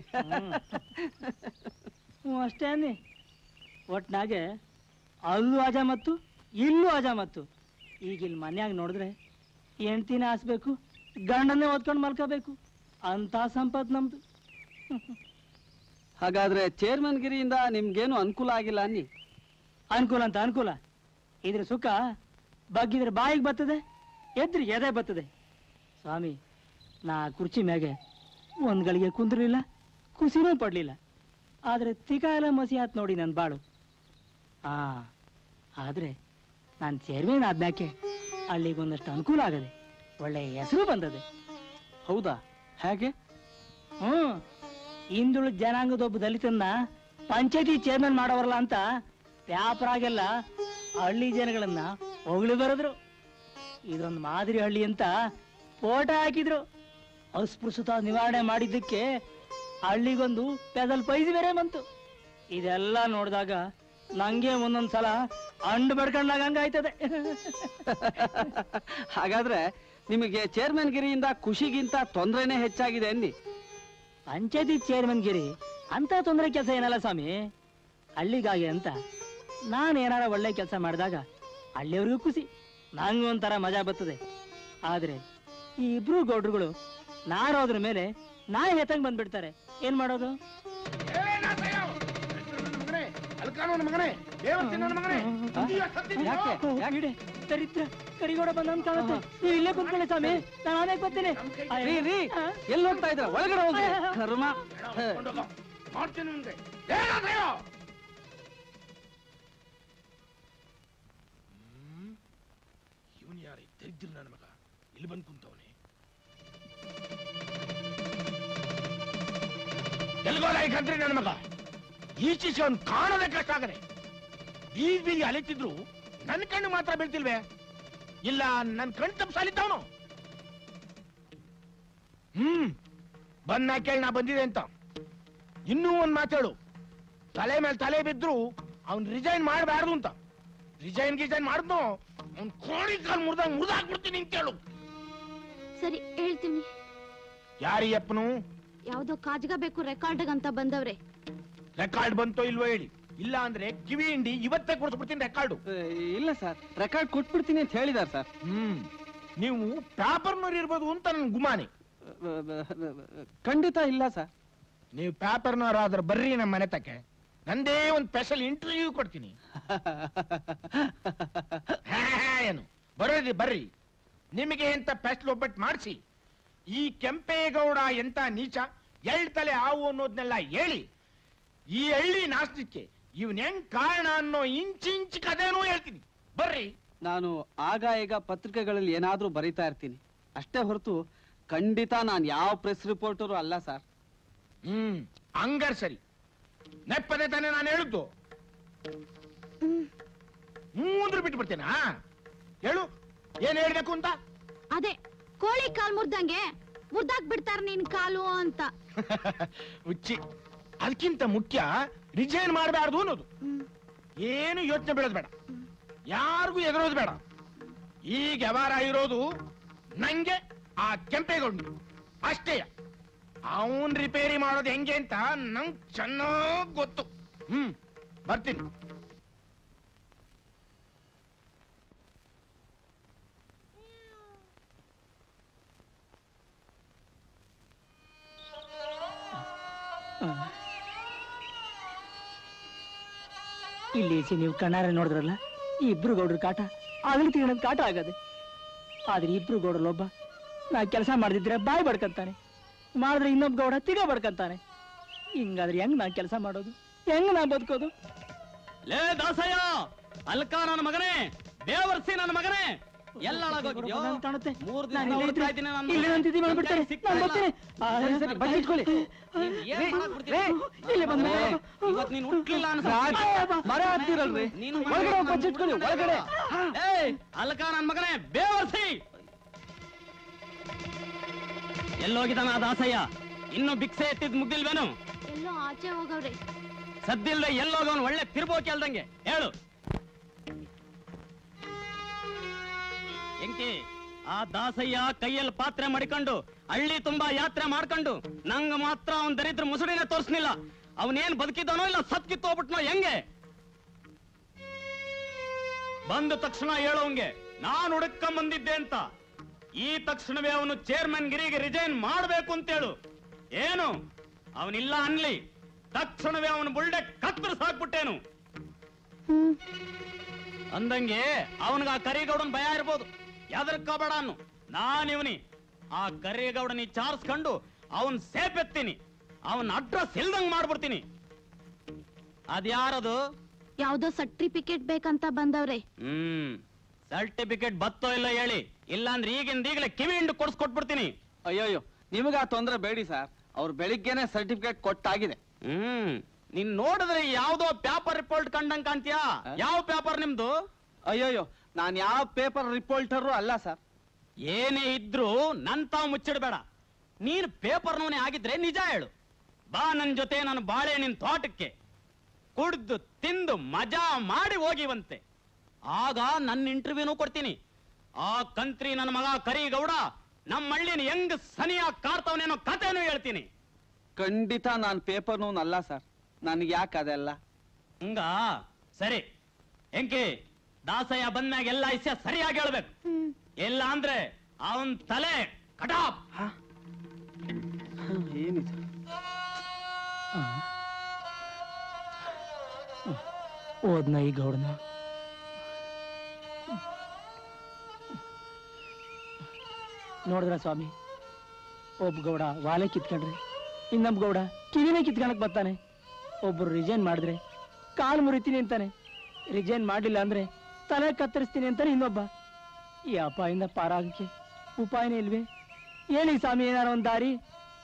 ಹ್ಞೂ ಅಷ್ಟೇ ಅನ್ನಿ ಒಟ್ನಾಗೆ ಅಲ್ಲೂ ಅಜಾಮತ್ತು ಇಲ್ಲೂ ಅಜಾಮತ್ತು ಈಗ ಇಲ್ಲಿ ಮನ್ಯಾಗ ನೋಡಿದ್ರೆ ಹೆಂಡ್ತಿನ ಹಾಸ್ಬೇಕು ಗಂಡನ್ನೇ ಓದ್ಕೊಂಡು ಮಲ್ಕೋಬೇಕು ಅಂತ ಸಂಪತ್ ನಮ್ದು
ಹಾಗಾದ್ರೆ ಚೇರ್ಮನ್ ಗಿರಿಯಿಂದ ನಿಮ್ಗೇನು ಅನುಕೂಲ ಆಗಿಲ್ಲ ಅನ್ನಿ
ಅನುಕೂಲ ಅಂತ ಅನುಕೂಲ ಇದ್ರ ಸುಖ ಬಗ್ಗಿದ್ರೆ ಬಾಯಿಗೆ ಬರ್ತದೆ ಎದ್ರಿ ಎದೆ ಬರ್ತದೆ ಸ್ವಾಮಿ ನಾ ಕುರ್ಚಿ ಮ್ಯಾಗೆ ಒಂದ್ ಗಳಿಗೆ ಕುಂದ್ರಲಿಲ್ಲ ಖುಷಿನೂ ಪಡ್ಲಿಲ್ಲ ಆದ್ರೆ ತಿಕಾಲ ಮಸಿ ಆತ್ ನೋಡಿ ನನ್ ಬಾಳು ಆ ಆದ್ರೆ ನಾನು ಚೇರ್ಮನ್ ಆದ್ಮ್ಯಾಕೆ ಅಲ್ಲಿಗೊಂದಷ್ಟು ಅನುಕೂಲ ಆಗದೆ ಒಳ್ಳೆ ಹೆಸರು ಬಂದದೆ
ಹೌದಾ ಹೇಗೆ
ಹ್ಮ್ ಹಿಂದುಳಿದ ಜನಾಂಗದೊಬ್ಬ ದಲಿತನ್ನ ಪಂಚಾಯತಿ ಚೇರ್ಮನ್ ಮಾಡೋವರಲ್ಲ ಅಂತ ವ್ಯಾಪಾರಾಗೆಲ್ಲ ಹಳ್ಳಿ ಜನಗಳನ್ನ ಹೊಗಳಿ ಬರೆದ್ರು ಇದೊಂದು ಮಾದರಿ ಹಳ್ಳಿ ಅಂತ ಫೋಟೋ ಹಾಕಿದ್ರು ಅಸ್ಪೃಶ್ಯತಾ ನಿವಾರಣೆ ಮಾಡಿದ್ದಕ್ಕೆ ಹಳ್ಳಿಗೊಂದು ಪೆದಲ್ ಪೈಸ್ ಬೇರೆ ಬಂತು ಇದೆಲ್ಲ ನೋಡಿದಾಗ ನಂಗೆ ಒಂದೊಂದ್ಸಲ ಅಂಡು ಬಡ್ಕೊಂಡಾಗ ಹಂಗಾಯ್ತದೆ
ಹಾಗಾದ್ರೆ ನಿಮಗೆ ಚೇರ್ಮನ್ ಗಿರಿಯಿಂದ ಖುಷಿಗಿಂತ ತೊಂದರೆನೇ ಹೆಚ್ಚಾಗಿದೆ ಅನ್ನಿ
ಪಂಚಾಯತಿ ಚೇರ್ಮನ್ ಗಿರಿ ಅಂತ ತೊಂದರೆ ಕೆಲಸ ಏನಲ್ಲ ಸ್ವಾಮಿ ಹಳ್ಳಿಗಾಗಿ ಅಂತ ನಾನು ಏನಾರ ಒಳ್ಳೆ ಕೆಲಸ ಮಾಡಿದಾಗ ಹಳ್ಳಿಯವ್ರಿಗೂ ಖುಷಿ ನಂಗೆ ಒಂಥರ ಮಜಾ ಬರ್ತದೆ ಆದ್ರೆ ಈ ಇಬ್ರು ಗೌಡ್ರುಗಳು ನಾರೋದ್ರ ಮೇಲೆ ನಾ ಹೆತ್ತಂಗ್ ಬಂದ್ಬಿಡ್ತಾರೆ ಏನ್ ಮಾಡೋದು
ಅಲ್ಕಾನವನ ಮಗನೇ ದೇವಸ್ಥಾನ ನನ್ನ ಮಗನೇ ಇದೀಯ ಸತ್ತಿದೀಯ?
ಬಿಡಿ ದರಿದ್ರ ಕರಿಗೋಡ ಬಂದ ಕಾಣುತ್ತೆ ನೀವು ಇಲ್ಲೇ ಕುಂತ್ಕೊಳ್ಳಿ ಸ್ವಾಮಿ ನಾನು ಆಮೇಲೆ ಬರ್ತೀನಿ
ರೀ ರೀ ಎಲ್ಲಿ ಹೋಗ್ತಾ ಇದ್ರ ಒಳಗಡೆ ಹೋಗಿ ಕರ್ಮ
ಕೊಂಡೋಗೋ. ಮಾಡ್ತೀನಿ ನಿಮ್ಗೆ ಏನಾದಯ್ಯೋ ಇವನು ಯಾರು ದರಿದ್ರ ನನ್ನ ಮಗ ಇಲ್ಲಿ ಬಂದು ಕುಂತವನೆ ಎಲ್ಗೋದ ಈ ಕಂತ್ರಿ ನನ್ನ ಮಗ ಈಚೀಚೆ ಅವ್ನು ಕಾಣೋದೇ ಕಷ್ಟ ಆಗದೆ ಬೀದಿ ಬೀದಿ ಅಲಿತಿದ್ರು ನನ್ನ ಕಣ್ಣು ಮಾತ್ರ ಬೀಳ್ತಿಲ್ವೇ ಇಲ್ಲ ನನ್ನ ಕಣ್ ತಪ್ಪ ಸಾಲಿದ್ದವನು ಹ್ಮ್ ಬಂದ ಕೇಳಿ ನಾ ಬಂದಿದೆ ಅಂತ ಇನ್ನೂ ಒಂದ್ ಮಾತೇಳು ತಲೆ ಮೇಲೆ ತಲೆ ಬಿದ್ರು ಅವ್ನ್ ರಿಸೈನ್ ಮಾಡಬಾರ್ದು ಅಂತ ರಿಸೈನ್ ಗಿಸೈನ್ ಮಾಡಿದ್ನು ಅವ್ನ್ ಕೋಣಿ ಕಾಲ್ ಮುರ್ದಾಗ ಮುರ್ದಾಕ್ಬಿಡ್ತೀನಿ ಅಂತ ಕೇಳು
ಸರಿ ಹೇಳ್ತೀನಿ
ಯಾರಿ ಅಪ್ಪನು
ಯಾವ್ದೋ ಕಾಜ್ಗ ಬೇಕು ರೆಕಾರ್ಡ್ ಅಂತ ಬಂದವ್ರೆ
ರೆಕಾರ್ಡ್ ಬಂತೋ ಇಲ್ವೋ ಹೇಳಿ ಇಲ್ಲ ಅಂದ್ರೆ ಕಿವಿ ಹಿಂಡಿ ಇವತ್ತೇ ಕೊಡಿಸ್ಬಿಡ್ತೀನಿ ರೆಕಾರ್ಡು
ಇಲ್ಲ ಸರ್ ರೆಕಾರ್ಡ್ ಕೊಟ್ಬಿಡ್ತೀನಿ ಅಂತ ಹೇಳಿದಾರೆ ಸರ್
ಹ್ಮ್ ನೀವು ಪೇಪರ್ನವ್ರು ಇರ್ಬೋದು ಅಂತ ನನ್ ಗುಮಾನಿ
ಖಂಡಿತ ಇಲ್ಲ ಸರ್
ನೀವು ಪೇಪರ್ನವರಾದ್ರೆ ಬರ್ರಿ ನಮ್ಮ ಮನೆ ತಕ್ಕೆ ನಂದೇ ಒಂದು ಸ್ಪೆಷಲ್ ಇಂಟರ್ವ್ಯೂ ಕೊಡ್ತೀನಿ ಹಾ, ಏನು ಬರೋದಿ ಬರ್ರಿ ನಿಮಗೆ ಎಂತ ಸ್ಪೆಷಲ್ ಒಬ್ಬಟ್ಟು ಮಾಡಿಸಿ ಈ ಕೆಂಪೇಗೌಡ ಎಂತ ನೀಚ ಎಳ್ ತಲೆ ಹಾವು ಅನ್ನೋದನ್ನೆಲ್ಲ ಹೇಳಿ ಈ ಹಳ್ಳಿ ನಾಶಕ್ಕೆ ಇವನ್ ಹೆಂಗ್ ಕಾರಣ ಅನ್ನೋ ಇಂಚಿಂಚ್ ಕಥೆನೂ ಹೇಳ್ತೀನಿ ಬರ್ರಿ
ನಾನು ಆಗ ಈಗ ಪತ್ರಿಕೆಗಳಲ್ಲಿ ಏನಾದ್ರೂ ಬರಿತಾ ಇರ್ತೀನಿ ಅಷ್ಟೇ ಹೊರತು ಖಂಡಿತ ನಾನು ಯಾವ ಪ್ರೆಸ್ ರಿಪೋರ್ಟರು ಅಲ್ಲ ಸರ್
ಹ್ಮ್ ಹಂಗಾರ್ ಸರಿ ನೆಪ್ಪದೆ ತಾನೇ ನಾನು ಹೇಳಿದ್ದು ಮೂಂದ್ರ ಬಿಟ್ಟು ಬಿಡ್ತೇನಾ ಹೇಳು ಏನ್ ಹೇಳ್ಬೇಕು ಅಂತ
ಅದೇ ಕೋಳಿ ಕಾಲ್ ಮುರ್ದಂಗೆ ಮುರ್ದಾಕ್ ಬಿಡ್ತಾರ ನಿನ್ ಕಾಲು ಅಂತ
ಹುಚ್ಚಿ ಅದಕ್ಕಿಂತ ಮುಖ್ಯ ರಿಜೈನ್ ಮಾಡಬಾರ್ದು ಅನ್ನೋದು ಏನು ಯೋಚನೆ ಬೀಳೋದು ಬೇಡ ಯಾರಿಗೂ ಎದುರೋದು ಬೇಡ ಈಗ ವ್ಯವಹಾರ ಇರೋದು ನಂಗೆ ಆ ಕೆಂಪೇಗೌಡ ಅಷ್ಟೇ ಅವನ್ ರಿಪೇರಿ ಮಾಡೋದು ಹೆಂಗೆ ಅಂತ ನಂಗ್ ಚೆನ್ನಾಗ್ ಗೊತ್ತು ಹ್ಮ್ ಬರ್ತೀನಿ
ಇಲ್ಲಿ ಸಿ ನೀವು ಕಣ್ಣಾರೆ ನೋಡಿದ್ರಲ್ಲ ಈ ಇಬ್ರು ಗೌಡ್ರ ಕಾಟ ಆಗಲಿ ತಿನ್ನೋದ್ ಕಾಟ ಆಗದೆ ಆದ್ರೆ ಇಬ್ರು ಗೌಡ್ರಲ್ಲೊಬ್ಬ ನಾ ಕೆಲಸ ಮಾಡ್ದಿದ್ರೆ ಬಾಯಿ ಬಡ್ಕಂತಾನೆ ಮಾಡಿದ್ರೆ ಇನ್ನೊಬ್ಬ ಗೌಡ ತಿಗ ಬಡ್ಕಂತಾನೆ ಹಿಂಗಾದ್ರೆ ಹೆಂಗ್ ನಾ ಕೆಲಸ ಮಾಡೋದು ಹೆಂಗ್ ನಾ ಬದುಕೋದು
ಲೇ ದಾಸಯ್ಯ ಅಲ್ಕ ನನ್ನ ಮಗನೇ ಬೇವರ್ಸಿ ನನ್ನ ಮಗನೇ ಎಲ್ಲ ಹಾಳಾಗೋಗಿದ್ಯೋ? ಮೂರ್ ದಿನ ಹುಡುಕ್ತಾ ಇದ್ದೀನಿ ನನ್ನ ಮಗನೇ.
ಇಲ್ಲಿ ನಾನು ತಿಥಿ ಮಾಡ್ಬಿಡ್ತಾರೆ
ನನ್ ಕೈಗೆ ಸಿಗ್ತಾ
ನಾನು
ಇಲ್ಲ.
ಬರ್ತೀನಿ ಆ,
ಸರಿ, ಸರಿ, ಬಟ್ಟೆ ಇಟ್ಕೊಳ್ಳಿ.
ನೀನ್ ಏನ್ ಮಾಡಕ್ ಬಿಡ್ತೀಯ?
ಇಲ್ಲಿ ಬಂದ್ರೆ
ಏ, ಇವತ್ ನೀನ್ ಹುಟ್ಲಿಲ್ಲ
ರಾಜ, ಮರ ಹತ್ತಿರಲ್ರಿ
ನೀನು
ಒಳಗಡೆ ಹೋಗಿ ಬಚ್ಚ ಇಟ್ಕೊಳ್ಳಿ ಒಳಗಡೆ
ಏಯ್ ಅಲ್ಕ ನನ್ ಮಗನೇ ಬೇವರ್ಸಿ ಎಲ್ಲೋಗಿದಾನ ಆ ದಾಸಯ್ಯ ಇನ್ನು ಭಿಕ್ಷೆ ಎತ್ತಿದ್ ಮುಗ್ದಿಲ್ವೇನು
ಎಲ್ಲೋ ಆಚೆ ಹೋಗವ್ರೆ
ಸದ್ದಿಲ್ದೆ ಎಲ್ಲೋಗವನು ಒಳ್ಳೆ ತಿರ್ಬೋಕಿ ಅಲ್ದಂಗೆ ಹೇಳು ಎಂಕಿ ಆ ದಾಸಯ್ಯ ಕೈಯಲ್ಲಿ ಪಾತ್ರೆ ಮಡಿಕೊಂಡು ಹಳ್ಳಿ ತುಂಬಾ ಯಾತ್ರೆ ಮಾಡ್ಕೊಂಡು ನಂಗ ಮಾತ್ರ ಅವನ್ ದರಿದ್ರ ಮುಸುಡಿನೇ ತೋರ್ಸ್ನಿಲ್ಲ ಅವನೇನ್ ಬದುಕಿದ್ದಾನೋ ಇಲ್ಲ ಸತ್ಕಿತ್ತು ಹೋಗ್ಬಿಟ್ನೋ ಹೆಂಗೆ ಬಂದ ತಕ್ಷಣ ಹೇಳೋಂಗೆ ನಾನ್ ಹುಡುಕೊಂಡ್ ಬಂದಿದ್ದೆ ಅಂತ ಈ ತಕ್ಷಣವೇ ಅವನು ಚೇರ್ಮನ್ ಗಿರಿಗೆ ರಿಜೈನ್ ಮಾಡ್ಬೇಕು ಅಂತೇಳು ಏನು ಅವನಿಲ್ಲ ಅನ್ಲಿ ತಕ್ಷಣವೇ ಅವನು ಬುಲ್ಡೆ ಕತ್ತರಿಸಾಕ್ಬಿಟ್ಟೇನು ಅಂದಂಗೆ ಅವನಿಗ ಆ ಕರಿಗೌಡನ್ ಭಯ ಇರ್ಬೋದು ಎದರ್ಕೋಬೇಡ ಅನ್ನು ನಾನ್ ಇವನಿ ಆ ಕರಿಗೌಡನಿ ಚಾರ್ಸ್ಕೊಂಡು ಅವನ್ ಸೇಪ್ ಎತ್ತೀನಿ ಅವನ್ ಅಡ್ರೆಸ್ ಇಲ್ದಂಗ್ ಮಾಡ್ಬಿಡ್ತೀನಿ ಅದ್ಯಾರದು
ಯಾವ್ದೋ ಸರ್ಟಿಫಿಕೇಟ್ ಬೇಕಂತ ಬಂದವ್ರೆ
ಹ್ಮ್ ಸರ್ಟಿಫಿಕೇಟ್ ಬತ್ತೋ ಇಲ್ಲ ಹೇಳಿ ಇಲ್ಲಾಂದ್ರೆ ಈಗಿಂದ ಈಗಲೇ ಕಿವಿ ಹಿಂಡು ಕೊಡ್ಸ್ಕೊಟ್ಬಿಡ್ತೀನಿ
ಅಯ್ಯೋಯ್ಯೋ ನಿಮಗೆ ಆ ತೊಂದರೆ ಬೇಡಿ ಸರ್ ಅವ್ರು ಬೆಳಿಗ್ಗೆನೆ ಸರ್ಟಿಫಿಕೇಟ್ ಕೊಟ್ಟಾಗಿದೆ
ಹ್ಮ್ ನೀನ್ ನೋಡಿದ್ರೆ ಯಾವ್ದೋ ಪೇಪರ್ ರಿಪೋರ್ಟ್ ಕಂಡಂಗ್ ಕಾಣ್ತೀಯಾ ಯಾವ ಪೇಪರ್ ನಿಮ್ದು
ಅಯ್ಯೋಯ್ಯೋ ನಾನ್ ಯಾವ ಪೇಪರ್ ರಿಪೋರ್ಟರು ಅಲ್ಲ ಸರ್
ಏನೇ ಇದ್ರು ನನ್ ತಾವ್ ಮುಚ್ಚಿಡ್ಬೇಡ ನೀನ್ ಪೇಪರ್ನವನೇ ಆಗಿದ್ರೆ ನಿಜ ಹೇಳು ಬಾ ನನ್ ಜೊತೆ ನನ್ನ ಬಾಳೆ ನಿನ್ ತೋಟಕ್ಕೆ ಕುಡ್ದು ತಿಂದು ಮಜಾ ಮಾಡಿ ಹೋಗಿವಂತೆ ಆಗ ನನ್ನ ಇಂಟರ್ವ್ಯೂನು ಕೊಡ್ತೀನಿ ಆ ಕಂತ್ರಿ ನನ್ನ ಮಗ ಕರಿಗೌಡ ನಮ್ಮ ಹಳ್ಳಿನ ಹೆಂಗ್ ಸನಿಯ ಕಾರ್ತಾವನೇನೋ ಕಥೆನೂ ಹೇಳ್ತೀನಿ
ಖಂಡಿತ ನಾನ್ ಪೇಪರ್ನು ಅಲ್ಲ ಸರ್ ನನ್ಗೆ ಯಾಕೆ ಅದೆಲ್ಲ
ಹಂಗ ಸರಿ ಎಂಕಿ ದಾಸಯ್ಯ ಬಂದ್ಮ್ಯಾಗ ಎಲ್ಲ ಇಸ್ಯ ಸರಿಯಾಗಿ ಹೇಳ್ಬೇಕು ಇಲ್ಲ ಅಂದ್ರೆ ಅವನ್ ತಲೆ ಕಟಾಪ್
ಏನಿದೆ
ಓದ್ನ ಈ ಗೌಡನ ನೋಡಿದ್ರ ಸ್ವಾಮಿ ಒಬ್ಬ ಗೌಡ ವಾಲೆ ಕಿತ್ಕೊಂಡ್ರಿ ಇನ್ನೊಬ್ಬ ಗೌಡ ಕಿವಿನೇ ಕಿತ್ಕೊಳಕ್ ಬರ್ತಾನೆ ಒಬ್ರು ರಿಜೈನ್ ಮಾಡಿದ್ರೆ ಕಾಲು ಮುರಿತೀನಿ ಅಂತಾನೆ ರಿಜೈನ್ ಮಾಡಲಿಲ್ಲ ಅಂದ್ರೆ ತಲೆ ಕತ್ತರಿಸ್ತೀನಿ ಅಂತಾನೆ ಇನ್ನೊಬ್ಬ ಈ ಅಪಾಯಿಂದ ಪಾರಾಗಕ್ಕೆ ಉಪಾಯನೇ ಇಲ್ವೇ ಹೇಳಿ ಸ್ವಾಮಿ ಏನಾರ ಒಂದ್ ದಾರಿ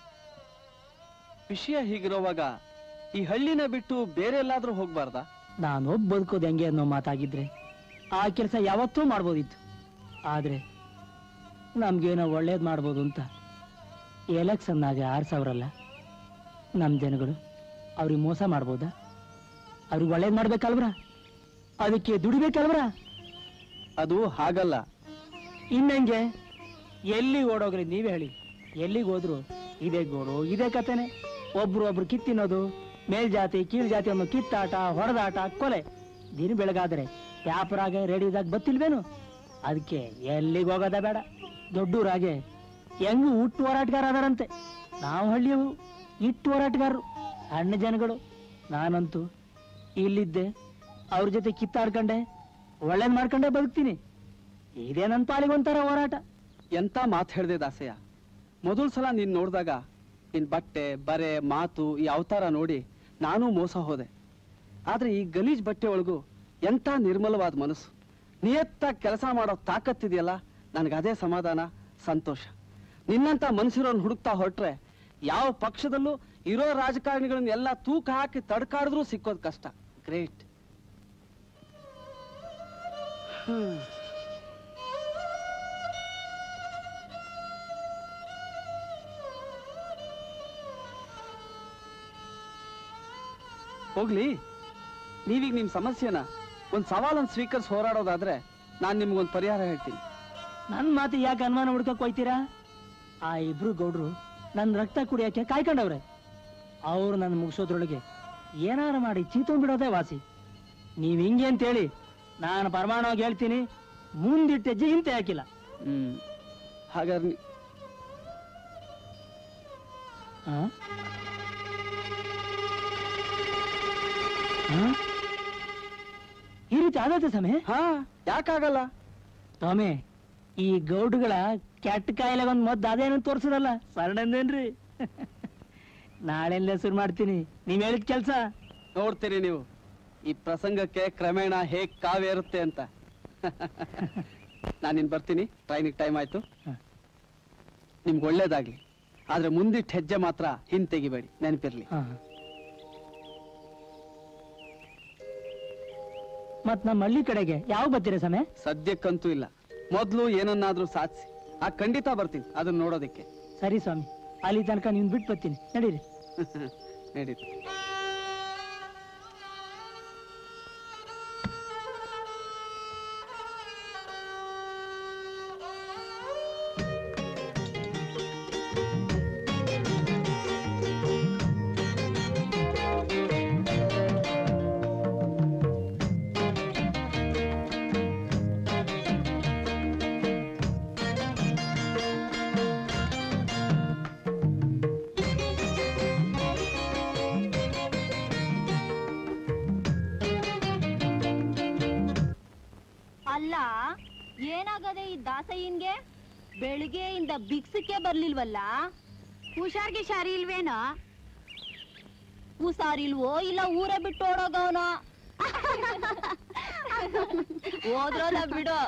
ವಿಷಯ ಹೀಗಿರುವಾಗ ಈ ಹಳ್ಳಿನ ಬಿಟ್ಟು ಬೇರೆ ಎಲ್ಲಾದ್ರೂ ಹೋಗ್ಬಾರ್ದಾ
ನಾನೊಬ್ಬ ಬದುಕೋದು ಹೆಂಗೆ ಅನ್ನೋ ಮಾತಾಗಿದ್ರೆ ಆ ಕೆಲಸ ಯಾವತ್ತೂ ಮಾಡ್ಬೋದಿತ್ತು ಆದ್ರೆ ನಮ್ಗೇನೋ ಒಳ್ಳೇದ್ ಮಾಡ್ಬೋದು ಅಂತ ಎಲೆಕ್ಷನ್ನಾಗೆ ಆರ್ಸವ್ರಲ್ಲ ನಮ್ ಜನಗಳು ಅವ್ರಿಗೆ ಮೋಸ ಮಾಡ್ಬೋದಾ ಅವ್ರಿಗೆ ಒಳ್ಳೇದ್ ಮಾಡ್ಬೇಕಲ್ವ್ರ ಅದಕ್ಕೆ ದುಡಿಬೇಕಲ್ವ್ರ
ಅದು ಹಾಗಲ್ಲ
ಇನ್ನಂಗೆ ಎಲ್ಲಿ ಓಡೋಗ್ರಿ ನೀವೇ ಹೇಳಿ ಎಲ್ಲಿಗೆ ಹೋದ್ರು ಇದೇ ಗೋಡು ಇದೇ ಕತೆನೆ ಒಬ್ರು ಒಬ್ರು ಕಿತ್ತಿನೋದು ಮೇಲ್ಜಾತಿ ಕೀಳ್ ಜಾತಿ ಅನ್ನೋ ಕಿತ್ತಾಟ ಹೊಡೆದಾಟ ಕೊಲೆ ದಿನ ಬೆಳಗಾದ್ರೆ ವ್ಯಾಪಾರಾಗೆ ರೆಡಿದಾಗ ಬತ್ತಿಲ್ವೇನು ಅದಕ್ಕೆ ಎಲ್ಲಿಗೆ ಹೋಗೋದ ಬೇಡ ದೊಡ್ಡೂರಾಗೆ ಹೆಂಗು ಹುಟ್ಟು ಹೋರಾಟಗಾರ ಅದಾರಂತೆ ನಾವು ಹಳ್ಳಿಯವು ಇಟ್ಟು ಹೋರಾಟಗಾರರು ಸಣ್ಣ ಜನಗಳು ನಾನಂತೂ ಇಲ್ಲಿದ್ದೆ ಅವ್ರ ಜೊತೆ ಕಿತ್ತಾಡ್ಕೊಂಡೆ ಒಳ್ಳೇದ್ ಮಾಡ್ಕೊಂಡೆ ಬದುಕ್ತೀನಿ ಇದೇ ನನ್ನ ಪಾಲಿಗೆ ಒಂಥರ ಹೋರಾಟ
ಎಂತ ಮಾತು ಹೇಳ್ದೆ ದಾಸಯ್ಯ ಮೊದಲ ಸಲ ನೀನ್ ನೋಡಿದಾಗ ನಿನ್ ಬಟ್ಟೆ ಬರೆ ಮಾತು ಈ ಅವತಾರ ನೋಡಿ ನಾನೂ ಮೋಸ ಹೋದೆ ಆದ್ರೆ ಈ ಗಲೀಜ್ ಬಟ್ಟೆ ಒಳಗೂ ಎಂತ ನಿರ್ಮಲವಾದ ಮನಸ್ಸು ನಿಯತ್ತಾಗಿ ಕೆಲಸ ಮಾಡೋ ತಾಕತ್ತಿದೆಯಲ್ಲ ನನಗದೇ ಸಮಾಧಾನ ಸಂತೋಷ ನಿನ್ನಂತ ಮನ್ಸಿರೋನ್ ಹುಡುಕ್ತಾ ಹೊರಟ್ರೆ ಯಾವ ಪಕ್ಷದಲ್ಲೂ ಇರೋ ರಾಜಕಾರಣಿಗಳನ್ನ ಎಲ್ಲ ತೂಕ ಹಾಕಿ ತಡ್ಕಾಡಿದ್ರೂ ಸಿಕ್ಕೋದ್ ಕಷ್ಟ ಗ್ರೇಟ್ ಹೋಗ್ಲಿ ನೀವೀಗ ನಿಮ್ ಸಮಸ್ಯೆನ ಒಂದ್ ಸವಾಲನ್ನು ಸ್ವೀಕರಿಸಿ ಹೋರಾಡೋದಾದ್ರೆ ನಾನ್ ನಿಮ್ಗೊಂದು ಪರಿಹಾರ ಹೇಳ್ತೀನಿ
ನನ್ ಮಾತು ಯಾಕೆ ಅನುಮಾನ ಹುಡ್ಕಕ್ ಹೋಯ್ತೀರಾ ಆ ಇಬ್ರು ಗೌಡ್ರು ನನ್ ರಕ್ತ ಕುಡಿಯಕ್ಕೆ ಕಾಯ್ಕೊಂಡವ್ರೆ ಅವ್ರು ನನ್ನ ಮುಗಿಸೋದ್ರೊಳಗೆ ಏನಾರ ಮಾಡಿ ಚೀತೊಂಡ್ಬಿಡೋದೇ ವಾಸಿ ನೀವ್ ಹಿಂಗೆ ಅಂತೇಳಿ ನಾನು ಪರಮಾಣವಾಗಿ ಹೇಳ್ತೀನಿ ಮುಂದಿಟ್ಟ ಹೆಜ್ಜೆ ಹಿಂತೆ ಹಾಕಿಲ್ಲ
ಹ್ಮ್ ಹಾಗಾದ್ರೆ ನೀ-
ಆ? ಆ? ಈ ರೀತಿ ಆದತೆ ಸಮಯ
ಹಾ ಯಾಕಾಗಲ್ಲ
ಸ್ವಾಮಿ ಈ ಗೌಡ್ಗಳ ಕೆಟ್ಟ ಕಾಯಿಲೆ ಒಂದ್ ಮದ್ದು ಅದೇನಂತ ತೋರ್ಸದಲ್ಲ ಸರಣಂದೇನ್ರಿ ನಾಳೆಲ್ಲೇ ಶುರು ಮಾಡ್ತೀನಿ ನೀವ್ ಹೇಳಿದ ಕೆಲ್ಸ
ನೋಡ್ತೀರಿ ನೀವು ಈ ಪ್ರಸಂಗಕ್ಕೆ ಕ್ರಮೇಣ ಹೇಗ್ ಕಾವೇರುತ್ತೆ ಅಂತ ನಾನಿನ್ ಬರ್ತೀನಿ ಟ್ರೈನಿಗೆ ಟೈಮ್ ಆಯ್ತು ನಿಮ್ಗೆ ಒಳ್ಳೇದಾಗ್ಲಿ ಆದ್ರೆ ಮುಂದಿಟ್ಟು ಹೆಜ್ಜೆ ಮಾತ್ರ ಹಿಂದ್ ತೆಗಿಬೇಡಿ ನೆನಪಿರ್ಲಿ
ಮತ್ ನಮ್ಮ ಹಳ್ಳಿ ಕಡೆಗೆ ಯಾವ ಬರ್ತೀರಾ ಸಮಯ
ಸದ್ಯಕ್ಕಂತೂ ಇಲ್ಲ ಮೊದ್ಲು ಏನನ್ನಾದ್ರೂ ಸಾಧಿಸಿ ಆ ಖಂಡಿತ ಬರ್ತೀನಿ ಅದನ್ನ ನೋಡೋದಕ್ಕೆ
ಸರಿ ಸ್ವಾಮಿ ಅಲ್ಲಿ ತನಕ ನೀನ್ ಬಿಟ್ಟು ಬರ್ತೀನಿ ನಡೀರಿ
ನಡೀತು
ಅಲ್ಲ ಏನಾಗದೆ ಈ ದಾಸಯ್ಯನ್ಗೆ ಬೆಳಿಗ್ಗೆಯಿಂದ ಬಿಕ್ಸಕ್ಕೆ ಬರ್ಲಿಲ್ವಲ್ಲ ಹುಷಾರ್ಗೆ ಶಾರಿ ಇಲ್ವೇನೋ ಹುಷಾರಿಲ್ವೋ ಇಲ್ಲ ಊರೇ ಬಿಟ್ಟು ಓಡೋಗವನೋ ಹೋದ್ರೋದ ಬಿಡು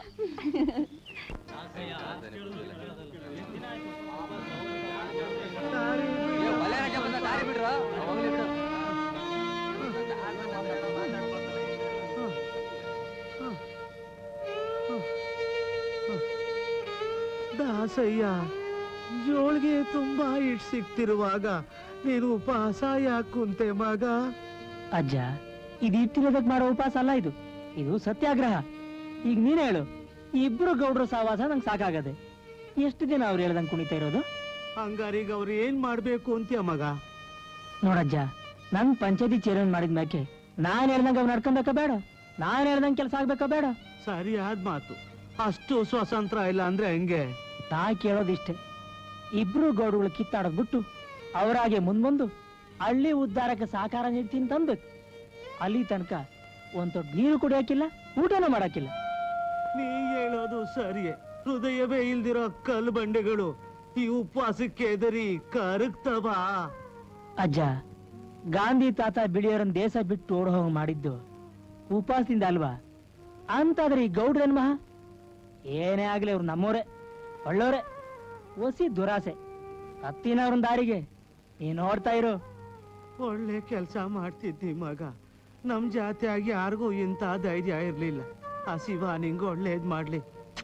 ದಾಸಯ್ಯ ಜೋಳ್ಗೆ ತುಂಬಾ ಇಟ್ ಸಿಕ್ತಿರುವಾಗ ನೀನು ಉಪವಾಸ ಯಾಕೆ ಕುಂತೆ ಮಗ
ಅಜ್ಜ ಇದು ಇಟ್ಟಿರೋದಕ್ ಮಾಡೋ ಉಪವಾಸ ಅಲ್ಲ ಇದು ಇದು ಸತ್ಯಾಗ್ರಹ ಈಗ ನೀನ್ ಹೇಳು ಈ ಇಬ್ರು ಗೌಡ್ರ ಸಹವಾಸ ನಂಗೆ ಸಾಕಾಗದೆ ಎಷ್ಟು ದಿನ ಅವ್ರು ಹೇಳ್ದಂಗ್ ಕುಣಿತಾ ಇರೋದು
ಹಂಗಾರೀಗ ಅವ್ರು ಏನ್ ಮಾಡ್ಬೇಕು ಅಂತೀಯ ಮಗ
ನೋಡಜ್ಜ ನನ್ ಪಂಚಾಯತಿ ಚೇರ್ಮನ್ ಮಾಡಿದ ಮ್ಯಾಕೆ ನಾನ್ ಹೇಳ್ದಂಗ ಅವ್ ನಡ್ಕೊಂಬೇಕ ಬೇಡ ನಾನ್ ಹೇಳ್ದಂಗ್ ಕೆಲಸ ಆಗ್ಬೇಕಾ ಬೇಡ
ಸರಿಯಾದ ಮಾತು ಅಷ್ಟು ಸ್ವತಂತ್ರ ಇಲ್ಲ ಅಂದ್ರೆ ಹೆಂಗೆ
ನಾ ಕೇಳೋದಿಷ್ಟೇ ಇಬ್ರು ಗೌಡ್ರುಗಳು ಕಿತ್ತಾಡೋದ್ ಬಿಟ್ಟು ಅವರಾಗೆ ಮುಂದ್ಬಂದು ಹಳ್ಳಿ ಉದ್ಧಾರಕ್ಕೆ ಸಹಕಾರ ನೀಡ್ತೀನಿ ತಂದ್ಬೇಕು ಅಲ್ಲಿ ತನಕ ಒಂದ್ ತೊಟ್ಟು ನೀರು ಕುಡಿಯಾಕಿಲ್ಲ ಊಟನೂ ಮಾಡಾಕಿಲ್ಲ
ನೀ ಹೇಳೋದು ಸರಿಯೇ ಹೃದಯವೇ ಇಲ್ದಿರೋ ಕಲ್ಲು ಬಂಡೆಗಳು ಈ ಉಪವಾಸಕ್ಕೆ ಎದರಿ ಕರಗ್ತವ
ಅಜ್ಜ ಗಾಂಧಿ ತಾತ ಬಿಳಿಯರನ್ ದೇಶ ಬಿಟ್ಟು ಓಡ್ ಹೋಗ್ ಮಾಡಿದ್ದು ಉಪವಾಸದಿಂದ ಅಲ್ವಾ ಅಂತಾದ್ರೆ ಈ ಗೌಡ್ರೇನ್ ಮಹಾ ಏನೇ ಆಗ್ಲಿ ಅವ್ರು ನಮ್ಮೋರೆ ಒಳ್ಳೋರೆ ಒಸಿ ದುರಾಸೆ ಹತ್ತಿನವ್ರನ್ ದಾರಿಗೆ ನೀ ನೋಡ್ತಾ ಇರು
ಒಳ್ಳೆ ಕೆಲಸ ಮಾಡ್ತಿದ್ದಿ ಮಗ ನಮ್ ಜಾತಿಯಾಗಿ ಯಾರಿಗೂ ಇಂಥ ಧೈರ್ಯ ಇರ್ಲಿಲ್ಲ ಆ ಶಿವ ನಿಂಗೆ ಒಳ್ಳೇದ್ ಮಾಡ್ಲಿ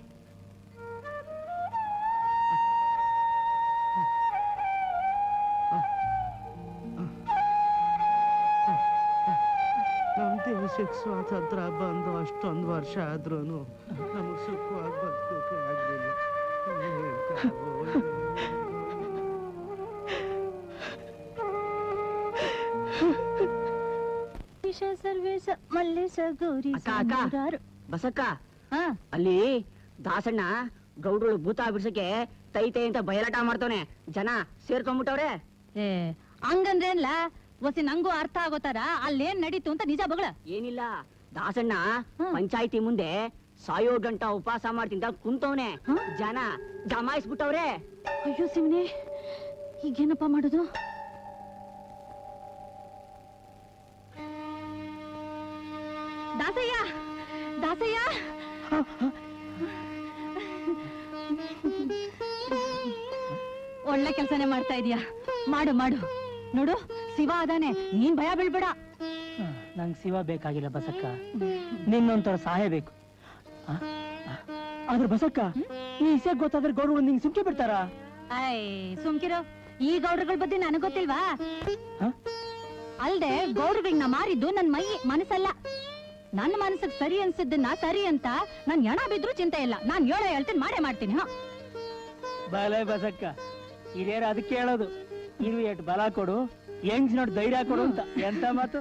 ನಮ್ ದೇಶಕ್ಕೆ ಸ್ವಾತಂತ್ರ್ಯ ಬಂದು ಅಷ್ಟೊಂದು ವರ್ಷ ಆದ್ರೂ ನಮಗ್ ಸುಖವಾಗಿ ಬದುಕೋಕೆ ಆಗ್ಲಿಲ್ಲ
ಸರ್ವೇಶ ಮಲ್ಲೇಶ ಗೌರಿ
ಅಕ್ಕ ಅಕ್ಕ ಬಸಕ್ಕ ಅಲ್ಲಿ ದಾಸಣ್ಣ ಗೌಡ್ರು ಭೂತ ಬಿಡ್ಸಕ್ಕೆ ತೈತೆ ಅಂತ ಬಯಲಾಟ ಮಾಡ್ತವನೆ ಜನ ಸೇರ್ಕೊಂಡ್ಬಿಟ್ಟವ್ರೆ
ಏ ಹಂಗಂದ್ರೇನ್ಲ ಒಸಿ ನಂಗೂ ಅರ್ಥ ಆಗೋತಾರ ಅಲ್ಲೇನ್ ನಡೀತು ಅಂತ ನಿಜ ಬಗಳ
ಏನಿಲ್ಲ ದಾಸಣ್ಣ ಪಂಚಾಯಿತಿ ಮುಂದೆ ಸಾಯೋ ಗಂಟ ಉಪವಾಸ ಮಾಡ್ತಿಂತ ಕುಂತವ್ನೆ ಜನ ಜಮಾಯಿಸ್ಬಿಟ್ಟವ್ರೆ
ಅಯ್ಯೋ ಶಿವನೇ ಈಗೇನಪ್ಪ ಮಾಡೋದು ದಾಸಯ್ಯ ದಾಸಯ್ಯ ಒಳ್ಳೆ ಕೆಲಸನೇ ಮಾಡ್ತಾ ಇದೀಯಾ ಮಾಡು ಮಾಡು ನೋಡು ಶಿವ ಅದಾನೆ ನೀನ್ ಭಯ ಬೀಳ್ಬೇಡ
ನಂಗ್ ಶಿವ ಬೇಕಾಗಿಲ್ಲ ಬಸಕ್ಕ ನಿನ್ನೊಂಥರ ಸಹಾಯ ಬೇಕು ಆ? ಆ? ಆದ್ರೆ ಬಸಕ್ಕ ಈ ಇಸೆ ಗೊತ್ತಾದ್ರೆ ಗೌರವ ನಿಂಗೆ ಸುಮ್ಕೆ ಬಿಡ್ತಾರಾ
ಐ ಸುಮ್ಕಿರೋ ಈ ಗೌಡ್ರಗಳ ಬಗ್ಗೆ ನನಗ್ ಗೊತ್ತಿಲ್ವಾ ಅಲ್ದೆ ಗೌಡ್ರಗಳನ್ನ ಮಾರಿದ್ದು ನನ್ ಮೈ ಮನಸ್ಸಲ್ಲ ನನ್ನ ಮನಸ್ಸಿಗೆ ಸರಿ ಅನ್ಸಿದ್ದನ್ನ ಸರಿ ಅಂತ ನನ್ ಎಣ ಬಿದ್ರು ಚಿಂತೆ ಇಲ್ಲ ನಾನ್ ಹೇಳೋ ಹೇಳ್ತೀನಿ ಮಾಡೇ ಮಾಡ್ತೀನಿ ಹಾ
ಬಲೆ ಬಸಕ್ಕ ಹಿರಿಯರ ಅದಕ್ಕೆ ಹೇಳೋದು ಇರು ಎಟ್ ಬಲ ಕೊಡು ಹೆಂಗ್ಸ್ ನೋಡಿ ಧೈರ್ಯ ಕೊಡು ಅಂತ ಎಂತ ಮಾತು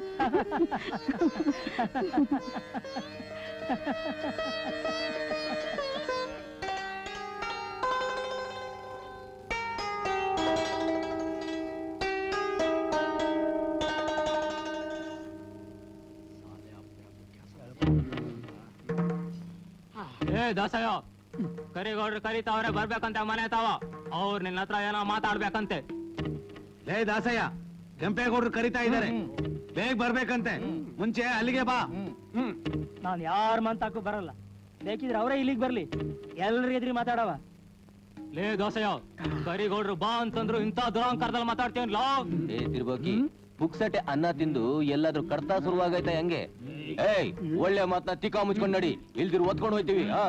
ಏ ದಾಸಯ್ಯ ಕರಿಗೌಡ್ರು ಕರಿತಾವ್ರೆ ಬರ್ಬೇಕಂತೆ ಮನೆ ತಾವ ಅವ್ರು ನಿನ್ನ ಹತ್ರ ಏನೋ ಮಾತಾಡ್ಬೇಕಂತೆ
ಲೇ ದಾಸಯ್ಯ ಕೆಂಪೇಗೌಡರು ಕರಿತಾ ಇದ್ದಾರೆ ಬೇಗ ಬರ್ಬೇಕಂತೆ ಮುಂಚೆ ಅಲ್ಲಿಗೆ ಬಾ
ನಾನ್ ಯಾರ ಮಂತಾಕು ಬರಲ್ಲ ಬೇಕಿದ್ರೆ ಅವರೇ ಇಲ್ಲಿಗೆ ಬರ್ಲಿ ಎಲ್ರ ಎದ್ರಿ ಮಾತಾಡವ
ಲೇ ದೋಸೆಯ ಕರಿಗೌಡ್ರು ಬಾ ಅಂತಂದ್ರು ಇಂಥ ದುರಾಂಕಾರದಲ್ಲಿ ಮಾತಾಡ್ತೀವಲ್ಲ
ಏ ತಿರ್ಬೋಕಿ ಪುಕ್ಸಟೆ ಅನ್ನ ತಿಂದು ಎಲ್ಲಾದ್ರೂ ಕಡ್ತಾ ಶುರುವಾಗೈತ ಹೆಂಗೆ ಏಯ್ ಒಳ್ಳೆ ಮಾತನ್ನ ತಿಕ್ಕ ಮುಚ್ಕೊಂಡ್ ನಡಿ ಇಲ್ದಿರು ಒತ್ಕೊಂಡು ಹೋಯ್ತೀವಿ ಹಾ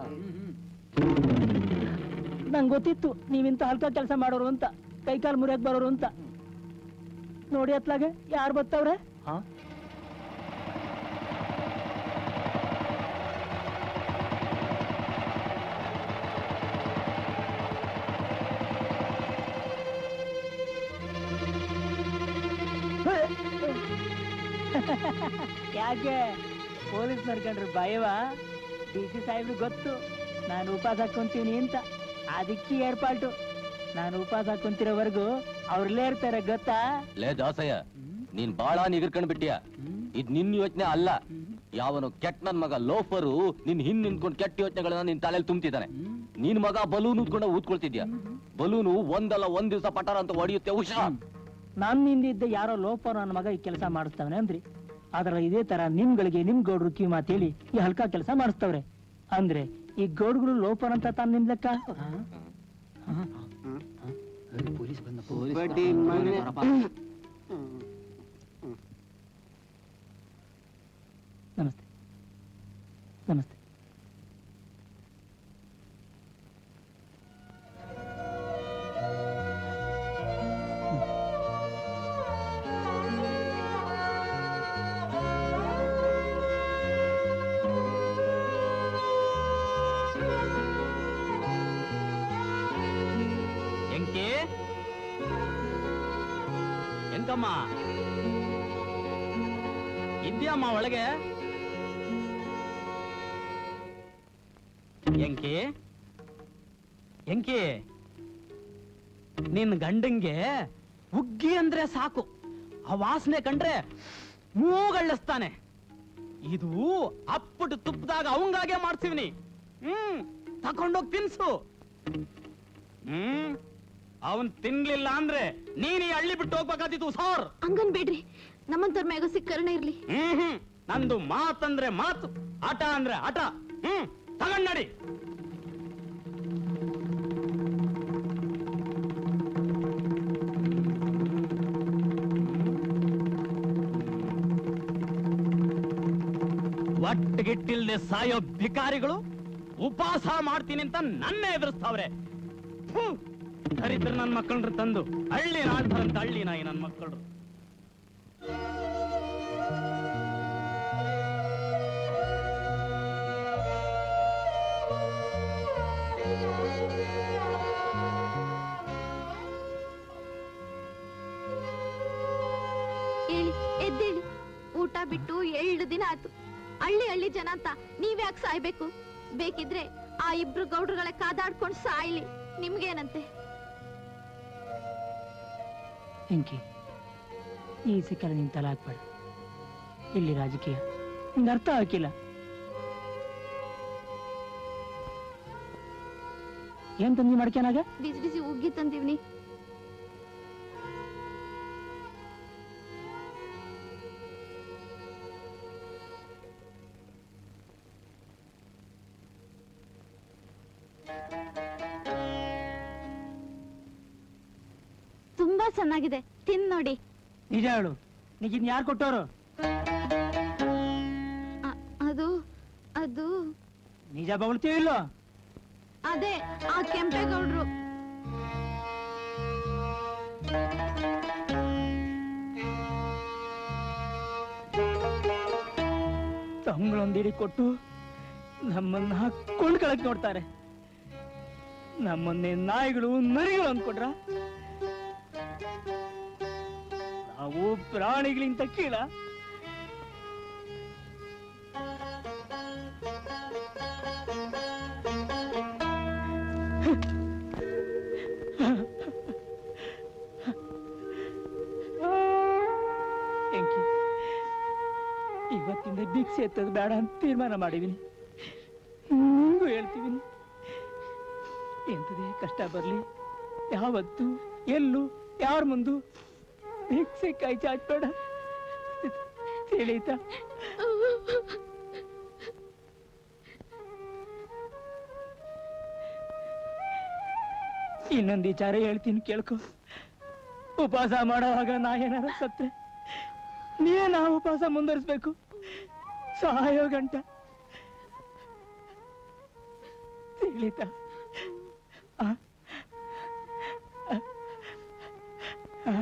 ನಂಗೆ ಗೊತ್ತಿತ್ತು ನೀವಿಂತ ಹಲ್ಕ ಕೆಲಸ ಮಾಡೋರು ಅಂತ ಕೈ ಕಾಲು ಮುರಿಯಕ್ ಬರೋರು ಅಂತ ನೋಡಿ ಅತ್ಲಾಗೆ ಯಾರು ಬರ್ತಾವ್ರೆ ಯಾಕೆ ಪೊಲೀಸ್ ನಡ್ಕೊಂಡ್ರು ಭಯವ ಡಿ ಸಿ ಸಾಹೇಬ್ರು ಗೊತ್ತು ನಾನು ಉಪವಾಸ ಹಾಕೊಂತೀನಿ ಅಂತ ಅದಕ್ಕೆ ಏರ್ಪಾಟು ನಾನು ಉಪವಾಸ ಹಾಕೊಂತಿರೋವರೆಗೂ ಅವ್ರಲ್ಲೇ ಇರ್ತಾರೆ ಗೊತ್ತಾ
ಲೇ ದಾಸಯ್ಯ ನೀನ್ ಬಾಳ ನಿಗರ್ಕೊಂಡ್ ಬಿಟ್ಟಿಯ ಇದ್ ನಿನ್ ಯೋಚನೆ ಅಲ್ಲ ಯಾವನು ಕೆಟ್ಟ ನನ್ ಮಗ ಲೋಫರು ನಿನ್ ಹಿಂದ್ ನಿಂತ್ಕೊಂಡ್ ಕೆಟ್ಟ ಯೋಚನೆಗಳನ್ನ ನಿನ್ ತಲೆಯಲ್ಲಿ ತುಂಬ್ತಿದ್ದಾನೆ ನಿನ್ ಮಗ ಬಲೂನ್ ಉತ್ಕೊಂಡ ಊದ್ಕೊಳ್ತಿದ್ಯಾ ಬಲೂನು ಒಂದಲ್ಲ ಒಂದ್ ದಿವಸ ಪಟಾರ ಅಂತ ಹೊಡಿಯುತ್ತೆ ಹುಷಾರ್
ನನ್ನಿಂದ ಇದ್ದ ಯಾರೋ ಲೋಪ ನನ್ನ ಮಗ ಈ ಕೆಲಸ ಮಾಡಿಸ್ತಾವನೆ ಅಂದ್ರಿ ಆದ್ರೆ ಇದೇ ತರ ನಿಮ್ಗಳಿಗೆ ನಿಮ್ ಗೌಡ್ರು ಕಿವಿ ಮಾತೇಳಿ ಈ ಹಲ್ಕ ಕೆಲಸ ಮಾಡಿಸ್ತವ್ರೆ ಅಂದ್ರೆ ಈ ಗೌಡ್ಗಳು ಲೋಪರ್ ಅಂತ ತಾನು ನಿಮ್ ಲೆಕ್ಕ
ಬಡ್ಡಿ ಮನೆ
ನಮಸ್ತೆ ನಮಸ್ತೆ
ಎಂಕಿ ಎಂಕಮ್ಮ ಇದ್ಯಮ್ಮ ಒಳಗೆ ಎಂಕಿ ಎಂಕಿ ನಿನ್ ಗಂಡಂಗೆ ಉಗ್ಗಿ ಅಂದ್ರೆ ಸಾಕು ಆ ವಾಸನೆ ಕಂಡ್ರೆ ಮೂಗಳ್ಳಿಸ್ತಾನೆ ಇದು ಅಪ್ಪಟ್ಟು ತುಪ್ಪದಾಗ ಅವಂಗಾಗೆ ಮಾಡ್ತೀವಿ ಹ್ಮ್ ತಕೊಂಡೋಗ್ ತಿನ್ಸು ಹ್ಮ್ ಅವನ್ ತಿನ್ಲಿಲ್ಲ ಅಂದ್ರೆ ನೀನ್ ಈ ಹಳ್ಳಿ ಬಿಟ್ಟು ಹೋಗ್ಬೇಕಾದಿತ್ತು ಸಾರ್
ಹಂಗನ್ ಬೇಡ್ರಿ ನಮ್ಮಂತವ್ರ ಮ್ಯಾಗ ಸಿಕ್ಕರಣ ಇರ್ಲಿ
ಹ್ಮ್ ಹ್ಮ್ ನಂದು ಮಾತಂದ್ರೆ ಮಾತು ಆಟ ಅಂದ್ರೆ ಆಟ ಹ್ಮ್ ತಗೊಂಡ್ ನಡಿ ಒಟ್ಟಗಿಟ್ಟಿಲ್ದೆ ಸಾಯೋ ಭಿಕಾರಿಗಳು ಉಪವಾಸ ಮಾಡ್ತೀನಿ ಅಂತ ನನ್ನ ಎದುರಿಸ್ತಾವ್ರೆ ಥು, ದರಿದ್ರ ನನ್ ಮಕ್ಕಳ್ರು ತಂದು ಹಳ್ಳಿ ನಾಳ್ತಾರಂತ ಹಳ್ಳಿ ನಾಯಿ ನನ್ ಮಕ್ಕಳು
ಹೇಳಿ ಎದ್ದೇಳಿ ಊಟ ಬಿಟ್ಟು ಎರಡು ದಿನ ಆಯ್ತು ಹಳ್ಳಿ ಹಳ್ಳಿ ಜನ ಅಂತ ನೀವ್ಯಾಕೆ ಸಾಯ್ಬೇಕು ಬೇಕಿದ್ರೆ ಆ ಇಬ್ರು ಗೌಡ್ರುಗಳ ಕಾದಾಡ್ಕೊಂಡು ಸಾಯ್ಲಿ ನಿಮ್ಗೇನಂತೆ
ಎಂಕಿ ಈ ಸಿಕ್ಕಲ್ಲ ನಿನ್ ತಲೆ ಹಾಕ್ಬೇಡ ಇಲ್ಲಿ ರಾಜಕೀಯ ನಿಂಗೆ ಅರ್ಥ ಹಾಕಿಲ್ಲ ಏನ್ ತಂದಿ ಮಡ್ಕ್ಯಾನಾಗ
ಬಿಸಿ ಬಿಸಿ ಉಗ್ಗಿ ತಂದಿವ್ನಿ ತುಂಬಾ ಚೆನ್ನಾಗಿದೆ ತಿನ್ ನೋಡಿ
ನಿಜ ಹೇಳು ನೀಗಿನ್ ಯಾರು ಕೊಟ್ಟೋರು
ಅ- ಅದು ಅದು
ನಿಜ ಬಗಳ್ತೀವಿ ಇಲ್ಲೋ
ಅದೇ ಆ ಕೆಂಪೇಗೌಡ್ರು
ತಂಗಳೊಂದಿಡಿ ಕೊಟ್ಟು ನಮ್ಮನ್ನ ಕೊಂಡ್ಕೊಳಕ್ ನೋಡ್ತಾರೆ ನಮ್ಮನ್ನೇ ನಾಯಿಗಳು ನರಿಗಳು ಅಂದ್ಕೊಂಡ್ರ ನಾವು ಪ್ರಾಣಿಗಳಿಂತ ಕೀಳ ಎಂಕಿ ಇವತ್ತಿಂದ ಭಿಕ್ಷೆ ಎತ್ತದು ಬೇಡ ಅಂತ ತೀರ್ಮಾನ ಮಾಡಿದೀನಿ ನಿಂಗೂ ಹೇಳ್ತೀವಿ ಎಂತದೇ ಕಷ್ಟ ಬರ್ಲಿ ಯಾವತ್ತು ಎಲ್ಲೂ ಯಾರ ಮುಂದು ಭಿಕ್ಷೆ ಕೈ ಚಾಚಬೇಡ ತಿಳಿತಾ ಇನ್ನೊಂದು ವಿಚಾರ ಹೇಳ್ತೀನಿ ಕೇಳ್ಕೊ ಉಪವಾಸ ಮಾಡೋವಾಗ ನಾ ಏನಾರ ಸತ್ರೆ ನೀ ನಾ ಉಪವಾಸ ಮುಂದುವರಿಸ್ಬೇಕು ಸಾಯೋ ಗಂಟ ತಿಳಿತಾ ಆ? ಆ? ಆ?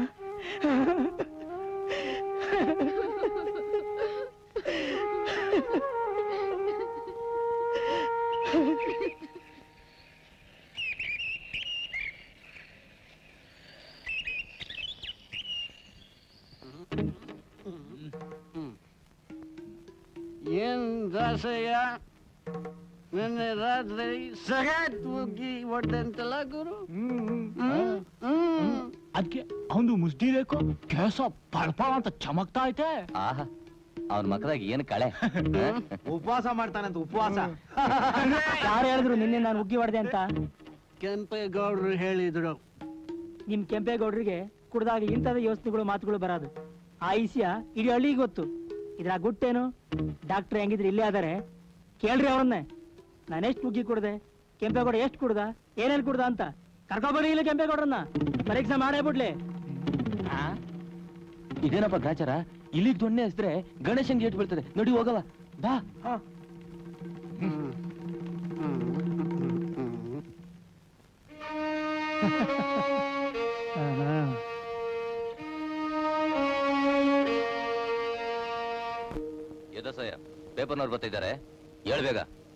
ಏನ್ ದಾಸಯ್ಯ ನಿನ್ನೆ ರಾತ್ರಿ ಸಗತ್ ಮುಗ್ಗಿ ಹೊಡೆದಂತಲ್ಲ ಗುರು
ಅದಕ್ಕೆ ಅವನು ಮುಸ್ದಿರೇಕೋ ಕೇಸ ಪಳಪಳ ಅಂತ ಚಮಕ್ತಾ ಐತೆ
ಆಹಾ ಅವನ ಮಕ್ಕದಾಗ ಏನ್ ಕಳೆ
ಉಪವಾಸ ಮಾಡ್ತಾನಂತ ಉಪವಾಸ
ಯಾರು ಹೇಳಿದ್ರು ನಿನ್ನೆ ನಾನು ಉಗ್ಗಿ ಹೊಡೆದೆ ಅಂತ
ಕೆಂಪೇಗೌಡರು ಹೇಳಿದ್ರು
ನಿಮ್ ಕೆಂಪೇಗೌಡರಿಗೆ ಕುಡ್ದಾಗ ಇಂಥದ ಯೋಚನೆಗಳು ಮಾತುಗಳು ಬರೋದು ಆ ಈಸಿಯ ಇಡೀ ಹಳ್ಳಿಗೆ ಗೊತ್ತು ಇದ್ರ ಗುಟ್ಟೇನು ಡಾಕ್ಟರ್ ಹೆಂಗಿದ್ರೆ ಇಲ್ಲೇ ಅದಾರೆ ಕೇಳ್ರಿ ಅವ್ರನ್ನೇ ನಾನೆಷ್ಟು ಮುಗ್ಗಿ ಕುಡ್ದೆ ಕೆಂಪೇಗೌಡ ಎಷ್ಟು ಕುಡ್ದ ಏನೇನ್ ಕುಡ್ದ ಅಂತ ಕರ್ಕೊಬರಿ ಇಲ್ಲ ಕೆಂಪೇಗೌಡ್ರನ್ನ ಪರೀಕ್ಷೆ ಮಾಡೇ ಬಿಡ್ಲಿ
ಇದೇನಪ್ಪ ಗ್ರಾಚಾರ ಇಲ್ಲಿಗ್ ದೊಣ್ಣೆ ಹಸಿದ್ರೆ ಗಣೇಶನ್ ಗೇಟ್ ಬೀಳ್ತದೆ ನೋಡಿ ಹೋಗವ ಬಾ ಎದಸಯ್ಯ ಪೇಪರ್ನವ್ರು ಬರ್ತಿದ್ದಾರೆ ಹೇಳ್ಬೇಗ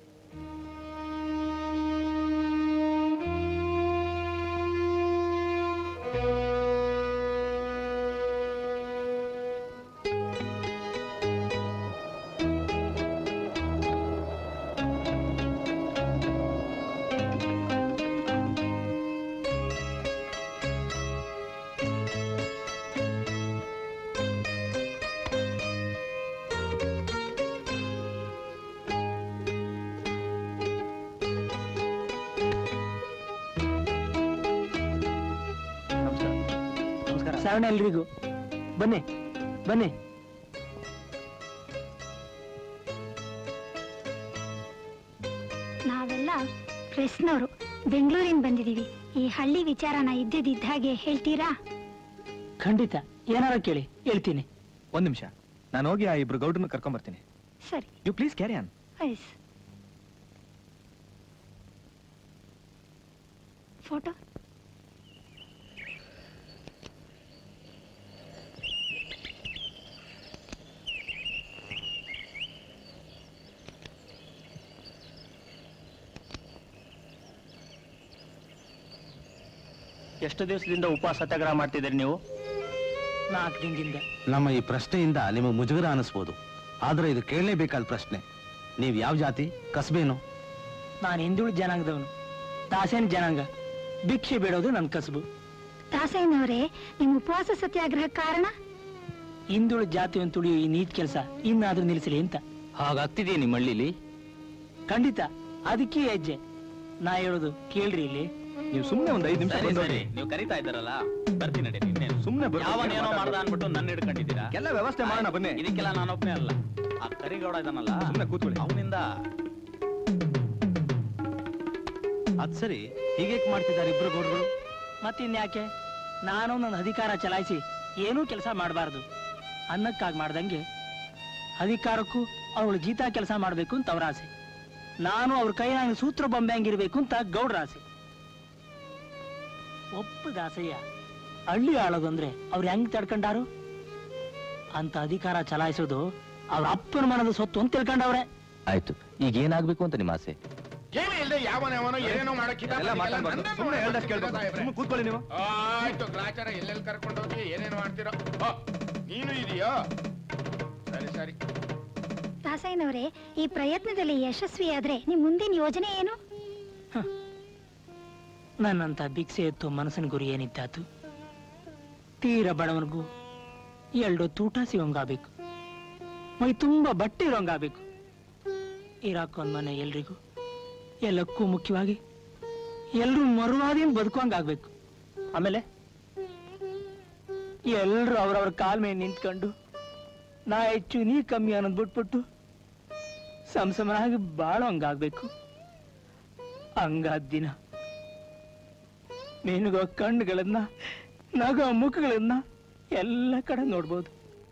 ಶ್ರಾವಣ ಎಲ್ರಿಗೂ ಬನ್ನಿ ಬನ್ನಿ
ನಾವೆಲ್ಲ ಪ್ರೆಸ್ನವರು ಬೆಂಗಳೂರಿಂದ ಬಂದಿದೀವಿ ಈ ಹಳ್ಳಿ ವಿಚಾರನ ಇದ್ದಿದ್ದ ಹಾಗೆ ಹೇಳ್ತೀರಾ
ಖಂಡಿತ ಏನಾರ ಕೇಳಿ ಹೇಳ್ತೀನಿ
ಒಂದ್ ನಿಮಿಷ ನಾನು ಹೋಗಿ ಆ ಇಬ್ರು ಗೌಡ್ರನ್ನ ಕರ್ಕೊಂಡ್ ಬರ್ತೀನಿ
ಸರಿ
you please carry on
yes photo
ಎಷ್ಟು ದಿವಸದಿಂದ ಉಪವಾಸ ಸತ್ಯಾಗ್ರಹ ಮಾಡ್ತಿದ್ದೀರಿ ನೀವು
ನಾಲ್ಕು ದಿನದಿಂದ
ನಮ್ಮ ಈ ಪ್ರಶ್ನೆಯಿಂದ ನಿಮಗೆ ಮುಜುಗರ ಅನಿಸ್ಬೋದು ಆದ್ರೆ ಇದು ಕೇಳಲೇಬೇಕಾದ ಪ್ರಶ್ನೆ ನೀವು ಯಾವ ಜಾತಿ ಕಸ್ಬೇನು
ನಾನು ಹಿಂದುಳಿದ ಜನಾಂಗದವನು ದಾಸೇನ್ ಜನಾಂಗ ಭಿಕ್ಷೆ ಬೇಡೋದು ನನ್ನ ಕಸಬು
ದಾಸಯ್ಯನವರೇ ನಿಮ್ಮ ಉಪವಾಸ ಸತ್ಯಾಗ್ರಹ ಕಾರಣ
ಹಿಂದುಳಿದ ಜಾತಿಯನ್ನು ತುಳಿಯೋ ಈ ನೀಟ್ ಕೆಲಸ ಇನ್ನಾದ್ರೂ ನಿಲ್ಲಿಸಲಿ ಅಂತ
ಹಾಗಾಗ್ತಿದೆಯಾ ನಿಮ್ಮ ಹಳ್ಳಿಲಿ
ಖಂಡಿತ ಅದಕ್ಕೆ ಹೆಜ್ಜೆ ನಾ ಹೇಳೋದು ಕೇಳ್ರಿ ಇಲ್ಲಿ
ನೀವು ಸುಮ್ಮನೆ ಒಂದ್ ಐದು ನಿಮಿಷ
ಸರಿ
ಬಂದು
ಸರಿ ನೀವು ಕರಿತಾ ಇದ್ದಾರಲ್ಲ ಬರ್ತೀನಿ ನಡಿ ಇನ್ನೇನು
ಸುಮ್ನೆ ಬರ್ಬೇಕು.
ಯಾವನೇನೋ ಮಾಡ್ದ ಅನ್ಬಿಟ್ಟು ನನ್ನ ಹಿಡ್ಕೊಂಡಿದ್ದೀರಾ
ಎಲ್ಲ ವ್ಯವಸ್ಥೆ ಮಾಡೋಣ ಬನ್ನಿ
ಇದಕ್ಕೆಲ್ಲ ನಾನೊಬ್ನೇ ಅಲ್ಲ ಆ ಕರಿಗೌಡ ಇದಾನಲ್ಲ
ಸುಮ್ನೆ ಕೂತ್ಕೊಳ್ಳಿ
ಅವನಿಂದ
ಅದ್ ಸರಿ ಹೀಗೆ ಮಾಡ್ತಿದ್ದಾರೆ ಇಬ್ರು ಗೌಡ್ರು
ಮತ್ತಿನ್ಯಾಕೆ ನಾನು ನನ್ನ ಅಧಿಕಾರ ಚಲಾಯಿಸಿ ಏನೂ ಕೆಲಸ ಮಾಡಬಾರ್ದು ಅನ್ನಕ್ಕಾಗಿ ಮಾಡ್ದಂಗೆ ಅಧಿಕಾರಕ್ಕೂ ಅವಳು ಜೀತ ಕೆಲಸ ಮಾಡಬೇಕು ಅಂತ ಅವ್ರ ಆಸೆ ನಾನು ಅವ್ರ ಕೈಯಾಗ ಸೂತ್ರ ಬೊಂಬೆ ಹಂಗಿರ್ಬೇಕು ಅಂತ ಗೌಡ್ರ ಆಸೆ ಒಪ್ಪು ದಾಸಯ್ಯ ಹಳ್ಳಿ ಆಳೋದಂದ್ರೆ ಅವ್ರು ಹೆಂಗ್ ತಡ್ಕೊಂಡಾರು ಅಂತ ಅಧಿಕಾರ ಚಲಾಯಿಸೋದು ಅವ್ರ ಅಪ್ಪನ ಮನದ ಸೊತ್ತು ಅಂತ ತಿಳ್ಕೊಂಡವ್ರೆ
ಆಯ್ತು ಈಗ ಏನಾಗ್ಬೇಕು ಅಂತ ನಿಮ್ಮ ಆಸೆ
ಏನು ಇಲ್ಲದೆ ಯಾವನ ಯಾವನೋ ಏನೇನೋ
ಎಲ್ಲ ಮಾತಾಡ್ಬಾರ್ದು. ಸುಮ್ನೆ ಹೇಳ್ದಷ್ಟು ಕೇಳ್ಬೇಕು. ಸುಮ್ನೆ ಕೂತ್ಕೊಳ್ಳಿ ನೀವು.
ಆಯ್ತು ಗ್ರಾಚಾರ ಎಲ್ಲೆಲ್ಲಿ ಕರ್ಕೊಂಡು ಹೋಗಿ ಏನೇನೋ ಮಾಡ್ತೀರೋ ಆ, ನೀನು ಇದೆಯಾ ಸರಿ ಸರಿ
ದಾಸಯ್ಯನವರೇ ಈ ಪ್ರಯತ್ನದಲ್ಲಿ ಯಶಸ್ವಿಯಾದ್ರೆ ನಿಮ್ ಮುಂದಿನ ಯೋಜನೆ ಏನು
ನನ್ನಂತ ಭಿಕ್ಷೆ ಎತ್ತು ಮನಸ್ಸಿನ ಗುರಿ ಏನಿದ್ದಾತು ತೀರ ಬಡವನಿಗೂ ಎರಡು ತೂಟ ಸಿಗೋಂಗಾಗಬೇಕು ಮೈ ತುಂಬ ಬಟ್ಟೆ ಇರೋಂಗಾಗಬೇಕು ಇರಾಕೊಂದ್ ಮನೆ ಎಲ್ರಿಗೂ ಎಲ್ಲಕ್ಕೂ ಮುಖ್ಯವಾಗಿ ಎಲ್ರೂ ಮರುವಾದಿನ ಬದುಕುವಂಗಾಗ್ಬೇಕು ಆಮೇಲೆ ಎಲ್ರು ಅವ್ರವ್ರ ಕಾಲ್ ಮೇಲೆ ನಿಂತ್ಕೊಂಡು ನಾ ಹೆಚ್ಚು ನೀ ಕಮ್ಮಿ ಅನ್ನೋದು ಬಿಟ್ಬಿಟ್ಟು ಸಂಸಮನಾಗಿ ಬಾಳೋಂಗಾಗ್ಬೇಕು ಹಂಗಾದ ದಿನ ನಿನಗೋ ಕಣ್ಣುಗಳನ್ನ ನಗೋ ಮುಖಗಳನ್ನ ಎಲ್ಲ ಕಡೆ ನೋಡ್ಬೋದು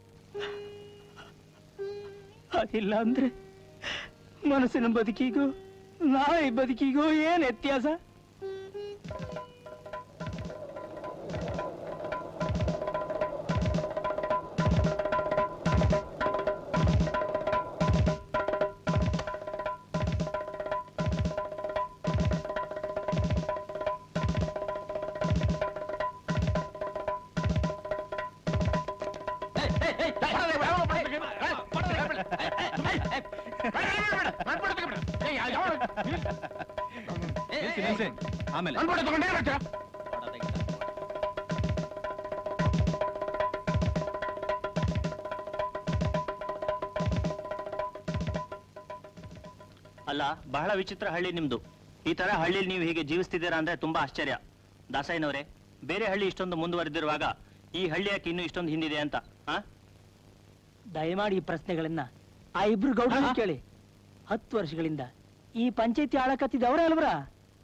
ಅದಿಲ್ಲ ಅಂದ್ರೆ ಮನಸ್ಸಿನ ಬದುಕಿಗೂ ನಾಯಿ ಬದುಕಿಗೂ ಏನ್ ವ್ಯತ್ಯಾಸ
ಆಮೇಲೆ
ಅಲ್ಲ ಬಹಳ ವಿಚಿತ್ರ ಹಳ್ಳಿ ನಿಮ್ದು ಈ ತರ ಹಳ್ಳಿಲಿ ನೀವು ಹೀಗೆ ಜೀವಿಸ್ತಿದ್ದೀರಾ ಅಂದ್ರೆ ತುಂಬಾ ಆಶ್ಚರ್ಯ ದಾಸಯ್ಯನವರೇ ಬೇರೆ ಹಳ್ಳಿ ಇಷ್ಟೊಂದು ಮುಂದುವರೆದಿರುವಾಗ ಈ ಹಳ್ಳಿ ಯಾಕೆ ಇನ್ನೂ ಇಷ್ಟೊಂದು ಹಿಂದಿದೆ ಅಂತ ಆ
ದಯಮಾಡಿ ಈ ಪ್ರಶ್ನೆಗಳನ್ನ ಆ ಇಬ್ರು ಗೌಡ್ರನ್ನ ಕೇಳಿ ಹತ್ತು ವರ್ಷಗಳಿಂದ ಈ ಪಂಚಾಯತಿ ಆಳಕತ್ತಿದ ಅವರೇ ಅಲ್ವರಾ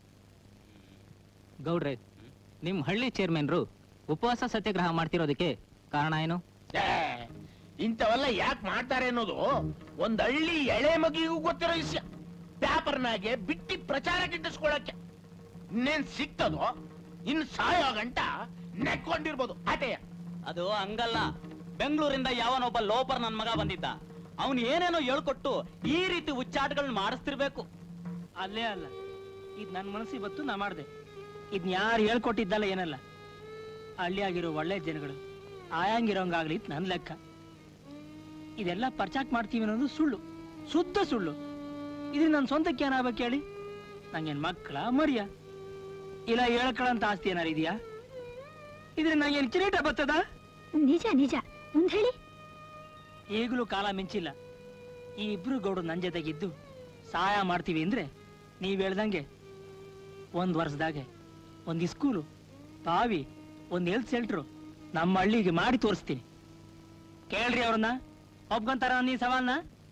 ಗೌಡ್ರೆ ನಿಮ್ ಹಳ್ಳಿ ಚೇರ್ಮನ್ರು ಉಪವಾಸ ಸತ್ಯಾಗ್ರಹ ಮಾಡ್ತಿರೋದಕ್ಕೆ ಕಾರಣ ಏನು
ಇಂಥವೆಲ್ಲ ಯಾಕೆ ಮಾಡ್ತಾರೆ ಅನ್ನೋದು ಒಂದ್ ಹಳ್ಳಿ ಎಳೆ ಮಗಿಗೂ ಗೊತ್ತಿರೋ ವಿಷಯ ಪೇಪರ್ನಾಗೆ ಬಿಟ್ಟಿ ಪ್ರಚಾರ ಗಿಟ್ಟಿಸ್ಕೊಳಕ್ಕೆ ಇನ್ನೇನ್ ಸಿಕ್ತದೋ ಇನ್ ಸಾಯೋ ಗಂಟ ನೆಕ್ಕೊಂಡಿರ್ಬೋದು ಆಟೆಯ
ಅದು ಹಂಗಲ್ಲ ಬೆಂಗಳೂರಿಂದ ಯಾವನೊಬ್ಬ ಲೋಪರ್ ನನ್ ಮಗ ಬಂದಿದ್ದ ಅವನು ಏನೇನೋ ಹೇಳ್ಕೊಟ್ಟು ಈ ರೀತಿ ಉಚ್ಚಾಟಗಳನ್ನ ಮಾಡಿಸ್ತಿರ್ಬೇಕು
ಅಲ್ಲೇ ಅಲ್ಲ ಇದ್ ನನ್ ಮನಸ್ಸಿಗೆ ಬತ್ತು ನಾ ಮಾಡ್ದೆ ಇದ್ನ ಯಾರು ಹೇಳ್ಕೊಟ್ಟಿದ್ದಲ್ಲ ಏನಲ್ಲ ಹಳ್ಳಿಯಾಗಿರೋ ಒಳ್ಳೆ ಜನಗಳು ಆಯಾಂಗಿರೋಂಗಾಗ್ಲಿ ಇದ್ ನನ್ ಲೆಕ್ಕ ಇದೆಲ್ಲ ಪರ್ಚಾಕ್ ಮಾಡ್ತೀವಿ ಅನ್ನೋದು ಸುಳ್ಳು ಶುದ್ಧ ಸುಳ್ಳು ಇದು ನನ್ನ ಸ್ವಂತಕ್ಕೆ ಏನಾಗ್ಬೇಕು ಹೇಳಿ ನಂಗೇನ್ ಮಕ್ಕಳ ಮರಿಯ ಇಲ್ಲ ಹೇಳ್ಕೊಳ್ಳಂತ ಆಸ್ತಿ ಏನಾರು ಇದೆಯಾ ಇದ್ರೆ ನಂಗೇನ್ ಕಿರೀಟ ಬರ್ತದ
ನಿಜ ನಿಜ ಮುಂದ್ ಹೇಳಿ
ಈಗಲೂ ಕಾಲ ಮಿಂಚಿಲ್ಲ ಈ ಇಬ್ರು ಗೌಡರು ನನ್ ಜೊತೆಗಿದ್ದು ಸಹಾಯ ಮಾಡ್ತೀವಿ ಅಂದ್ರೆ ನೀವ್ ಹೇಳ್ದಂಗೆ ಒಂದ್ ವರ್ಷದಾಗೆ ಒಂದ್ ಸ್ಕೂಲು ಬಾವಿ ಒಂದ್ ಹೆಲ್ತ್ ಸೆಂಟ್ರು ನಮ್ಮ ಹಳ್ಳಿಗೆ ಮಾಡಿ ತೋರಿಸ್ತೀನಿ ಕೇಳ್ರಿ ಅವ್ರನ್ನ ಒಪ್ಕೊಂತಾರ ನೀ ಸವಾಲ್ನ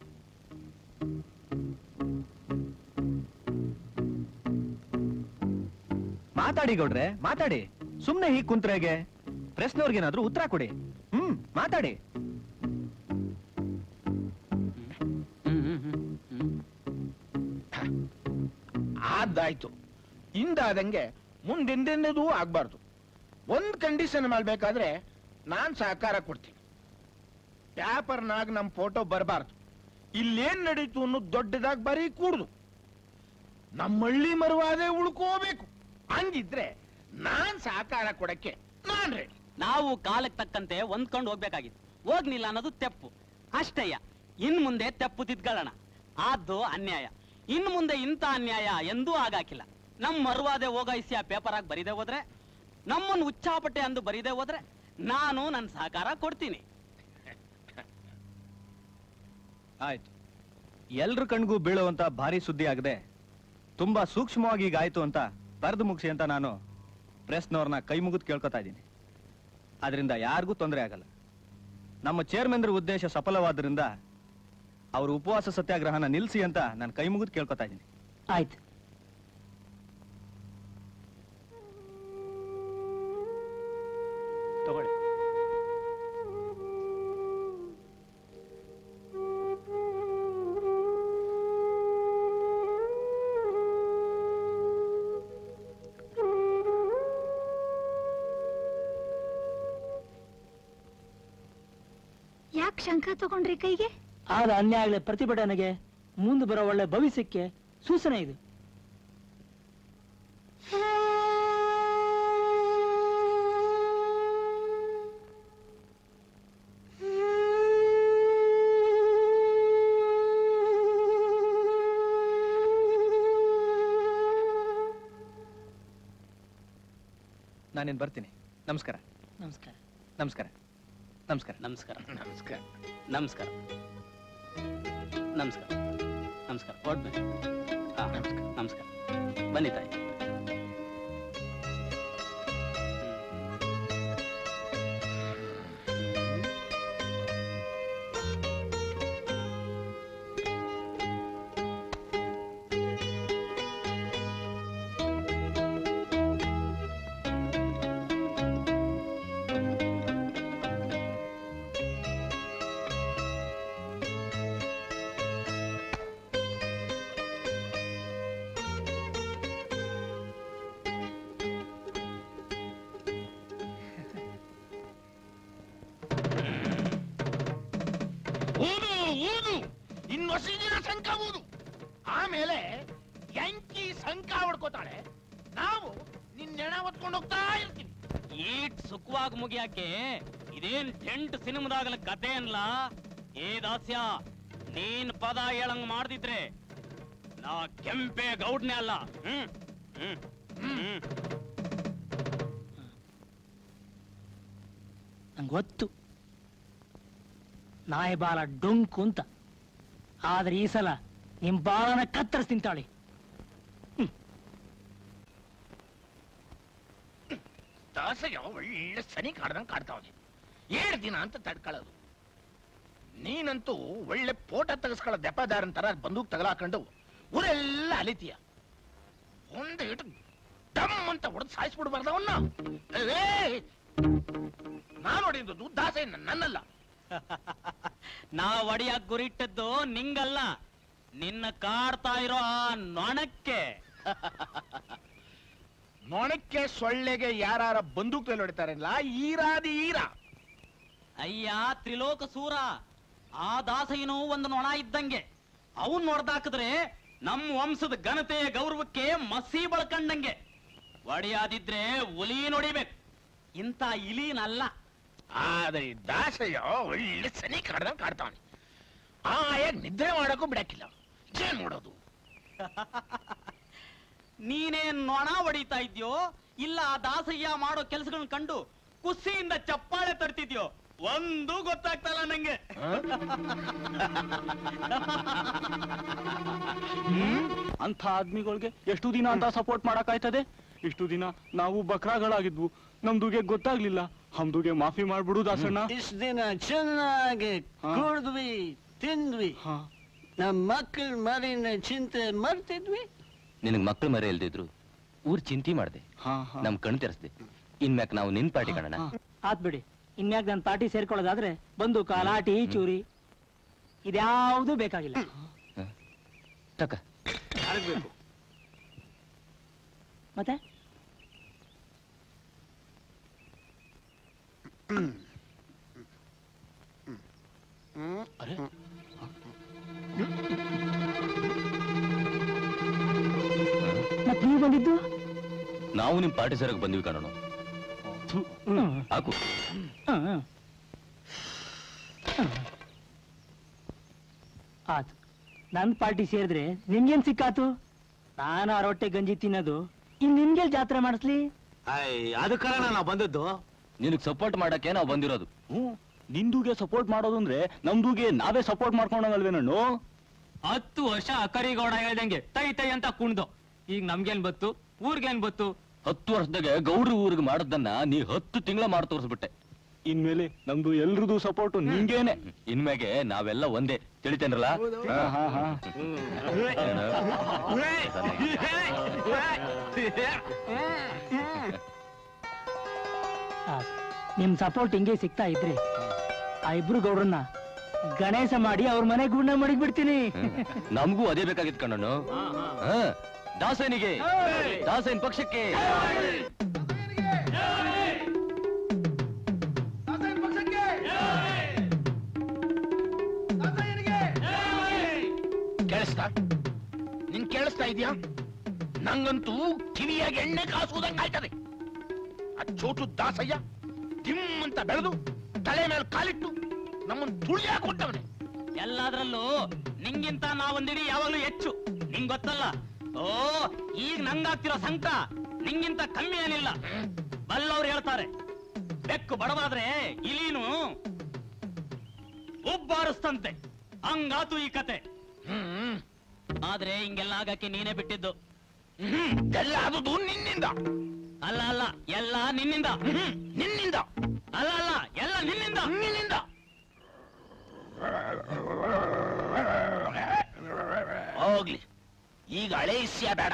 ಮಾತಾಡಿ ಗೌಡ್ರೆ ಮಾತಾಡಿ ಸುಮ್ನೆ ಹೀಗ್ ಕುಂತ್ರೆಗೆ ಪ್ರಶ್ನೆಯವ್ರಿಗೇನಾದ್ರೂ ಉತ್ತರ ಕೊಡಿ ಹ್ಮ್ ಮಾತಾಡಿ
ಆದಾಯ್ತು ಇಂದಾದಂಗೆ ಮುಂದೆಂದೆಂದೂ ಆಗ್ಬಾರ್ದು ಒಂದ್ ಕಂಡೀಷನ್ ಮಾಡ್ಬೇಕಾದ್ರೆ ನಾನ್ ಸಹಕಾರ ಕೊಡ್ತೀನಿ ಪೇಪರ್ನಾಗ ನಮ್ ಫೋಟೋ ಬರಬಾರ್ದು ಇಲ್ಲೇನ್ ನಡೀತು ಅನ್ನೋದು ದೊಡ್ಡದಾಗಿ ಬರೀ ಕೂಡುದು ನಮ್ಮ ಹಳ್ಳಿ ಮರುವಾದೆ ಉಳ್ಕೋಬೇಕು ಹಂಗಿದ್ರೆ ನಾನ್ ಸಹಕಾರ ಕೊಡಕ್ಕೆ ನಾನ್ ರೆಡಿ
ನಾವು ಕಾಲಕ್ಕೆ ತಕ್ಕಂತೆ ಹೊಂದ್ಕೊಂಡು ಹೋಗ್ಬೇಕಾಗಿತ್ತು ಹೋಗ್ನಿಲ್ಲ ಅನ್ನೋದು ತೆಪ್ಪು ಅಷ್ಟಯ್ಯ ಇನ್ ಮುಂದೆ ತೆಪ್ಪು ತಿದ್ಕೊಳ್ಳೋಣ ಆದ್ದು ಅನ್ಯಾಯ ಇನ್ ಮುಂದೆ ಇಂಥ ಅನ್ಯಾಯ ಎಂದೂ ಆಗಾಕಿಲ್ಲ ನಮ್ ಮರುವಾದೆ ಹೋಗಾಯಿಸಿ ಆ ಪೇಪರ್ ಆಗಿ ಬರೀದೆ ಹೋದ್ರೆ ನಮ್ಮನ್ನು ಉಚ್ಚಾಪಟ್ಟೆ ಅಂದು ಬರೀದೆ ಹೋದ್ರೆ ನಾನು ನನ್ನ ಸಹಕಾರ ಕೊಡ್ತೀನಿ
ಆಯ್ತು ಎಲ್ರ ಕಣ್ಗೂ ಬೀಳುವಂತ ಭಾರಿ ಸುದ್ದಿ ಆಗದೆ ತುಂಬಾ ಸೂಕ್ಷ್ಮವಾಗಿ ಈಗ ಆಯ್ತು ಅಂತ ಬರೆದು ಮುಗಿಸಿ ಅಂತ ನಾನು ಪ್ರೆಸ್ನವ್ರನ್ನ ಕೈ ಮುಗಿದು ಕೇಳ್ಕೊತಾ ಇದ್ದೀನಿ ಅದರಿಂದ ಯಾರಿಗೂ ತೊಂದರೆ ಆಗಲ್ಲ ನಮ್ಮ ಚೇರ್ಮನ್ರ ಉದ್ದೇಶ ಸಫಲವಾದ್ರಿಂದ ಅವ್ರ ಉಪವಾಸ ಸತ್ಯಾಗ್ರಹನ ನಿಲ್ಲಿಸಿ ಅಂತ ನಾನು ಕೈ ಮುಗಿದು ಕೇಳ್ಕೊತಾ ಇದ್ದೀನಿ
ಆಯ್ತು
ತಗೊಳ್ಳಿ
ಯಾಕೆ ಶಂಕ ತಗೊಂಡ್ರಿ ಕೈಗೆ
ಆದ ಅನ್ಯಾಯ ಆಗ್ಲಿ ಪ್ರತಿಭಟನೆಗೆ ಮುಂದೆ ಬರೋ ಒಳ್ಳೆ ಭವಿಷ್ಯಕ್ಕೆ ಸೂಚನೆ ಇದು
ನಾನೇನು ಬರ್ತೀನಿ ನಮಸ್ಕಾರ
ನಮಸ್ಕಾರ
ನಮಸ್ಕಾರ ನಮಸ್ಕಾರ
ನಮಸ್ಕಾರ ನಮಸ್ಕಾರ ನಮಸ್ಕಾರ ನಮಸ್ಕಾರ ನಮಸ್ಕಾರ ಹೊರಟ್ ಬನ್ನಿ ಹಾ ನಮಸ್ಕಾರ ಬನ್ನಿ ತಾಯಿ
ದಿನ ಸಂಕ ಊದು ಆಮೇಲೆ ಎಂಕಿ ಸಂಕ ಹೊಡ್ಕೋತಾಳೆ ನಾವು ನಿನ್ನೆಣ ಹೊತ್ಕೊಂಡು ಹೋಗ್ತಾ ಇರ್ತೀವಿ
ಈಟ್ ಸುಖವಾಗಿ ಮುಗಿಯಾಕೆ ಇದೇನ್ ಟೆಂಟ್ ಸಿನಿಮಾದಾಗಲ ಕತೆ ಅನ್ಲ ಏ ದಾಸ್ಯ ನೀನ್ ಪದ ಹೇಳಂಗ್ ಮಾಡ್ದಿದ್ರೆ ನಾ ಕೆಂಪೆ ಗೌಡ್ನೆ ಅಲ್ಲ ಹ್ಮ್ ಹ್ಮ್ ಹ್ಮ್
ನಂಗೆ ಗೊತ್ತು ನಾಯಿ ಬಾಲ ಡೊಂಕು ಅಂತ ಆದ್ರೆ ಈ ಸಲ ನಿಮ್ ಬಾಲನ ಕತ್ತರಿಸಿ ತಿಂತಾಳೆ
ದಾಸಯ್ಯ ಒಳ್ಳೆ ಸನಿ ಕಾಡ್ದಂಗ್ ಕಾಡ್ತಾವನೆ ಏಳು ದಿನ ಅಂತ ತಡ್ಕೊಳ್ಳೋದು ನೀನಂತೂ ಒಳ್ಳೆ ಫೋಟೋ ತೆಗೆಸ್ಕೊಳ್ಳೋ ದೆಪ್ಪದಾರನ್ ತರ ಬಂದೂಕ್ ತಗಲಾಕೊಂಡು ಊರೆಲ್ಲ ಅಲಿತೀಯ ಒಂದು ಇಟ್ಟು ಡಮ್ ಅಂತ ಹೊಡೆದು ಸಾಯಿಸ್ಬಿಡ್ಬಾರ್ದ ಅವನ್ನ ನಾನು ಹೊಡೆದದ್ದು ದಾಸಯ್ಯ ನನ್ನಲ್ಲ
ನಾ ಒಡಿಯಾಕ್ ಗುರಿಟ್ಟದ್ದು ನಿಂಗಲ್ಲ ನಿನ್ನ ಕಾಡ್ತಾ ಇರೋ ಆ ನೊಣಕ್ಕೆ
ನೊಣಕ್ಕೆ ಸೊಳ್ಳೆಗೆ ಯಾರ ಬಂದೂಕ್ ಹೊಡಿತಾರಲ್ಲ ಈರಾದಿ ಈರ
ಅಯ್ಯ ತ್ರಿಲೋಕ ಸೂರ ಆ ದಾಸಯ್ಯನು ಒಂದು ನೊಣ ಇದ್ದಂಗೆ ಅವನ್ ನೋಡ್ದಾಕಿದ್ರೆ ನಮ್ಮ ವಂಶದ ಘನತೆಯ ಗೌರವಕ್ಕೆ ಮಸಿ ಬಳಕಂಡಂಗೆ ಒಡೆಯಾದಿದ್ರೆ ಹುಲಿ ನೋಡಿಬೇಕು ಇಂಥ ಇಲಿನಲ್ಲ
ಆದ್ರೆ ಈ ದಾಸಯ್ಯ ಒಳ್ಳೆ ಸನಿ ಕಾಡ್ದಂಗ್ ಕಾಡ್ತಾವನೆ ಆಯಾಗ ನಿದ್ರೆ ಮಾಡಕ್ಕೂ ಬಿಡಕ್ಕಿಲ್ಲ ಏನ್ ಮಾಡೋದು
ನೀನೇನ್ ನೊಣ ಹೊಡಿತಾ ಇದ್ಯೋ ಇಲ್ಲ ಆ ದಾಸಯ್ಯ ಮಾಡೋ ಕೆಲಸಗಳನ್ನ ಕಂಡು ಕುಸ್ಸಿಯಿಂದ ಚಪ್ಪಾಳೆ ತರ್ತಿದ್ಯೋ ಒಂದು ಗೊತ್ತಾಗ್ತಲ್ಲ ನಂಗೆ
ಅಂಥ ಆದ್ಮಿಗಳಿಗೆ ಎಷ್ಟು ದಿನ ಅಂತ ಸಪೋರ್ಟ್ ಮಾಡಕ್ಕಾಯ್ತದೆ ಇಷ್ಟು ದಿನ ನಾವು ಬಕ್ರಾಗಳಾಗಿದ್ವು ನಮ್ದುಗೆ ಗೊತ್ತಾಗ್ಲಿಲ್ಲ ಹಮ್ದುಗೆ ಮಾಫಿ ಮಾಡ್ಬಿಡು ದಾಸಣ್ಣ
ಇಷ್ಟು ದಿನ ಚೆನ್ನಾಗಿ
ಹಾ.
ಕುಡಿದ್ವಿ ತಿಂದ್ವಿ ನಮ್ಮ ಮಕ್ಕಳ ಮರಿನ ಚಿಂತೆ ಮರ್ತಿದ್ವಿ
ನಿನಗ್ ಮಕ್ಳು ಮರೆ ಇಲ್ದಿದ್ರು ಊರ್ ಚಿಂತೆ ಮಾಡ್ದೆ ನಮ್ ಕಣ್ ತೆರೆಸ್ದೆ ಇನ್ಮ್ಯಾಕ್ ನಾವು ನಿನ್ ಪಾರ್ಟಿ ಕಣಣ
ಆತ್ ಬಿಡಿ ಇನ್ಯಾಗ ನನ್ನ ಪಾರ್ಟಿ ಸೇರ್ಕೊಳ್ಳೋದಾದ್ರೆ ಬಂದು ಕಾಲಾಟಿ ಚೂರಿ ಇದ್ಯಾವುದೂ ಬೇಕಾಗಿಲ್ಲ
ತಕ
ಮತ್ತೆ ಮತ್ ನೀವು ಬಂದಿದ್ದು
ನಾವು ನಿಮ್ ಪಾರ್ಟಿ ಸೇರಕ್ ಬಂದ್ವಿ ಕಣೋಣ ಹಾಕು
ಆತು ನನ್ ಪಾರ್ಟಿ ಸೇರಿದ್ರೆ ನಿಮ್ಗೇನ್ ಸಿಕ್ಕಾತು ನಾನು ಆ ರೊಟ್ಟೆ ಗಂಜಿ ತಿನ್ನೋದು ಇನ್ ನಿಮ್ಗೆ ಜಾತ್ರೆ ಮಾಡಿಸ್ಲಿ
ಅದು ಕಾರಣ ನಾವು ಬಂದದ್ದು ನಿನಗ್ ಸಪೋರ್ಟ್ ಮಾಡಕ್ಕೆ ನಾವು ಬಂದಿರೋದು
ಹ್ಮ್ ನಿಂದುಗೆ ಸಪೋರ್ಟ್ ಮಾಡೋದು ಅಂದ್ರೆ ನಮ್ದುಗೆ ನಾವೇ ಸಪೋರ್ಟ್ ಮಾಡ್ಕೊಂಡಂಗಲ್ವೇ ನಾನು
ಹತ್ತು ವರ್ಷ ಅಕರಿಗೌಡ ಹೇಳ್ದಂಗೆ ತೈ ತೈ ಅಂತ ಕುಣ್ದು ಈಗ ನಮ್ಗೇನ್ ಬತ್ತು ಊರ್ಗೇನ್ ಬತ್ತು
ಹತ್ತು ವರ್ಷದಾಗೆ ಗೌಡ್ರ ಊರಿಗೆ ಮಾಡದನ್ನ ನೀ ಹತ್ತು ತಿಂಗಳ ಮಾಡಿ ತೋರಿಸ್ಬಿಟ್ಟೆ
ಇನ್ಮೇಲೆ ನಮ್ದು ಎಲ್ರದು ಸಪೋರ್ಟ್ ನಿಂಗೇನೆ
ಇನ್ಮ್ಯಾಗೆ ನಾವೆಲ್ಲ ಒಂದೇ ತಿಳಿತೇನ್ರಲ್ಲ
ಹಾ, ಹಾ, ಹಾ.
ಆತ್. ನಿಮ್ ಸಪೋರ್ಟ್ ಹಿಂಗೆ ಸಿಗ್ತಾ ಇದ್ರೆ ಆ ಇಬ್ರು ಗೌಡ್ರನ್ನ ಗಣೇಶ ಮಾಡಿ ಅವ್ರ ಮನೆ ಗುಂಡ ಮಾಡಿ ಬಿಡ್ತೀನಿ
ನಮಗೂ ಅದೇ ಬೇಕಾಗಿತ್ತು ಕಣ್ಣನು ದಾಸನಿಗೆ ದಾಸನ್ ಪಕ್ಷಕ್ಕೆ
ಕೇಳಿಸ್ತಾ ನಿನ್ ಕೇಳಿಸ್ತಾ ಇದೆಯಾ ನಂಗಂತೂ ಕಿವಿಯಾಗಿ ಎಣ್ಣೆ ಕಾಸುವುದಂಗ್ ಆಯ್ತದೆ ಆ ಚೋಟು ದಾಸಯ್ಯ ಡಿಮ್ ಅಂತ ಬೆಳೆದು ತಲೆ ಮೇಲೆ ಕಾಲಿಟ್ಟು ನಮ್ಮನ್ ತುಳಿಯ ಕೊಟ್ಟವನೆ
ಎಲ್ಲಾದ್ರಲ್ಲೂ ನಿಂಗಿಂತ ನಾವೊಂದಿಡಿ ಯಾವಾಗ್ಲೂ ಹೆಚ್ಚು ನಿಂಗ್ ಗೊತ್ತಲ್ಲ ಓ ಈಗ ನಂಗಾಗ್ತಿರೋ ಸಂಕಟ ನಿಂಗಿಂತ ಕಮ್ಮಿ ಏನಿಲ್ಲ ಬಲ್ಲವ್ರು ಹೇಳ್ತಾರೆ ಬೆಕ್ಕು ಬಡವಾದ್ರೆ ಇಲೀನು ಉಬ್ಬಾರಿಸ್ತಂತೆ ಹಂಗಾತು ಈ ಕತೆ ಆದ್ರೆ ಹಿಂಗೆಲ್ಲ ಆಗಕ್ಕೆ ನೀನೇ ಬಿಟ್ಟಿದ್ದು
ಎಲ್ಲ ಆದುದು ನಿನ್ನಿಂದ
ಅಲ್ಲ ಅಲ್ಲ ಎಲ್ಲ ನಿನ್ನಿಂದ
ನಿನ್ನಿಂದ
ಅಲ್ಲ ಅಲ್ಲ ಎಲ್ಲ ನಿನ್ನಿಂದ
ನಿನ್ನಿಂದ ಹೋಗ್ಲಿ ಈಗ ಹಳೆ ಇಸ್ಯ ಬೇಡ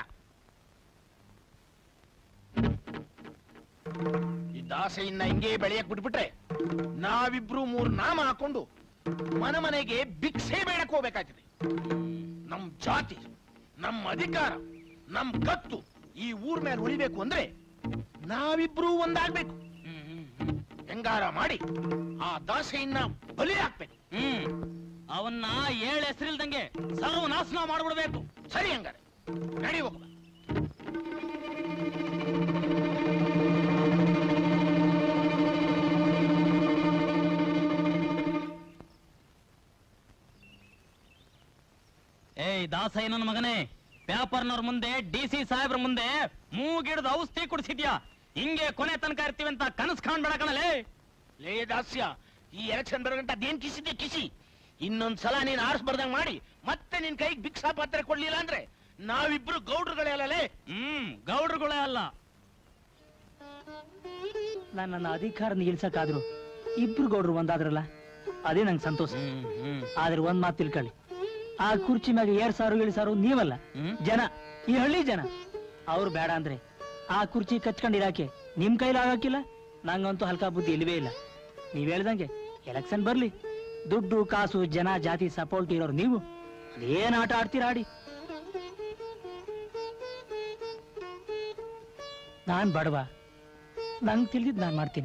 ಈ ದಾಸೆಯನ್ನ ಹಿಂಗೆ ಬೆಳೆಯಕ್ ಬಿಟ್ಬಿಟ್ರೆ ನಾವಿಬ್ರು ಮೂರ್ ನಾಮ ಹಾಕೊಂಡು ಮನೆ ಮನೆಗೆ ಭಿಕ್ಷೆ ಬೇಡಕ್ ಹೋಗ್ಬೇಕಾಗ್ತದೆ ನಮ್ ಜಾತಿ ನಮ್ ಅಧಿಕಾರ ನಮ್ ಕತ್ತು ಈ ಊರ್ ಮೇಲೆ ಉಳಿಬೇಕು ಅಂದ್ರೆ ನಾವಿಬ್ರು ಒಂದಾಗ್ಬೇಕು ಹೆಂಗಾರ ಮಾಡಿ ಆ ದಾಸೆಯನ್ನ ಬಲಿ ಹಾಕ್ಬೇಕು
ಹ್ಮ್ ಅವನ್ನ ಏಳು ಹೆಸರಿಲ್ದಂಗೆ ಸರ್ವನಾಶನ ಮಾಡ್ಬಿಡ್ಬೇಕು
ಸರಿ ಹಂಗಾರೆ ನಡಿ ಹೋಗ
ಏಯ್ ದಾಸಯ್ಯ ನನ್ನ ಮಗನೇ ಪೇಪರ್ನವ್ರ ಮುಂದೆ ಡಿ ಸಿ ಸಾಹೇಬ್ರ ಮುಂದೆ ಮೂಗಿಡ್ದು ಔಷಧಿ ಕುಡಿಸಿದ್ಯಾ ಹಿಂಗೆ ಕೊನೆ ತನಕ ಇರ್ತೀವಿ ಅಂತ ಕನಸು ಕಾಣ್ಬೇಡ ಕಣಲೇ
ಲೇ ದಾಸ್ಯ ಈ ಎಲೆಕ್ಷನ್ ಬರೋಗಂಟ ಅದೇನ್ ಕಿಸಿದ್ದೆ ಕಿಸಿ ಇನ್ನೊಂದ್ಸಲ ನೀನ್ ಆರಿಸ್ಬಾರ್ದಂಗ್ ಮಾಡಿ ಮತ್ತೆ ನಿನ್ ಕೈಗೆ ಭಿಕ್ಷಾ ಪಾತ್ರ ಕೊಡ್ಲಿಲ್ಲ ಅಂದ್ರೆ ನಾವಿಬ್ರು ಗೌಡ್ರುಗಳೇ ಅಲ್ಲಲೇ
ಹ್ಮ್ ಗೌಡ್ರುಗಳೇ ಅಲ್ಲ
ನಾನು ನನ್ನ ಅಧಿಕಾರ ನಿಲ್ಸಕ್ಕಾದ್ರು ಇಬ್ರು ಗೌಡ್ರು ಒಂದಾದ್ರಲ್ಲ ಅದೇ ನಂಗೆ ಸಂತೋಷ ಆದ್ರೆ ಒಂದ್ ಮಾತು ತಿಳ್ಕೊಳ್ಳಿ ಆ ಕುರ್ಚಿ ಮ್ಯಾಗ ಏರ್ ಸಾರು ಇಳಿ ಸಾರು ನೀವಲ್ಲ ಜನ ಈ ಹಳ್ಳಿ ಜನ ಅವ್ರು ಬೇಡ ಅಂದ್ರೆ ಆ ಕುರ್ಚಿ ಕಚ್ಕೊಂಡಿರಾಕೆ ನಿಮ್ ಕೈಲಿ ಆಗಕ್ಕಿಲ್ಲ ನಂಗಂತೂ ಹಲ್ಕಾ ಬುದ್ಧಿ ಇಲ್ವೇ ಇಲ್ಲ ನೀವ್ ಹೇಳ್ದಂಗೆ ಎಲೆಕ್ಷನ್ ಬರ್ಲಿ ದುಡ್ಡು ಕಾಸು ಜನ ಜಾತಿ ಸಪೋರ್ಟ್ ಇರೋರು ನೀವು ಏನ್ ಆಟ ಆಡ್ತೀರಾ ಆಡಿ ನಾನ್ ಬಡವ ನಂಗ್ ತಿಳಿದಿದ್ ನಾನ್ ಮಾಡ್ತೀನಿ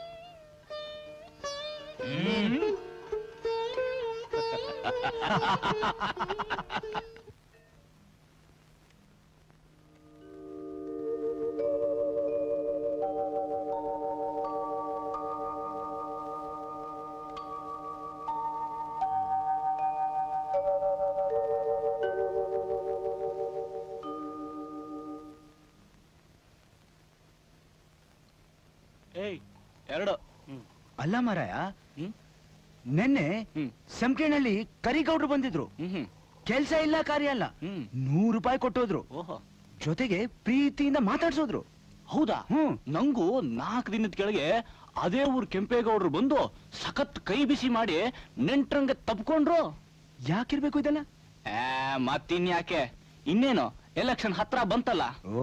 ಏಯ್ ಎರಡು
ಅಲ್ಲ ಮಾರಾಯ ನಿನ್ನೆ ಸಂಕೇಣಲ್ಲಿ ಕರಿಗೌಡ್ರು ಬಂದಿದ್ರು ಕೆಲ್ಸ ಇಲ್ಲ ಕಾರ್ಯ ಅಲ್ಲ ನೂರು ರೂಪಾಯಿ ಕೊಟ್ಟೋದ್ರು ಜೊತೆಗೆ ಪ್ರೀತಿಯಿಂದ ಮಾತಾಡ್ಸೋದ್ರು
ಹೌದಾ ನಂಗೂ ನಾಲ್ಕು ದಿನದ ಕೆಳಗೆ ಅದೇ ಊರ್ ಕೆಂಪೇಗೌಡರು ಬಂದು ಸಖತ್ ಕೈ ಬಿಸಿ ಮಾಡಿ ನೆಂಟ್ರಂಗೆ ತಪ್ಕೊಂಡ್ರು
ಯಾಕಿರ್ಬೇಕು ಇದೆಲ್ಲ
ಏ ಮತ್ತಿನ್ಯಾಕೆ ಇನ್ನೇನು ಎಲೆಕ್ಷನ್ ಹತ್ರ ಬಂತಲ್ಲ
ಓ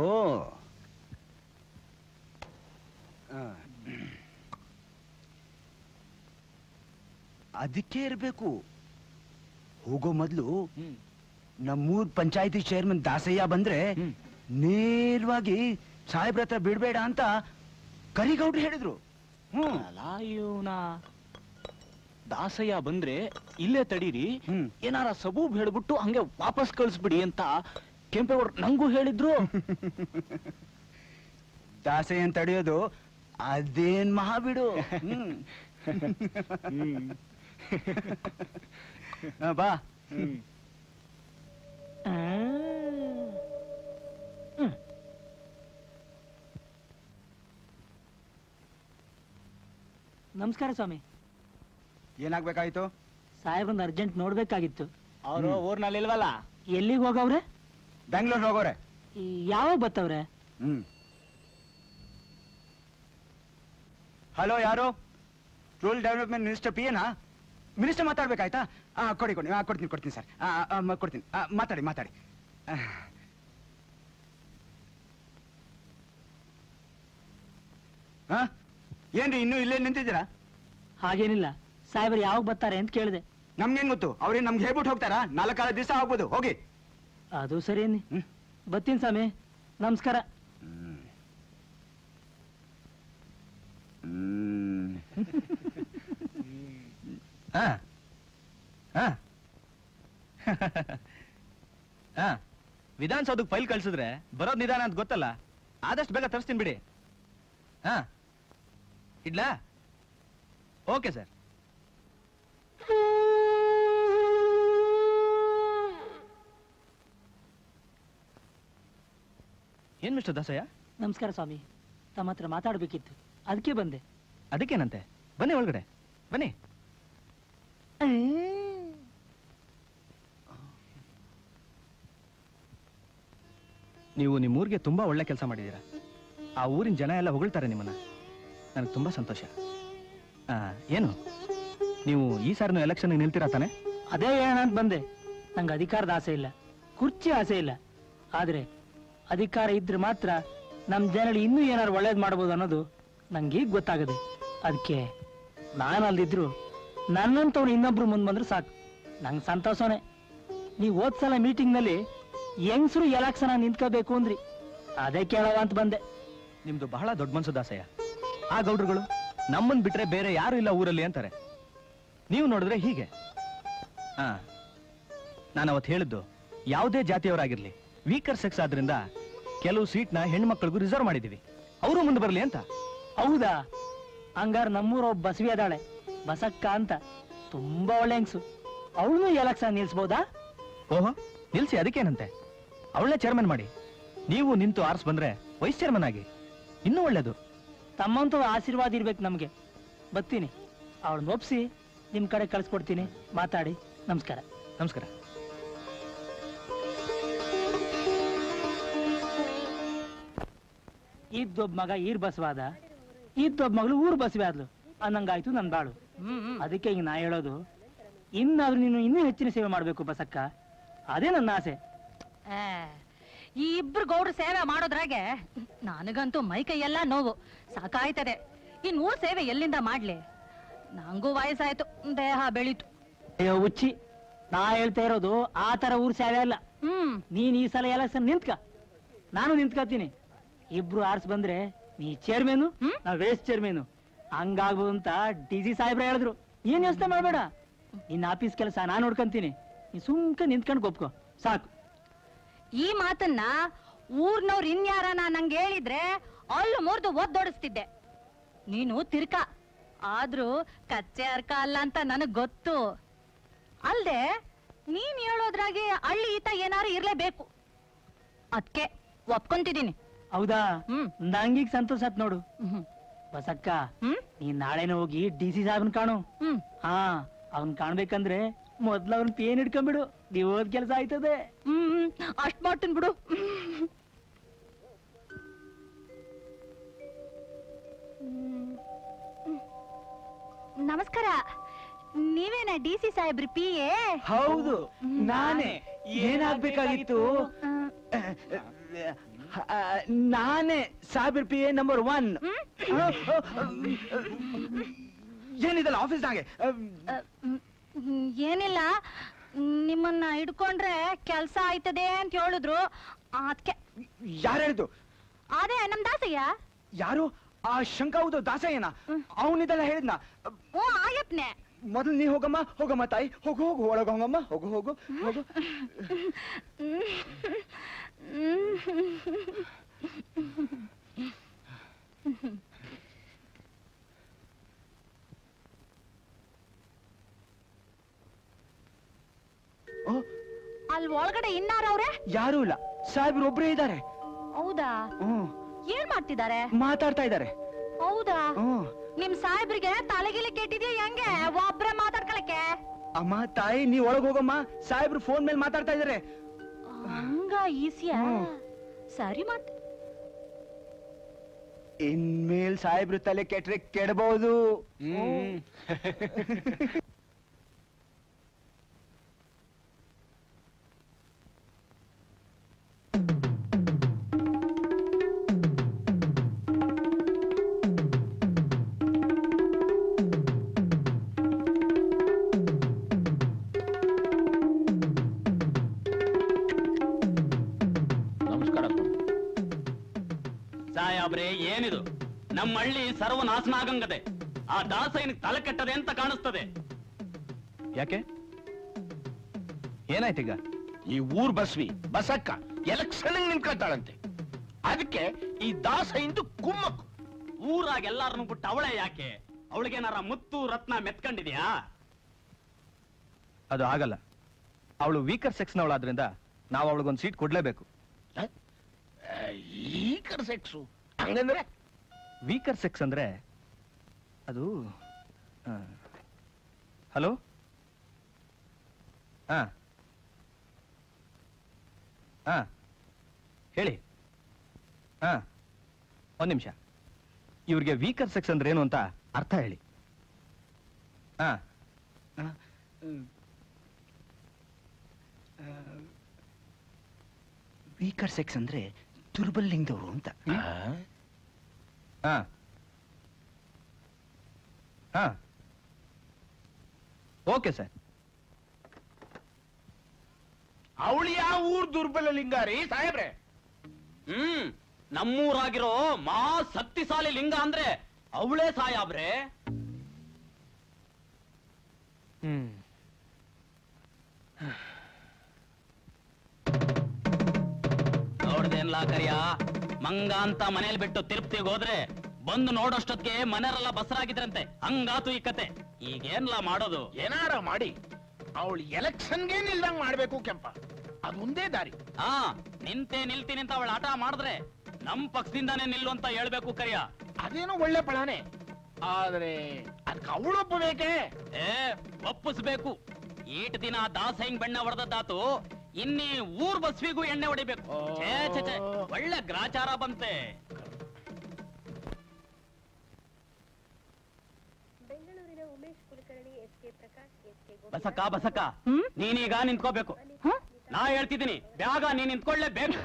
ಅದಕ್ಕೆ ಇರ್ಬೇಕು ಹೋಗೋ ಮೊದ್ಲು ನಮ್ಮೂರ್ ಪಂಚಾಯತಿ ಚೇರ್ಮನ್ ದಾಸಯ್ಯ ಬಂದ್ರೆ ನೇರವಾಗಿ ಸಾಹೇಬ್ರ ಹತ್ರ ಬಿಡ್ಬೇಡ ಅಂತ ಕರಿಗೌಡ್ರು ಹೇಳಿದ್ರು ಹ್ಮ್
ಅಲ್ಲ ಇವ್ನ ದಾಸಯ್ಯ ಬಂದ್ರೆ ಇಲ್ಲೇ ತಡೀರಿ ಏನಾರ ಸಬೂಬ್ ಹೇಳ್ಬಿಟ್ಟು ಹಂಗೆ ವಾಪಸ್ ಕಳಿಸ್ಬಿಡಿ ಅಂತ ಕೆಂಪೇಗೌಡ್ರು ನಂಗೂ ಹೇಳಿದ್ರು
ದಾಸಯ್ಯನ್ ತಡೆಯೋದು ಅದೇನ್ ಮಹಾಬಿಡು ಹ್ಮ್ ಆ, ಬಾ
ನಮಸ್ಕಾರ ಸ್ವಾಮಿ
ಏನಾಗ್ಬೇಕಾಯ್ತು
ಸಾಹೇಬ್ರನ್ನ ಅರ್ಜೆಂಟ್ ನೋಡ್ಬೇಕಾಗಿತ್ತು
ಅವರು ಊರ್ನಲ್ಲಿ ಇಲ್ವಲ್ಲ
ಎಲ್ಲಿಗೆ ಹೋಗವ್ರೆ
ಬೆಂಗಳೂರು ಹೋಗೋರೆ
ಯಾವಾಗ ಬತ್ತವ್ರೆ
ಹ್ಮ್ ಹಲೋ ಯಾರು ರೂರಲ್ ಡೆವಲಪ್ಮೆಂಟ್ ಮಿನಿಸ್ಟರ್ ಪಿ ಏನಾ ಮಿನಿಸ್ಟರ್ ಮಾತಾಡ್ಬೇಕಾಯ್ತಾ ಆ ಕೊಡಿ ಕೊಡಿ ಆ, ಕೊಡ್ತೀನಿ ಕೊಡ್ತೀನಿ ಸರ್ ಆ, ಆ, ಮ- ಕೊಡ್ತೀನಿ ಆ, ಮಾತಾಡಿ ಮಾತಾಡಿ ಆ. ಆ? ಏನ್ರಿ ಇನ್ನೂ ಇಲ್ಲೇ ನಿಂತಿದ್ದೀರಾ
ಹಾಗೇನಿಲ್ಲ ಸಾಹೇಬ್ರು ಯಾವಾಗ ಬರ್ತಾರೆ ಅಂತ ಕೇಳಿದೆ
ನಮ್ಗೇನ್ ಗೊತ್ತು ಅವ್ರೇನ್ ನಮ್ಗೆ ಹೇಳ್ಬಿಟ್ಟು ಹೋಗ್ತಾರಾ ನಾಲ್ಕಾರು ದಿವಸ ಆಗ್ಬೋದು ಹೋಗಿ
ಅದು ಸರಿಯೇನಿ ಬತ್ತೀನಿ ಸ್ವಾಮಿ ನಮಸ್ಕಾರ
ಆ ಆ ಆ ವಿಧಾನಸೌಧಕ್ಕೆ ಫೈಲ್ ಕಳ್ಸಿದ್ರೆ ಬರೋದ್ ನಿಧಾನ ಅಂತ ಗೊತ್ತಲ್ಲ ಆದಷ್ಟು ಬೇಗ ತರಿಸ್ತೀನಿ ಬಿಡಿ ಹಾ ಇಡ್ಲಾ ಓಕೆ ಸರ್ ಏನ್ ಮಿಸ್ಟರ್ ದಾಸಯ್ಯ
ನಮಸ್ಕಾರ ಸ್ವಾಮಿ ತಮ್ಮ ಹತ್ರ ಮಾತಾಡ್ಬೇಕಿತ್ತು ಅದಕ್ಕೆ ಬಂದೆ
ಅದಕ್ಕೇನಂತೆ ಬನ್ನಿ ಒಳಗಡೆ ಬನ್ನಿ ನೀವು ನಿಮ್ಮ ಊರಿಗೆ ತುಂಬಾ ಒಳ್ಳೆ ಕೆಲಸ ಮಾಡಿದ್ದೀರಾ ಆ ಊರಿನ ಜನ ಎಲ್ಲ ಹೊಗಳ್ತಾರೆ ನಿಮ್ಮನ್ನ ನನಗೆ ತುಂಬಾ ಸಂತೋಷ ಆ, ಏನು ನೀವು ಈ ಸಾರಿನ ಎಲೆಕ್ಷನ್ ನಿಲ್ತೀರಾ ತಾನೆ
ಅದೇ ಹೇಳೋಣ ಅಂತ ಬಂದೆ ನಂಗೆ ಅಧಿಕಾರದ ಆಸೆ ಇಲ್ಲ ಕುರ್ಚಿ ಆಸೆ ಇಲ್ಲ ಆದ್ರೆ ಅಧಿಕಾರ ಇದ್ರೆ ಮಾತ್ರ ನಮ್ ಜನಗಳು ಇನ್ನೂ ಏನಾರು ಒಳ್ಳೇದ್ ಮಾಡ್ಬೋದು ಅನ್ನೋದು ನಂಗೆ ಈಗ ಗೊತ್ತಾಗದೆ ಅದಕ್ಕೆ ನಾನು ಅಲ್ದಿದ್ರು ನನ್ನಂತವ್ರು ಇನ್ನೊಬ್ರು ಮುಂದ್ ಬಂದ್ರೆ ಸಾಕು ನಂಗೆ ಸಂತೋಷನೇ ನೀವು ಹೋದ್ ಸಲ ಮೀಟಿಂಗ್ನಲ್ಲಿ ಹೆಂಗ್ಸ್ರು ಎಲೆಕ್ಷನ್ ನಿಂತ್ಕೋಬೇಕು ಅಂದ್ರಿ ಅದೇ ಕೇಳವ ಅಂತ ಬಂದೆ
ನಿಮ್ದು ಬಹಳ ದೊಡ್ಡ ಮನ್ಸು ದಾಸಯ್ಯ ಆ ಗೌಡ್ರುಗಳು ನಮ್ಮನ್ ಬಿಟ್ರೆ ಬೇರೆ ಯಾರು ಇಲ್ಲ ಊರಲ್ಲಿ ಅಂತಾರೆ ನೀವು ನೋಡಿದ್ರೆ ಹೀಗೆ ಹಾ ನಾನು ಅವತ್ತು ಹೇಳಿದ್ದು ಯಾವುದೇ ಜಾತಿಯವರಾಗಿರ್ಲಿ ವೀಕರ್ ಸೆಕ್ಸ್ ಆದ್ರಿಂದ ಕೆಲವು ಸೀಟ್ನ ಹೆಣ್ಮಕ್ಳಿಗೂ ರಿಸರ್ವ್ ಮಾಡಿದೀವಿ ಅವರು ಮುಂದೆ ಬರಲಿ ಅಂತ
ಹೌದಾ ಹಂಗಾರ ನಮ್ಮೂರ ಒಬ್ಬ ಬಸವಿ ಅದಾಳೆ ಬಸಕ್ಕ ಅಂತ ತುಂಬಾ ಒಳ್ಳೆ ಹೆಂಗ್ಸು ಅವಳನ್ನು ಎಲೆಕ್ಷನ್ ನಿಲ್ಸ್ಬೋದಾ
ಓಹೋ ನಿಲ್ಸಿ ಅದಕ್ಕೇನಂತೆ ಅವಳನ್ನೇ ಚೇರ್ಮನ್ ಮಾಡಿ ನೀವು ನಿಂತು ಆರ್ಸ್ ಬಂದ್ರೆ ವೈಸ್ ಚೇರ್ಮನ್ ಆಗಿ ಇನ್ನೂ ಒಳ್ಳೇದು
ತಮ್ಮಂತೂ ಆಶೀರ್ವಾದ ಇರ್ಬೇಕು ನಮ್ಗೆ ಬರ್ತೀನಿ ಅವಳನ್ನ ಒಪ್ಸಿ ನಿಮ್ ಕಡೆ ಕಳ್ಸ್ಕೊಡ್ತೀನಿ ಮಾತಾಡಿ ನಮಸ್ಕಾರ
ನಮಸ್ಕಾರ
ಇದ್ದೊಬ್ಬ ಮಗ ಈರ್ ಬಸವಾದ ಇದ್ದೊಬ್ಬ ಮಗಳು ಊರ್ ಬಸವೆ ಆದ್ಲು ಅನ್ನಂಗಾಯ್ತು ನನ್ ಬಾಳು ಅದಕ್ಕೆ ಈಗ ನಾ ಹೇಳೋದು ಇನ್ನಾದ್ರೂ ನೀನು ಇನ್ನೂ ಹೆಚ್ಚಿನ ಸೇವೆ ಮಾಡ್ಬೇಕು ಬಸಕ್ಕ ಅದೇ ನನ್ನ ಆಸೆ
ಆ, ಈ ಇಬ್ರು ಗೌಡ್ರು ಸೇವೆ ಮಾಡೋದ್ರಾಗೆ ನನಗಂತೂ ಮೈ ಕೈಯೆಲ್ಲ ನೋವು ಸಾಕಾಯ್ತದೆ ಇನ್ ಊರ್ ಸೇವೆ ಎಲ್ಲಿಂದ ಮಾಡ್ಲಿ ನಂಗೂ ವಯಸ್ಸಾಯ್ತು ದೇಹ ಬೆಳೀತು
ಅಯ್ಯೋ ಹುಚ್ಚಿ ನಾ ಹೇಳ್ತಾ ಇರೋದು ಆ ತರ ಊರ್ ಸೇವೆ ಅಲ್ಲ
ಹ್ಮ್
ನೀನ್ ಈ ಸಲ ಎಲೆಕ್ಷನ್ ನಿಂತ್ಕ ನಾನು ನಿಂತ್ಕತೀನಿ ಇಬ್ರು ಆರ್ಸ್ ಬಂದ್ರೆ ನೀ ಚೇರ್ಮನ್ ನಾ ವೇಸ್ ಚೇರ್ಮನ್ ಹಂಗಾಗ್ಬೋದು ಅಂತ ಡಿ ಸಿ ಸಾಹೇಬ್ರ ಹೇಳಿದ್ರು ಏನ್ ಯೋಚನೆ ಮಾಡ್ಬೇಡ ನಿನ್ನ ಆಫೀಸ್ ಕೆಲಸ ನಾನ್ ನೋಡ್ಕಂತೀನಿ ನೀ ಸುಮ್ಕ ನಿಂತ್ಕೊಂಡ್ ಗೊಪ್ಕೋ ಸಾಕು
ಈ ಮಾತನ್ನ ಊರ್ನವ್ರು ಇನ್ಯಾರನ ನಂಗೆ ಹೇಳಿದ್ರೆ ಅಲ್ಲು ಮುರಿದು ಒದ್ದೊಡಿಸ್ತಿದ್ದೆ ನೀನು ತಿರ್ಕ ಆದ್ರೂ ಕಚ್ಚೆ ಅರ್ಕ ಅಲ್ಲ ಅಂತ ನನಗ್ ಗೊತ್ತು ಅಲ್ದೆ ನೀನ್ ಹೇಳೋದ್ರಾಗೆ ಹಳ್ಳಿ ಈತ ಏನಾರು ಇರ್ಲೇಬೇಕು ಅದ್ಕೆ ಒಪ್ಕೊಂತಿದೀನಿ
ಹೌದಾ ನಂಗೀಗ ಸಂತೋಷ ಆತ್ ನೋಡು ಬಸಕ್ಕ ನೀನ್ ನಾಳೆನೆ ಹೋಗಿ ಡಿ ಸಿ ಸಾಹೇಬ್ನ ಕಾಣು ಹಾ ಅವ್ನ್ ಕಾಣ್ಬೇಕಂದ್ರೆ ಮೊದ್ಲು ಅವ್ನ್ ಪೇನ್ ಹಿಡ್ಕೊಂಡ್ಬಿಡು ನೀವ್ ಹೋದ್ ಕೆಲ್ಸ ಆಯ್ತದೆ
ಹ್ಮ್ ಅಷ್ಟ್ ಮಾಡ್ತೀನಿ ಬಿಡು ನಮಸ್ಕಾರ ನೀವೇನ ಡಿ ಸಿ ಸಾಹೇಬ್ರಿ ಪಿ ಎ
ಹೌದು ನಾನೇ ಏನಾಗ್ಬೇಕಾಗಿತ್ತು ಆ, ನಾನೇ Sabir P A number one ಏನಿದಲ್ಲ ಆಫೀಸ್ನಾಗೆ
ಹ್ಮ್, ಏನಿಲ್ಲ ನಿಮ್ಮನ್ನ ಹಿಡ್ಕೊಂಡ್ರೆ ಕೆಲ್ಸ ಆಯ್ತದೆ ಅಂತ ಹೇಳಿದ್ರು ಅದಕ್ಕೆ
ಯಾರು ಹೇಳಿದ್ದು
ಅದೇ ನಮ್ ದಾಸಯ್ಯ
ಯಾರು ಆ ಶಂಕ ಹೌದು ದಾಸಯ್ಯನ ಅವನಿದೆಲ್ಲ ಹೇಳಿದ್ನ
ಓ ಆಯಪ್ನೆ
ಮೊದಲು ನೀ ಹೋಗಮ್ಮ ಹೋಗಮ್ಮ ತಾಯಿ ಹೋಗು ಹೋಗು ಒಳಗೆ ಹೋಗಮ್ಮ ಹೋಗು ಹೋಗು ಹೋಗು
ಅಲ್ಲಿ ಒಳಗಡೆ ಇನ್ನಾರವ್ರೆ
ಯಾರೂ ಇಲ್ಲ ಸಾಹೇಬ್ರು ಒಬ್ರೇ ಇದ್ದಾರೆ
ಹೌದಾ
ಹ್ಮ್
ಏನ್ ಮಾಡ್ತಿದ್ದಾರೆ
ಮಾತಾಡ್ತಾ ಇದ್ದಾರೆ
ಹೌದಾ
ಹ್ಮ್
ನಿಮ್ ಸಾಹೇಬ್ರಿಗೆ ತಲೆಗಿಲಿ ಕೆಟ್ಟಿದ್ಯಾ ಹೆಂಗೆ ಒಬ್ರೆ ಮಾತಾಡ್ಕೊಳಕ್ಕೆ
ಅಮ್ಮ ತಾಯಿ ನೀ ಒಳಗ್ ಹೋಗಮ್ಮ ಸಾಹೇಬ್ರು ಫೋನ್ ಮೇಲೆ ಮಾತಾಡ್ತಾ ಇದಾರೆ
ಹಂಗ ಈಸಿಯಾ ಸರಿ ಮತ್
ಇನ್ಮೇಲ್ ಸಾಹೇಬ್ರು ತಲೆ ಕೆಟ್ರೆ ಕೆಡಬಹುದು
ನಮಸ್ಕಾರ ಸಾಯಾಬ್ರೆ ಏನಿದು ನಮ್ಮ ಹಳ್ಳಿ ಸರ್ವನಾಶನ ಆಗಂಗದೆ ಆ ದಾಸಯ್ಯನಿಗೆ ತಲೆ ಕೆಟ್ಟದೆ ಅಂತ ಕಾಣಿಸ್ತದೆ
ಯಾಕೆ ಏನಾಯ್ತೀಗ
ಈ ಊರ್ ಬಸ್ವಿ ಬಸಕ್ಕ ಎಲೆಕ್ಷನ್ ನಿಂತ್ಕೊಳ್ತಾಳಂತೆ ಅದಕ್ಕೆ ಈ ದಾಸ ಇಂದು ಕುಮ್ಮಕ್ಕು
ಊರಾಗ ಎಲ್ಲಾರನ್ನು ಬಿಟ್ಟು ಅವಳೇ ಯಾಕೆ ಅವಳಿಗೇನಾರ ಮುತ್ತು ರತ್ನ ಮೆತ್ಕೊಂಡಿದ್ಯಾ
ಅದು ಆಗಲ್ಲ ಅವಳು ವೀಕರ್ ಸೆಕ್ಸ್ನವಳಾದ್ರಿಂದ ನಾವು ಅವಳಿಗೊಂದು ಸೀಟ್ ಕೊಡ್ಲೇಬೇಕು
ಈ ಕಡೆ ಸೆಕ್ಸು ಹಂಗಂದ್ರೆ
ವೀಕರ್ ಸೆಕ್ಸ್ ಅಂದ್ರೆ ಅದು ಹಲೋ ಹಾ ಹಾ ಹೇಳಿ ಹಾ ಒಂದ್ ನಿಮಿಷ ಇವ್ರಿಗೆ ವೀಕರ್ ಸೆಕ್ಸ್ ಅಂದ್ರೆ ಏನು ಅಂತ ಅರ್ಥ ಹೇಳಿ ಹಾ
ವೀಕರ್ ಸೆಕ್ಸ್ ಅಂದ್ರೆ ದುರ್ಬಲ್ ಲಿಂಗದವರು ಅಂತ
ಹಾ ಹಾ ಓಕೆ ಸರ್
ಅವಳು ಯಾವ ಊರ್ ದುರ್ಬಲ ಲಿಂಗಾರಿ ಸಾಹೇಬ್ರೆ
ಹ್ಮ್ ನಮ್ಮೂರಾಗಿರೋ ಮಾ ಶಕ್ತಿಶಾಲಿ ಲಿಂಗ ಅಂದ್ರೆ ಅವಳೇ ಸಾಯಾಬ್ರೆ
ಹ್ಮ್
ಏನ್ಲಾ ಕರಿಯ ಮಂಗ ಅಂತ ಮನೇಲಿ ಬಿಟ್ಟು ತಿರುಪ್ತಿಗೆ ಹೋದ್ರೆ ಬಂದು ನೋಡೋಷ್ಟೊತ್ತಿಗೆ ಮನೆಯವರೆಲ್ಲ ಬಸರಾಗಿದ್ರಂತೆ ಹಂಗಾತು ಈ ಕತೆ ಈಗೇನ್ಲಾ ಮಾಡೋದು
ಏನಾರ ಮಾಡಿ ಅವಳು ಎಲೆಕ್ಷನ್ಗೆ ನಿಲ್ದಂಗ್ ಮಾಡ್ಬೇಕು ಕೆಂಪ ಅದೊಂದೇ ದಾರಿ
ಹಾ ನಿಂತೆ ನಿಲ್ತೀನಿ ಅಂತ ಅವಳ ಆಟ ಮಾಡಿದ್ರೆ ನಮ್ ಪಕ್ಷದಿಂದಾನೇ ನಿಲ್ಲು ಅಂತ ಹೇಳ್ಬೇಕು ಕರಿಯ
ಅದೇನೋ ಒಳ್ಳೆ ಪ್ಲಾನೆ ಆದ್ರೆ ಅದಕ್ಕೆ ಅವಳು ಒಪ್ಪಬೇಕೆ
ಏ ಒಪ್ಪಿಸ್ಬೇಕು ಈಟ್ ದಿನ ದಾಸ ಹಿಂಗ್ ಬೆಣ್ಣೆ ಹೊಡೆದದ್ದಾತು ಇನ್ನಿ ಊರ್ ಬಸ್ವಿಗೂ ಎಣ್ಣೆ ಹೊಡಿಬೇಕು ಛೇ ಛೇ ಛೇ ಒಳ್ಳೆ ಗ್ರಾಚಾರ ಬಂತೆ
ಬೆಂಗಳೂರಿನ Umesh Kulkarni S K Prakash S K
Basakka Basakka ನೀನೀಗ ನಿಂತ್ಕೋಬೇಕು ನಾ ಹೇಳ್ತಿದ್ದೀನಿ ಬ್ಯಾಗ ನೀನ್ ನಿಂತ್ಕೊಳ್ಳೇಬೇಕು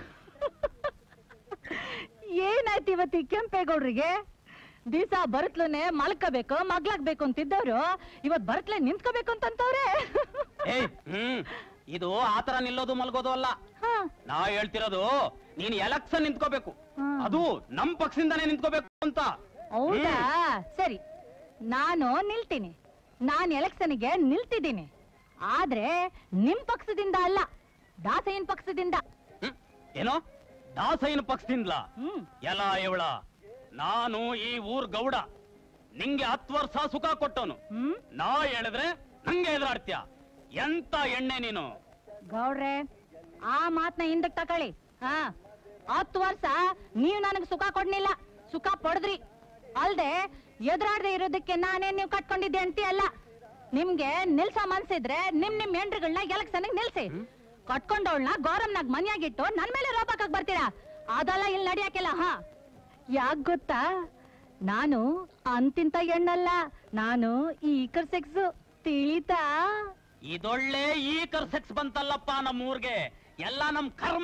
ಏನಾಯ್ತು ಇವತ್ತು ಈ ಕೆಂಪೇಗೌಡ್ರಿಗೆ ದಿವಸ ಬರುತ್ಲನೆ ಮಲ್ಕೋಬೇಕು ಮಗ್ಲಾಗ್ಬೇಕು ಅಂತಿದ್ದವ್ರು ಇವತ್ ಬರುತ್ಲೆ ನಿಂತ್ಕೋಬೇಕು ಅಂತಂತವ್ರೆ
ಏಯ್ ಹ್ಮ್ ಇದು ಆತರ ನಿಲ್ಲೋದು ಮಲ್ಗೋದು ಅಲ್ಲ ನಾ ಹೇಳ್ತಿರೋದು ನೀನ್ ಎಲೆಕ್ಷನ್ ನಿಂತ್ಕೋಬೇಕು ಅದು ನಮ್ ಪಕ್ಷದಿಂದಾನೇ ನಿಂತ್ಕೋಬೇಕು ಅಂತ
ಹೌದಾ ಸರಿ ನಾನು ನಿಲ್ತೀನಿ ನಾನ್ ಎಲೆಕ್ಷನ್ಗೆ ನಿಲ್ತಿದ್ದೀನಿ ಆದ್ರೆ ನಿಮ್ ಪಕ್ಷದಿಂದ ಅಲ್ಲ ದಾಸಯ್ಯನ್ ಪಕ್ಷದಿಂದ
ಏನೋ ದಾಸಯ್ಯನ ಪಕ್ಷದಿಂದ್ಲ ಎಲ್ಲ ಇವಳ ನಾನು ಈ ಊರ್ ಗೌಡ ನಿಂಗೆ ಹತ್ತು ವರ್ಷ ಸುಖ ಕೊಟ್ಟವನು ನಾ ಹೇಳಿದ್ರೆ ನಂಗೆ ಎದುರಾಡ್ತೀಯ ಎಂತ ಎಣ್ಣೆ ನೀನು
ಗೌಡ್ರೆ ಆ ಮಾತ್ನ ಹಿಂದಕ್ ತಕೊಳ್ಳಿ ಹಾ ಹತ್ತು ವರ್ಷ ನೀವ್ ನನಗ್ ಸುಖ ಕೊಡ್ನಿಲ್ಲ ಸುಖ ಪಡೆದ್ರಿ ಅಲ್ದೆ ಎದುರಾಡದೆ ಇರೋದಕ್ಕೆ ನಾನೇನ್ ನೀವು ಕಟ್ಕೊಂಡಿದ್ದೆ ಅಂತೀ ಅಲ್ಲ ನಿಮ್ಗೆ ನಿಲ್ಸ ಮನ್ಸಿದ್ರೆ ನಿಮ್ ನಿಮ್ ಹೆಂಡ್ರುಗಳನ್ನ ಎಲೆಕ್ಷನ್ ನಿಲ್ಸಿ ಕಟ್ಕೊಂಡವಳನ್ನ ಗೌರಮ್ನಾಗ್ ಮನ್ಯಾಗಿಟ್ಟು ನನ್ ಮೇಲೆ ರೋಪಾಕಕ್ ಬರ್ತೀರಾ ಅದೆಲ್ಲ ಇಲ್ಲಿ ನಡಿಯಾಕಿಲ್ಲ ಹಾ ಯಾಕ್ ಗೊತ್ತಾ ನಾನು ಅಂತಿಂತ ಹೆಣ್ಣಲ್ಲ ನಾನು ಈಕರ್ ಸೆಕ್ಸ್ ತಿಳಿತಾ
ಇದೊಳ್ಳೆ ಈ ಕರ್ಸೆಕ್ಸ್ ಬಂತಲ್ಲಪ್ಪ ನಮ್ಮ ಊರ್ಗೆ ಎಲ್ಲ ನಮ್ ಕರ್ಮ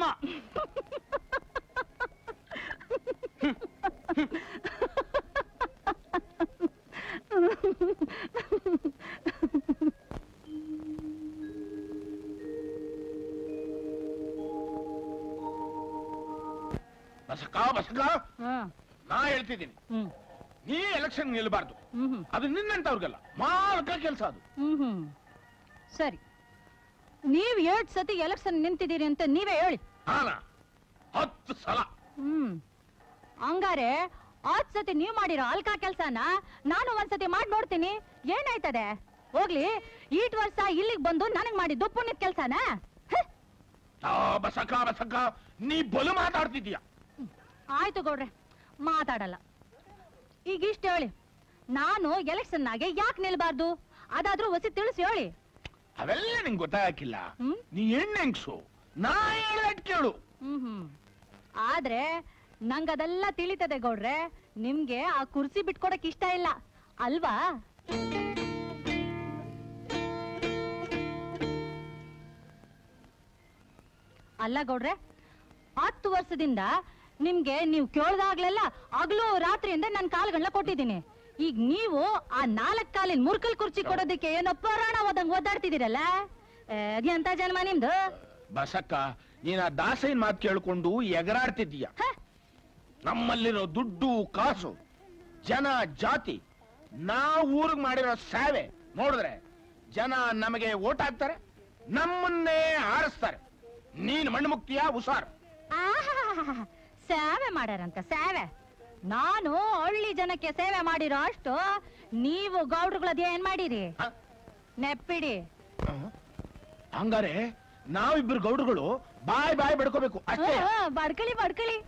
ಬಸಕ ಬಸಕ ನಾ ಹೇಳ್ತಿದ್ದೀನಿ ನೀ ಎಲೆಕ್ಷನ್ ನಿಲ್ಬಾರ್ದು ಅದು ನಿನ್ನಂತವ್ರಿಗಲ್ಲ ಮಾಲಕ ಕೆಲಸ ಅದು
ಹ್ಮ್ ಹ್ಮ್ ಸರಿ ನೀವ್ ಎರಡ್ ಸತಿ ಎಲೆಕ್ಷನ್ ನಿಂತಿದ್ದೀರಿ ಅಂತ ನೀವೇ ಹೇಳಿ
ಹಾನ ಹತ್ತು ಸಲ
ಹ್ಮ್ ಹಂಗಾರೆ ಹತ್ ಸತಿ ನೀವ್ ಮಾಡಿರೋ ಅಲ್ಕಾ ಕೆಲ್ಸನ ನಾನು ಒಂದ್ಸತಿ ಮಾಡಿ ನೋಡ್ತೀನಿ ಏನಾಯ್ತದೆ ಹೋಗ್ಲಿ ಈಟ್ ವರ್ಷ ಇಲ್ಲಿಗ್ ಬಂದು ನನಗ್ ಮಾಡಿದ್ದು ಪುಣ್ಯದ ಕೆಲ್ಸನ
ಆ, ಬಸಕ ಬಸಕ ನೀ ಬಲು ಮಾತಾಡ್ತಿದ್ಯಾ
ಆಯ್ತು ಗೌಡ್ರೆ ಮಾತಾಡಲ್ಲ ಈಗ ಇಷ್ಟ ಹೇಳಿ ನಾನು ಎಲೆಕ್ಷನ್ನಾಗೆ ಯಾಕೆ ನಿಲ್ಬಾರ್ದು ಅದಾದ್ರೂ ಹೊಸಿ ತಿಳಿಸಿ ಹೇಳಿ
ಅವೆಲ್ಲ ನಿಂಗೆ ಗೊತ್ತಾಗಿಲ್ಲ ನೀ ಹೆಣ್ಣೆಂಗ್ಸು ನಾ ಹೇಳದ್ ಕೇಳು
ಹ್ಮ್ ಹ್ಮ್ ಆದ್ರೆ ನಂಗದೆಲ್ಲ ತಿಳಿತದೆ ಗೌಡ್ರೆ ನಿಮ್ಗೆ ಆ ಕುರ್ಸಿ ಬಿಟ್ಕೊಡಕ್ ಇಷ್ಟ ಇಲ್ಲ ಅಲ್ವಾ ಅಲ್ಲ ಗೌಡ್ರೆ ಹತ್ತು ವರ್ಷದಿಂದ ನಿಮ್ಗೆ ನೀವು ಕೇಳ್ದಾಗ್ಲೆಲ್ಲ ಹಗಲು ರಾತ್ರಿಯಿಂದ ನನ್ನ ಕಾಲ್ಗಳನ್ನ ಕೊಟ್ಟಿದ್ದೀನಿ ಈಗ ನೀವು ಆ ನಾಲ್ಕ್ ಕಾಲಿನ ಮುರ್ಕಲ್ ಕುರ್ಚಿ ಕೊಡೋದಕ್ಕೆ ಏನೋ ಪುರಾಣ ಓದಂಗ್ ಓದಾಡ್ತಿದ್ದೀರಲ್ಲ ಏ, ಅದೆಂತ ಜನ್ಮ ನಿಮ್ದು
ಬಸಕ್ಕ ನೀನ್ ಆ ದಾಸೈನ್ ಮಾತು ಕೇಳ್ಕೊಂಡು ಎಗರಾಡ್ತಿದ್ದೀಯ ನಮ್ಮಲ್ಲಿರೋ ದುಡ್ಡು ಕಾಸು ಜನ ಜಾತಿ ನಾವು ಊರಿಗೆ ಮಾಡಿರೋ ಸೇವೆ ನೋಡಿದ್ರೆ ಜನ ನಮಗೆ ಓಟ್ ಹಾಕ್ತಾರೆ ನಮ್ಮನ್ನೇ ಆರಿಸ್ತಾರೆ ನೀನ್ ಮಣ್ಣು ಮುಕ್ತಿಯಾ ಹುಷಾರ್
ಆಹಾಹಾಹಾ. ಸೇವೆ ಮಾಡ್ಯಾರಂತ ಸೇವೆ ನಾನು ಹಳ್ಳಿ ಜನಕ್ಕೆ ಸೇವೆ ಮಾಡಿರೋ ಅಷ್ಟು ನೀವು ಗೌಡ್ರುಗಳದ್ ಏನ್ ಮಾಡಿರಿ ನೆಪ್ಪಿಡಿ
ಹಂಗಾರೆ ನಾವಿಬ್ರು ಗೌಡ್ರುಗಳು ಬಾಯ್ ಬಾಯ್ ಬಡ್ಕೋಬೇಕು ಅಷ್ಟೇ
ಆ, ಆ, ಬಡ್ಕಳಿ ಬಡ್ಕಳಿ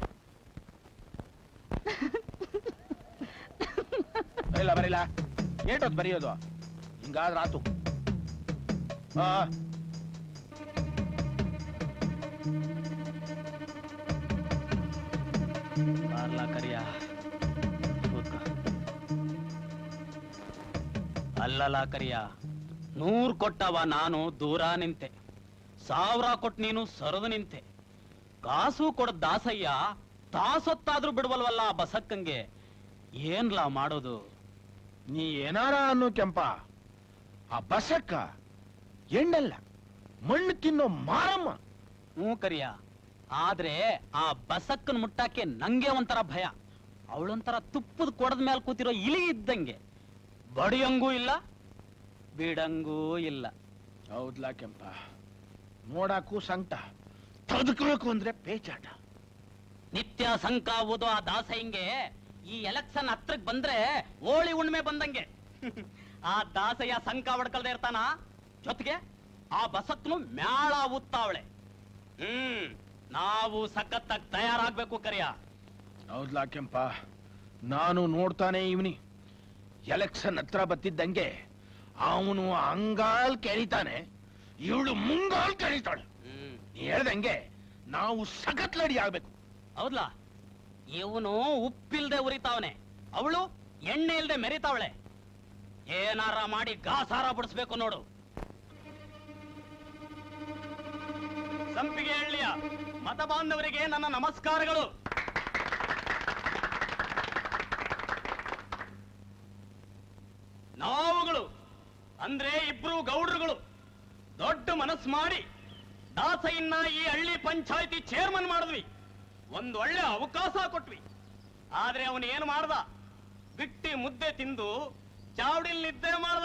ಬರಿಲ್ಲ ಬರಿಲ್ಲ ಏಟೋದ್ ಬರೆಯೋದು ಹಿಂಗಾದ್ರ ಆತು ಆ
ಬಾರ್ಲಾ ಕರಿಯ ಕೂತ್ಕೋ. ಅಲ್ಲಲ್ಲ ಕರಿಯ ನೂರ್ ಕೊಟ್ಟವ ನಾನು ದೂರ ನಿಂತೆ ಸಾವಿರ ಕೊಟ್ಟು ನೀನು ಸರದು ನಿಂತೆ ಕಾಸು ಕೊಡ ದಾಸಯ್ಯ ತಾಸೊತ್ತಾದ್ರೂ ಬಿಡ್ವಲ್ವಲ್ಲ ಆ ಬಸಕ್ಕಂಗೆ ಏನ್ಲಾ ಮಾಡೋದು
ನೀ ಏನಾರ ಅನ್ನೋ ಕೆಂಪ ಆ ಬಸಕ್ಕ ಎಣ್ಣಲ್ಲ ಮಣ್ಣು ತಿನ್ನೋ ಮಾರಮ್ಮ
ಹ್ಞೂ ಕರಿಯ ಆದ್ರೆ ಆ ಬಸಕ್ಕನ್ ಮುಟ್ಟಕ್ಕೆ ನಂಗೆ ಒಂಥರ ಭಯ ಅವಳೊಂಥರ ತುಪ್ಪದ ಕೊಡದ ಮೇಲೆ ಕೂತಿರೋ ಇಲಿ ಇದ್ದಂಗೆ ಬಡಿಯಂಗೂ ಇಲ್ಲ ಬಿಡಂಗೂ ಇಲ್ಲ
ಹೌದ್ಲಾ ಕೆಂಪ ನೋಡಾಕು ಸಂಕಟ ತದಕಬೇಕು ಅಂದ್ರೆ ಪೇಚಾಟ
ನಿತ್ಯ ಸಂಕ ಓದೋ ಆ ದಾಸಯ್ಯಂಗೆ ಈ ಎಲೆಕ್ಷನ್ ಹತ್ರಕ್ ಬಂದ್ರೆ ಹೋಳಿ ಹುಣ್ಣಿಮೆ ಬಂದಂಗೆ ಆ ದಾಸಯ್ಯ ಸಂಕ ಹೊಡ್ಕಲ್ದೆ ಇರ್ತಾನ ಜೊತೆಗೆ ಆ ಬಸತ್ನು ಮ್ಯಾಳ ಊತ್ತಾವಳೆ ಹ್ಮ್ ನಾವು ಸಖತ್ತಾಗಿ ತಯಾರಾಗ್ಬೇಕು ಕರಿಯ
ಹೌದ್ಲಾ ಕೆಂಪ ನಾನು ನೋಡ್ತಾನೆ ಇವನಿ ಎಲೆಕ್ಷನ್ ಹತ್ರ ಬತ್ತಿದ್ದಂಗೆ ಅವನು ಅಂಗಾಲ್ ಕೆಳಿತಾನೆ ಇವಳು ಮುಂಗಾಲ್ ಕೆಳಿತಾಳೆ ನೀ ಹೇಳ್ದಂಗೆ ನಾವು ಸಖತ್ ಲಡಿ ಆಗ್ಬೇಕು
ಹೌದ್ಲಾ ಇವನು ಉಪ್ಪಿಲ್ದೆ ಉರಿತಾವನೆ ಅವಳು ಎಣ್ಣೆ ಇಲ್ದೆ ಮೆರಿತಾವಳೆ ಏನಾರ ಮಾಡಿ ಗಾಸಾರ ಬಿಡಿಸ್ಬೇಕು ನೋಡು ಸಂಪಿಗೆ ಹಳ್ಳಿಯ ಮತ ಬಾಂಧವರಿಗೆ ನನ್ನ ನಮಸ್ಕಾರಗಳು ನಾವುಗಳು ಅಂದ್ರೆ ಇಬ್ರು ಗೌಡ್ರುಗಳು ದೊಡ್ಡ ಮನಸ್ಸು ಮಾಡಿ ದಾಸಯ್ಯನ್ನ ಈ ಹಳ್ಳಿ ಪಂಚಾಯತಿ ಚೇರ್ಮನ್ ಮಾಡಿದ್ವಿ ಒಂದು ಒಳ್ಳೆ ಅವಕಾಶ ಕೊಟ್ವಿ ಆದ್ರೆ ಅವನು ಏನು ಮಾಡ್ದ ಬಿಟ್ಟಿ ಮುದ್ದೆ ತಿಂದು ಚಾವಡಿಲ್ ನಿದ್ದೆ ಮಾಡ್ದ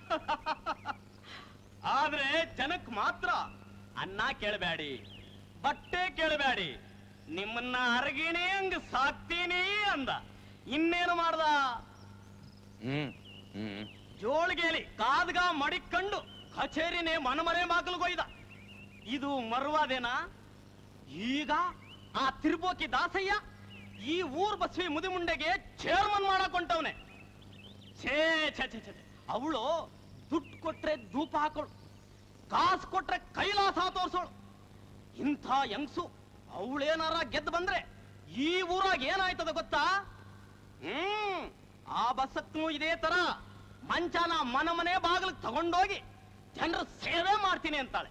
ಆದ್ರೆ ಜನಕ್ ಮಾತ್ರ ಅನ್ನ ಕೇಳಬೇಡಿ ಬಟ್ಟೆ ಕೇಳಬೇಡಿ ನಿಮ್ಮನ್ನ ಅರಗಿಣಿ ಹಂಗ ಸಾಕ್ತೀನಿ ಅಂದ ಇನ್ನೇನು ಮಾಡ್ದ
ಹ್ಮ್ ಹ್ಮ್
ಜೋಳ್ಗೇಲಿ ಕಾದ್ಗ ಮಡಿಕೊಂಡು ಕಚೇರಿನೇ ಮನಮರೆ ಬಾಗಿಲುಗೊಯ್ದ ಇದು ಮರ್ವಾದೇನಾ ಈಗ ಆ ತಿರುಬೋಕಿ ದಾಸಯ್ಯ ಈ ಊರ್ ಬಸ್ವಿ ಮುದಿಮುಂಡೆಗೆ ಚೇರ್ಮನ್ ಮಾಡಕ್ ಹೊಂಟವ್ನೆ ಛೇ ಛೇ ಛೇ ಛೇ ಅವಳು ದುಡ್ಡು ಕೊಟ್ರೆ ಧೂಪ ಹಾಕೋಳು ಕಾಸು ಕೊಟ್ರೆ ಕೈಲಾಸ ತೋರ್ಸೋಳು ಇಂಥ ಯಂಗ್ಸು ಅವಳೇನಾರ ಗೆದ್ದು ಬಂದ್ರೆ ಈ ಊರಾಗ ಏನಾಯ್ತದ ಗೊತ್ತಾ ಹ್ಮ್ ಆ ಬಸ್ಸಕ್ಕೂ ಇದೇ ತರ ಮಂಚಾನ ಮನ ಮನೆ ಬಾಗಿಲಿಗೆ ತಗೊಂಡೋಗಿ ಜನರ ಸೇವೆ ಮಾಡ್ತೀನಿ ಅಂತಾಳೆ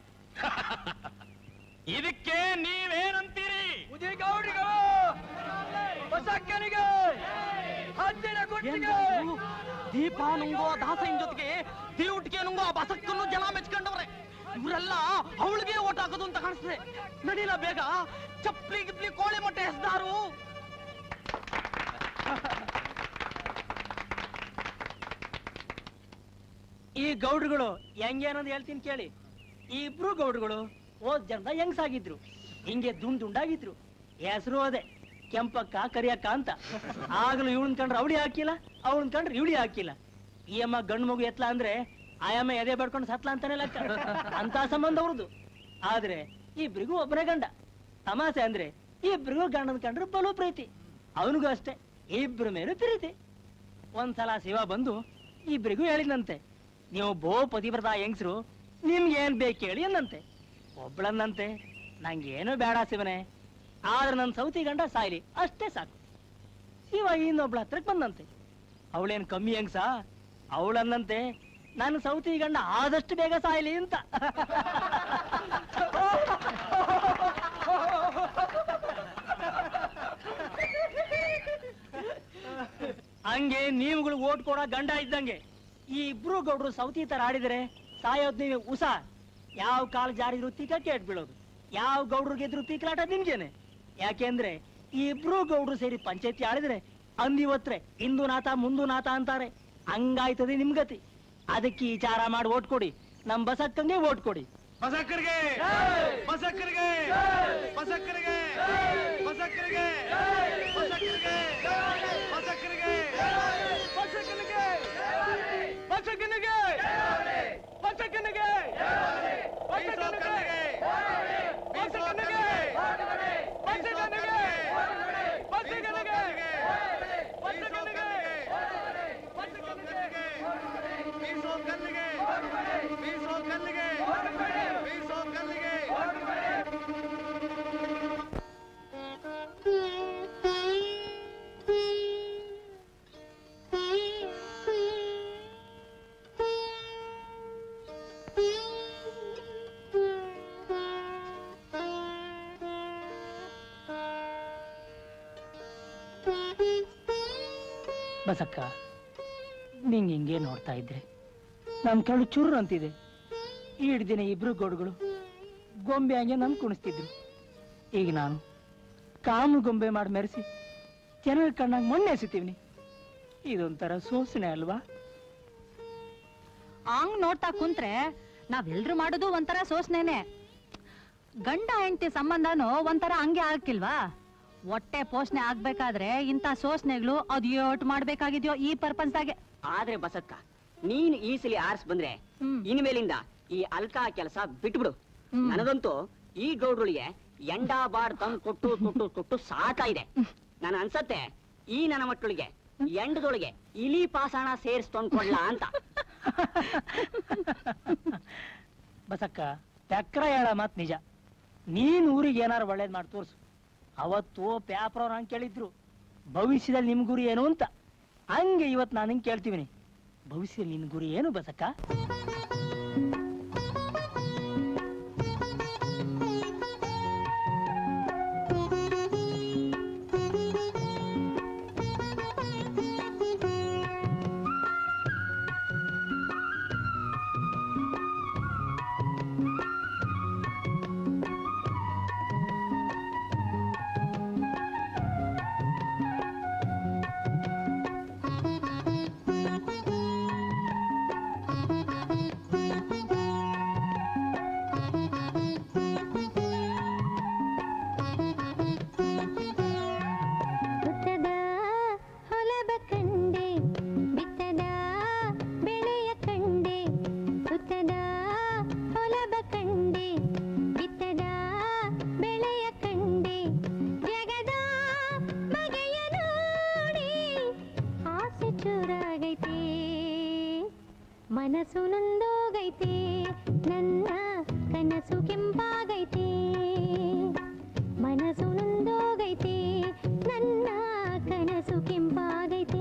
ಇದಕ್ಕೆ ನೀವೇನಂತೀರಿ ದೀಪ ನುಂಗೋ ದಾಸಯ್ಯನ ಜೊತೆಗೆ ದೀವುಟಿಗೆ ನುಂಗೋ ಆ ಬಸಕ್ಕನ್ನು ಜನ ಮೆಚ್ಕೊಂಡವ್ರೆ ಇವರೆಲ್ಲ ಅವಳಿಗೆ ಓಟ್ ಹಾಕೋದು ಅಂತ ಕಾಣಿಸ್ತದೆ ನಡೀಲ ಬೇಗ ಚಪ್ಲಿ ಗಿಪ್ಲಿ ಕೋಳಿ ಮೊಟ್ಟೆ ಹೆಸ್ದಾರು
ಈ ಗೌಡ್ರುಗಳು ಹೆಂಗೆ ಅನ್ನೋದು ಹೇಳ್ತೀನಿ ಕೇಳಿ ಈ ಇಬ್ರು ಗೌಡ್ರುಗಳು ಹೋದ್ ಜನದ ಹೆಂಗ್ಸಾಗಿದ್ರು ಹಿಂಗೆ ದುಂಡ್ ದುಂಡಾಗಿದ್ರು ಹೆಸರು ಅದೇ ಕೆಂಪಕ್ಕ ಕರಿಯಕ್ಕ ಅಂತ ಆಗಲೂ ಇವಳನ್ ಕಂಡ್ರೆ ಅವಳಿ ಹಾಕಿಲ್ಲ ಅವಳನ್ ಕಂಡ್ರೆ ಇವಳಿ ಹಾಕಿಲ್ಲ ಈ ಅಮ್ಮ ಗಂಡು ಮಗು ಎತ್ಲ ಅಂದ್ರೆ ಆಯಮ್ಮ ಎದೆ ಬಡ್ಕೊಂಡು ಸತ್ಲ ಅಂತಾನೆ ಲೆಕ್ಕ ಅಂತ ಸಂಬಂಧ ಅವ್ರದ್ದು ಆದ್ರೆ ಇಬ್ರಿಗೂ ಒಬ್ಬನೇ ಗಂಡ ತಮಾಸೆ ಅಂದ್ರೆ ಇಬ್ರಿಗೂ ಗಂಡನ ಕಂಡ್ರೆ ಬಲು ಪ್ರೀತಿ ಅವನಿಗೂ ಅಷ್ಟೇ ಇಬ್ರ ಮೇಲೆ ಪ್ರೀತಿ ಒಂದ್ಸಲ ಶಿವ ಬಂದು ಇಬ್ರಿಗೂ ಹೇಳಿದಂತೆ ನೀವು ಬೋ ಪತಿವ್ರತ ಹೆಂಗ್ಸ್ರು ನಿಮ್ಗೆ ಏನ್ ಬೇಕು ಹೇಳಿ ಅನ್ನಂತೆ ಒಬ್ಳನ್ನಂತೆ ನಂಗೇನು ಬೇಡ ಶಿವನೇ ಆದ್ರೆ ನನ್ನ ಸೌತಿ ಗಂಡ ಸಾಯ್ಲಿ ಅಷ್ಟೇ ಸಾಕು ಶಿವ ಇನ್ನೊಬ್ಳ ಹತ್ರಕ್ ಬಂದಂತೆ ಅವಳೇನ್ ಕಮ್ಮಿ ಹೆಂಗ್ಸ ಅವಳನ್ನಂತೆ ನನ್ನ ಸೌತಿ ಗಂಡ ಆದಷ್ಟು ಬೇಗ ಸಾಯ್ಲಿ ಅಂತ ಹಂಗೆ ನೀವುಗಳು ಓಟ್ ಕೊಡೋ ಗಂಡ ಇದ್ದಂಗೆ ಈ ಇಬ್ರು ಗೌಡ್ರು ಸೌತಿ ತರ ಆಡಿದ್ರೆ ಸಾಯೋದ್ ನೀವು ಉಸ ಯಾವ ಕಾಲ್ ಜಾರಿದ್ರು ತೀಕ ಕೇಟ್ ಬೀಳೋದು ಯಾವ ಗೌಡ್ರು ಗೆದ್ರು ತೀಕಲಾಟ ನಿಮ್ಗೇನೆ ಯಾಕೆಂದ್ರೆ ಈ ಇಬ್ರು ಗೌಡ್ರು ಸೇರಿ ಪಂಚಾಯತಿ ಆಡಿದ್ರೆ ಅಂದಿವತ್ರೆ ಇಂದು ನಾತ ಮುಂದು ನಾತ ಅಂತಾರೆ ಹಂಗಾಯ್ತದೆ ನಿಮ್ ಗತಿ ಅದಕ್ಕೆ ಈ ವಿಚಾರ ಮಾಡಿ ಓಟ್ ಕೊಡಿ ನಮ್ ಬಸಕ್ಕಂಗೆ ಓಟ್ ಕೊಡಿ
ಬಸಕ್ಕರಿಗೆ ಬಸಕ್ಕರಿಗೆ ಬಸಕ್ಕರಿಗೆ ಬಸಕ್ಕರಿಗೆ ಬಸಕ್ಕರಿಗೆ ಬಸಕ್ಕರಿಗೆ
ಬಸಕ್ಕನಿಗೆ ಬಸಕ್ಕನಿಗೆ ಬಸಕ್ಕನಿಗೆ ಬಸಕ್ಕನಿಗೆ ಬಸಕ್ಕನಿಗೆ ಬಸಕ್ಕನಿಗೆ
ಬಸಕ್ಕ ನಿಂಗೆ ಹಿಂಗೆ ನೋಡ್ತಾ ಇದ್ರೆ ನಮ್ ಕೆಳು ಚುರ್ರು ಅಂತಿದೆ ಈಡ್ ದಿನ ಇಬ್ರು ಗೋಡುಗಳು ಗೊಂಬೆ ಹಂಗೆ ನನ್ ಕುಣಿಸ್ತಿದ್ರು ಈಗ ನಾನು ಕಾಮು ಗೊಂಬೆ ಮಾಡಿ ಮೆರೆಸಿ ಜನರ ಕಣ್ಣಾಗ ಮಣ್ಣೆ ಎಸಿತೀವ್ನಿ ಇದೊಂಥರ ಸೋಸನೆ ಅಲ್ವಾ
ಹಂಗ್ ನೋಡ್ತಾ ಕುಂತ್ರೆ ನಾವೆಲ್ರು ಮಾಡೋದು ಒಂಥರ ಸೋಸ್ನೇನೆ ಗಂಡ ಹೆಂಡತಿ ಸಂಬಂಧನೂ ಒಂಥರ ಹಂಗೆ ಆಗ್ತಿಲ್ವಾ ಹೊಟ್ಟೆ ಪೋಷಣೆ ಆಗ್ಬೇಕಾದ್ರೆ ಇಂಥ ಶೋಷಣೆಗಳು ಅದು ಏಟ್ ಮಾಡ್ಬೇಕಾಗಿದ್ಯೋ ಈ ಪರ್ಪನ್ಸ್ದಾಗೆ
ಆದ್ರೆ ಬಸಕ್ಕ ನೀನ್ ಈ ಸಲಿ ಆರ್ಸ್ ಬಂದ್ರೆ ಇನ್ಮೇಲಿಂದ ಈ ಅಲ್ಕಾ ಕೆಲಸ ಬಿಟ್ಬಿಡು ನನಗಂತೂ ಈ ಗೌಡ್ರುಳಿಗೆ ಎಂಡ ಬಾರ್ ತಂದು ಕೊಟ್ಟು ಕೊಟ್ಟು ಕೊಟ್ಟು ಸಾಕಾಗಿದೆ ನಾನು ಅನ್ಸತ್ತೆ ಈ ನನ್ನ ಮಕ್ಕಳಿಗೆ ಎಂಡದೊಳಗೆ ಇಲಿ ಪಾಸಣ ಸೇರಿಸ್ಕೊಂಡ್ ಕೊಡ್ಲಾ ಅಂತ
ಬಸಕ್ಕ ಚಕ್ರ ಹೇಳ ಮಾತ್ ನಿಜ ನೀನ್ ಊರಿಗೆ ಏನಾರು ಒಳ್ಳೇದ್ ಮಾಡಿ ತೋರ್ಸು ಅವತ್ತು ಪ್ಯಾಪರ್ ಅವ್ರು ಹಂಗೆ ಕೇಳಿದ್ರು ಭವಿಷ್ಯದಲ್ಲಿ ನಿಮ್ ಗುರಿ ಏನು ಅಂತ ಹಂಗೆ ಇವತ್ತು ನಾನು ಹಿಂಗೆ ಕೇಳ್ತೀವಿನಿ ಭವಿಷ್ಯದಲ್ಲಿ ನಿನ್ ಗುರಿ ಏನು ಬಸಕ್ಕ
ಹುತ್ತದ ಹೊಲದ ಕಂಡೆ ಬಿತ್ತದ ಬೆಳೆಯ ಕಂಡೆ ಹುತ್ತದ ಹೊಲದ ಕಂಡೆ ಬಿತ್ತದ ಬೆಳೆಯ ಕಂಡೆ ಜಗದ ಬಗೆಯ ನೋಡಿ ಆಸೆ ಚೂರಾಗೈತೆ ಮನಸ್ಸು ನೊಂದೋಗೈತೆ ನನ್ನ ಕನಸು ಕೆಂಪಾಗೈತೆ ಮನಸ್ಸು ನೊಂದೋಗೈತೆ ನನ್ನ ಕನಸು ಕೆಂಪಾಗೈತೆ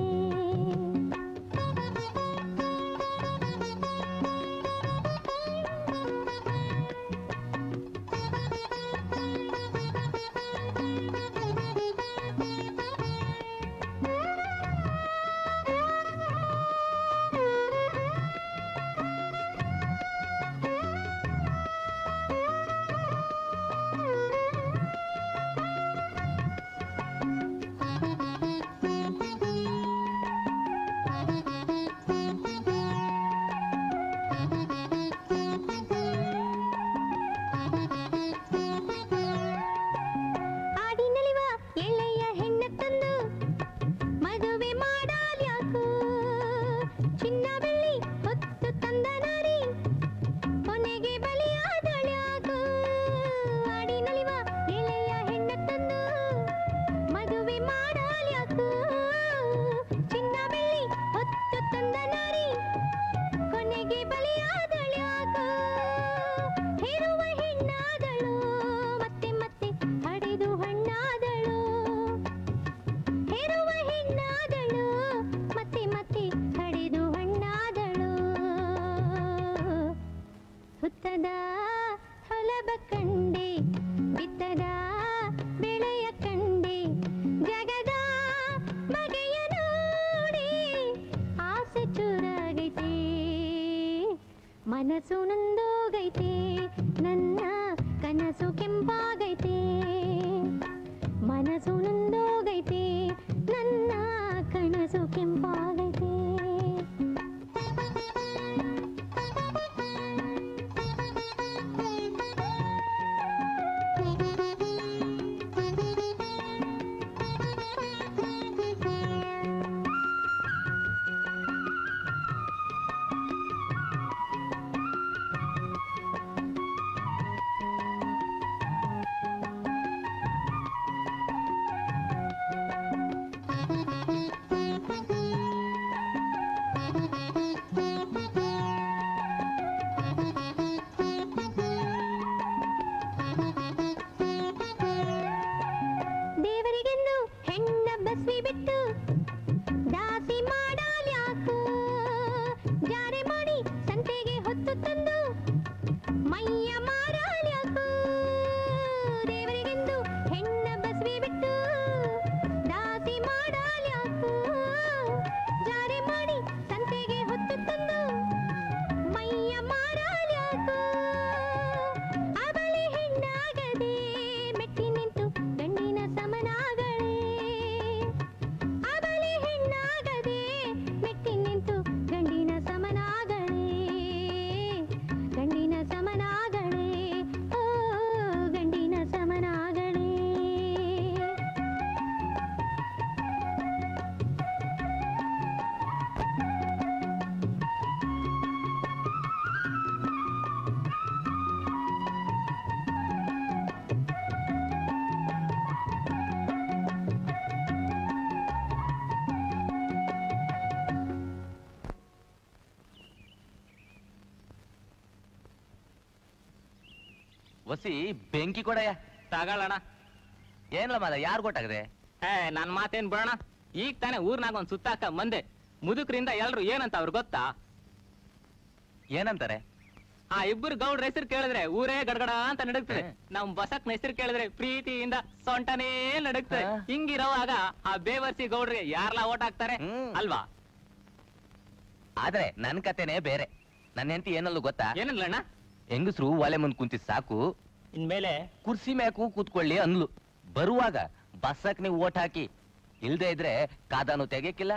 ಒಸಿ ಬೆಂಕಿ ಕೊಡಯ್ಯ
ತಗೊಳ್ಳೋಣ
ಏನ್ಲ ಮಾದ ಯಾರು ಕೊಟ್ಟಾಗದೆ
ಏ ನನ್ ಮಾತೇನ್ ಬಿಡೋಣ ಈಗ ತಾನೇ ಊರ್ನಾಗ ಒಂದ್ ಸುತ್ತಾಕ ಮಂದೆ ಮುದುಕ್ರಿಂದ ಎಲ್ರು ಏನಂತ ಅವ್ರು ಗೊತ್ತಾ
ಏನಂತಾರೆ
ಆ ಇಬ್ಬರು ಗೌಡ್ರ ಹೆಸರು ಕೇಳಿದ್ರೆ ಊರೇ ಗಡಗಡ ಅಂತ ನಡುಗ್ತದೆ ನಮ್ ಬಸಕ್ನ ಹೆಸರು ಕೇಳಿದ್ರೆ ಪ್ರೀತಿಯಿಂದ ಸೊಂಟನೇ ನಡುಗ್ತದೆ ಹಿಂಗಿರೋವಾಗ ಆ ಬೇವರ್ಸಿ ಗೌಡ್ರಿಗೆ ಯಾರ್ಲಾ ಓಟ್ ಹಾಕ್ತಾರೆ ಅಲ್ವಾ
ಆದ್ರೆ ನನ್ ಕತೆನೇ ಬೇರೆ ನನ್ನ ಹೆಂಡತಿ ಏನಲ್ಲೂ ಗೊತ್ತಾ
ಏನಲ್ಲಣ್ಣ
ಹೆಂಗಸ್ರು ಒಲೆ ಮುಂದ್ ಕುಂತಿದ್ ಸಾಕು
ಇನ್ಮೇಲೆ
ಕುರ್ಸಿ ಮ್ಯಾಕು ಕೂತ್ಕೊಳ್ಳಿ ಅನ್ಲು ಬರುವಾಗ ಬಸ್ಸಕ್ ನೀವು ಓಟ್ ಹಾಕಿ ಇಲ್ದೇ ಇದ್ರೆ ಕಾದಾನು ತೆಗಿಯಕ್ಕಿಲ್ಲ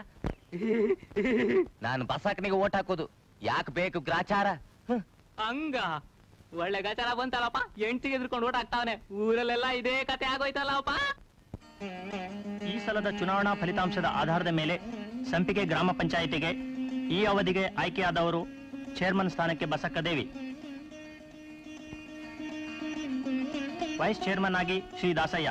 ನಾನು ಬಸ್ಸಾಕ್ನಿಗೆ ಓಟ್ ಹಾಕೋದು ಯಾಕೆ ಬೇಕು ಗ್ರಾಚಾರ
ಹಂಗ ಒಳ್ಳೆ ಗಚಾರ ಬಂತಲ್ಲಪ್ಪ ಎಂಟಿಗೆ ಎದ್ರುಕೊಂಡು ಓಟ್ ಹಾಕ್ತಾವನೆ ಊರಲ್ಲೆಲ್ಲ ಇದೇ ಕತೆ ಆಗೋಯ್ತಲ್ಲಪ್ಪ
ಈ ಸಲದ ಚುನಾವಣಾ ಫಲಿತಾಂಶದ ಆಧಾರದ ಮೇಲೆ ಸಂಪಿಗೆ ಗ್ರಾಮ ಪಂಚಾಯಿತಿಗೆ ಈ ಅವಧಿಗೆ ಆಯ್ಕೆಯಾದವರು ಚೇರ್ಮನ್ ಸ್ಥಾನಕ್ಕೆ ಬಸಕ್ಕ ದೇವಿ ವೈಸ್ ಚೇರ್ಮನ್ ಆಗಿ ಶ್ರೀ ದಾಸಯ್ಯ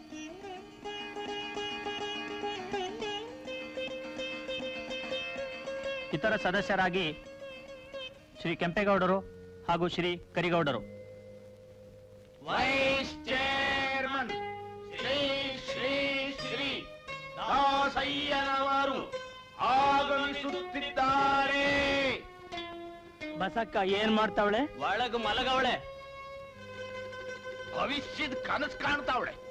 ಇತರ ಸದಸ್ಯರಾಗಿ ಶ್ರೀ ಕೆಂಪೇಗೌಡರು ಹಾಗೂ ಶ್ರೀ ಕರಿಗೌಡರು
ವೈಸ್ ಚೇರ್ಮನ್ ಶ್ರೀ ಶ್ರೀ ಶ್ರೀ ದಾಸಯ್ಯನವರು ಆಗಮಿಸುತ್ತಿದ್ದಾರೆ
ಬಸಕ್ಕ ಏನ್ ಮಾಡ್ತಾವಳೆ
ಒಳಗ ಮಲಗವಳೆ
ಭವಿಷ್ಯದ ಕನಸು ಕಾಣ್ತಾವಳೆ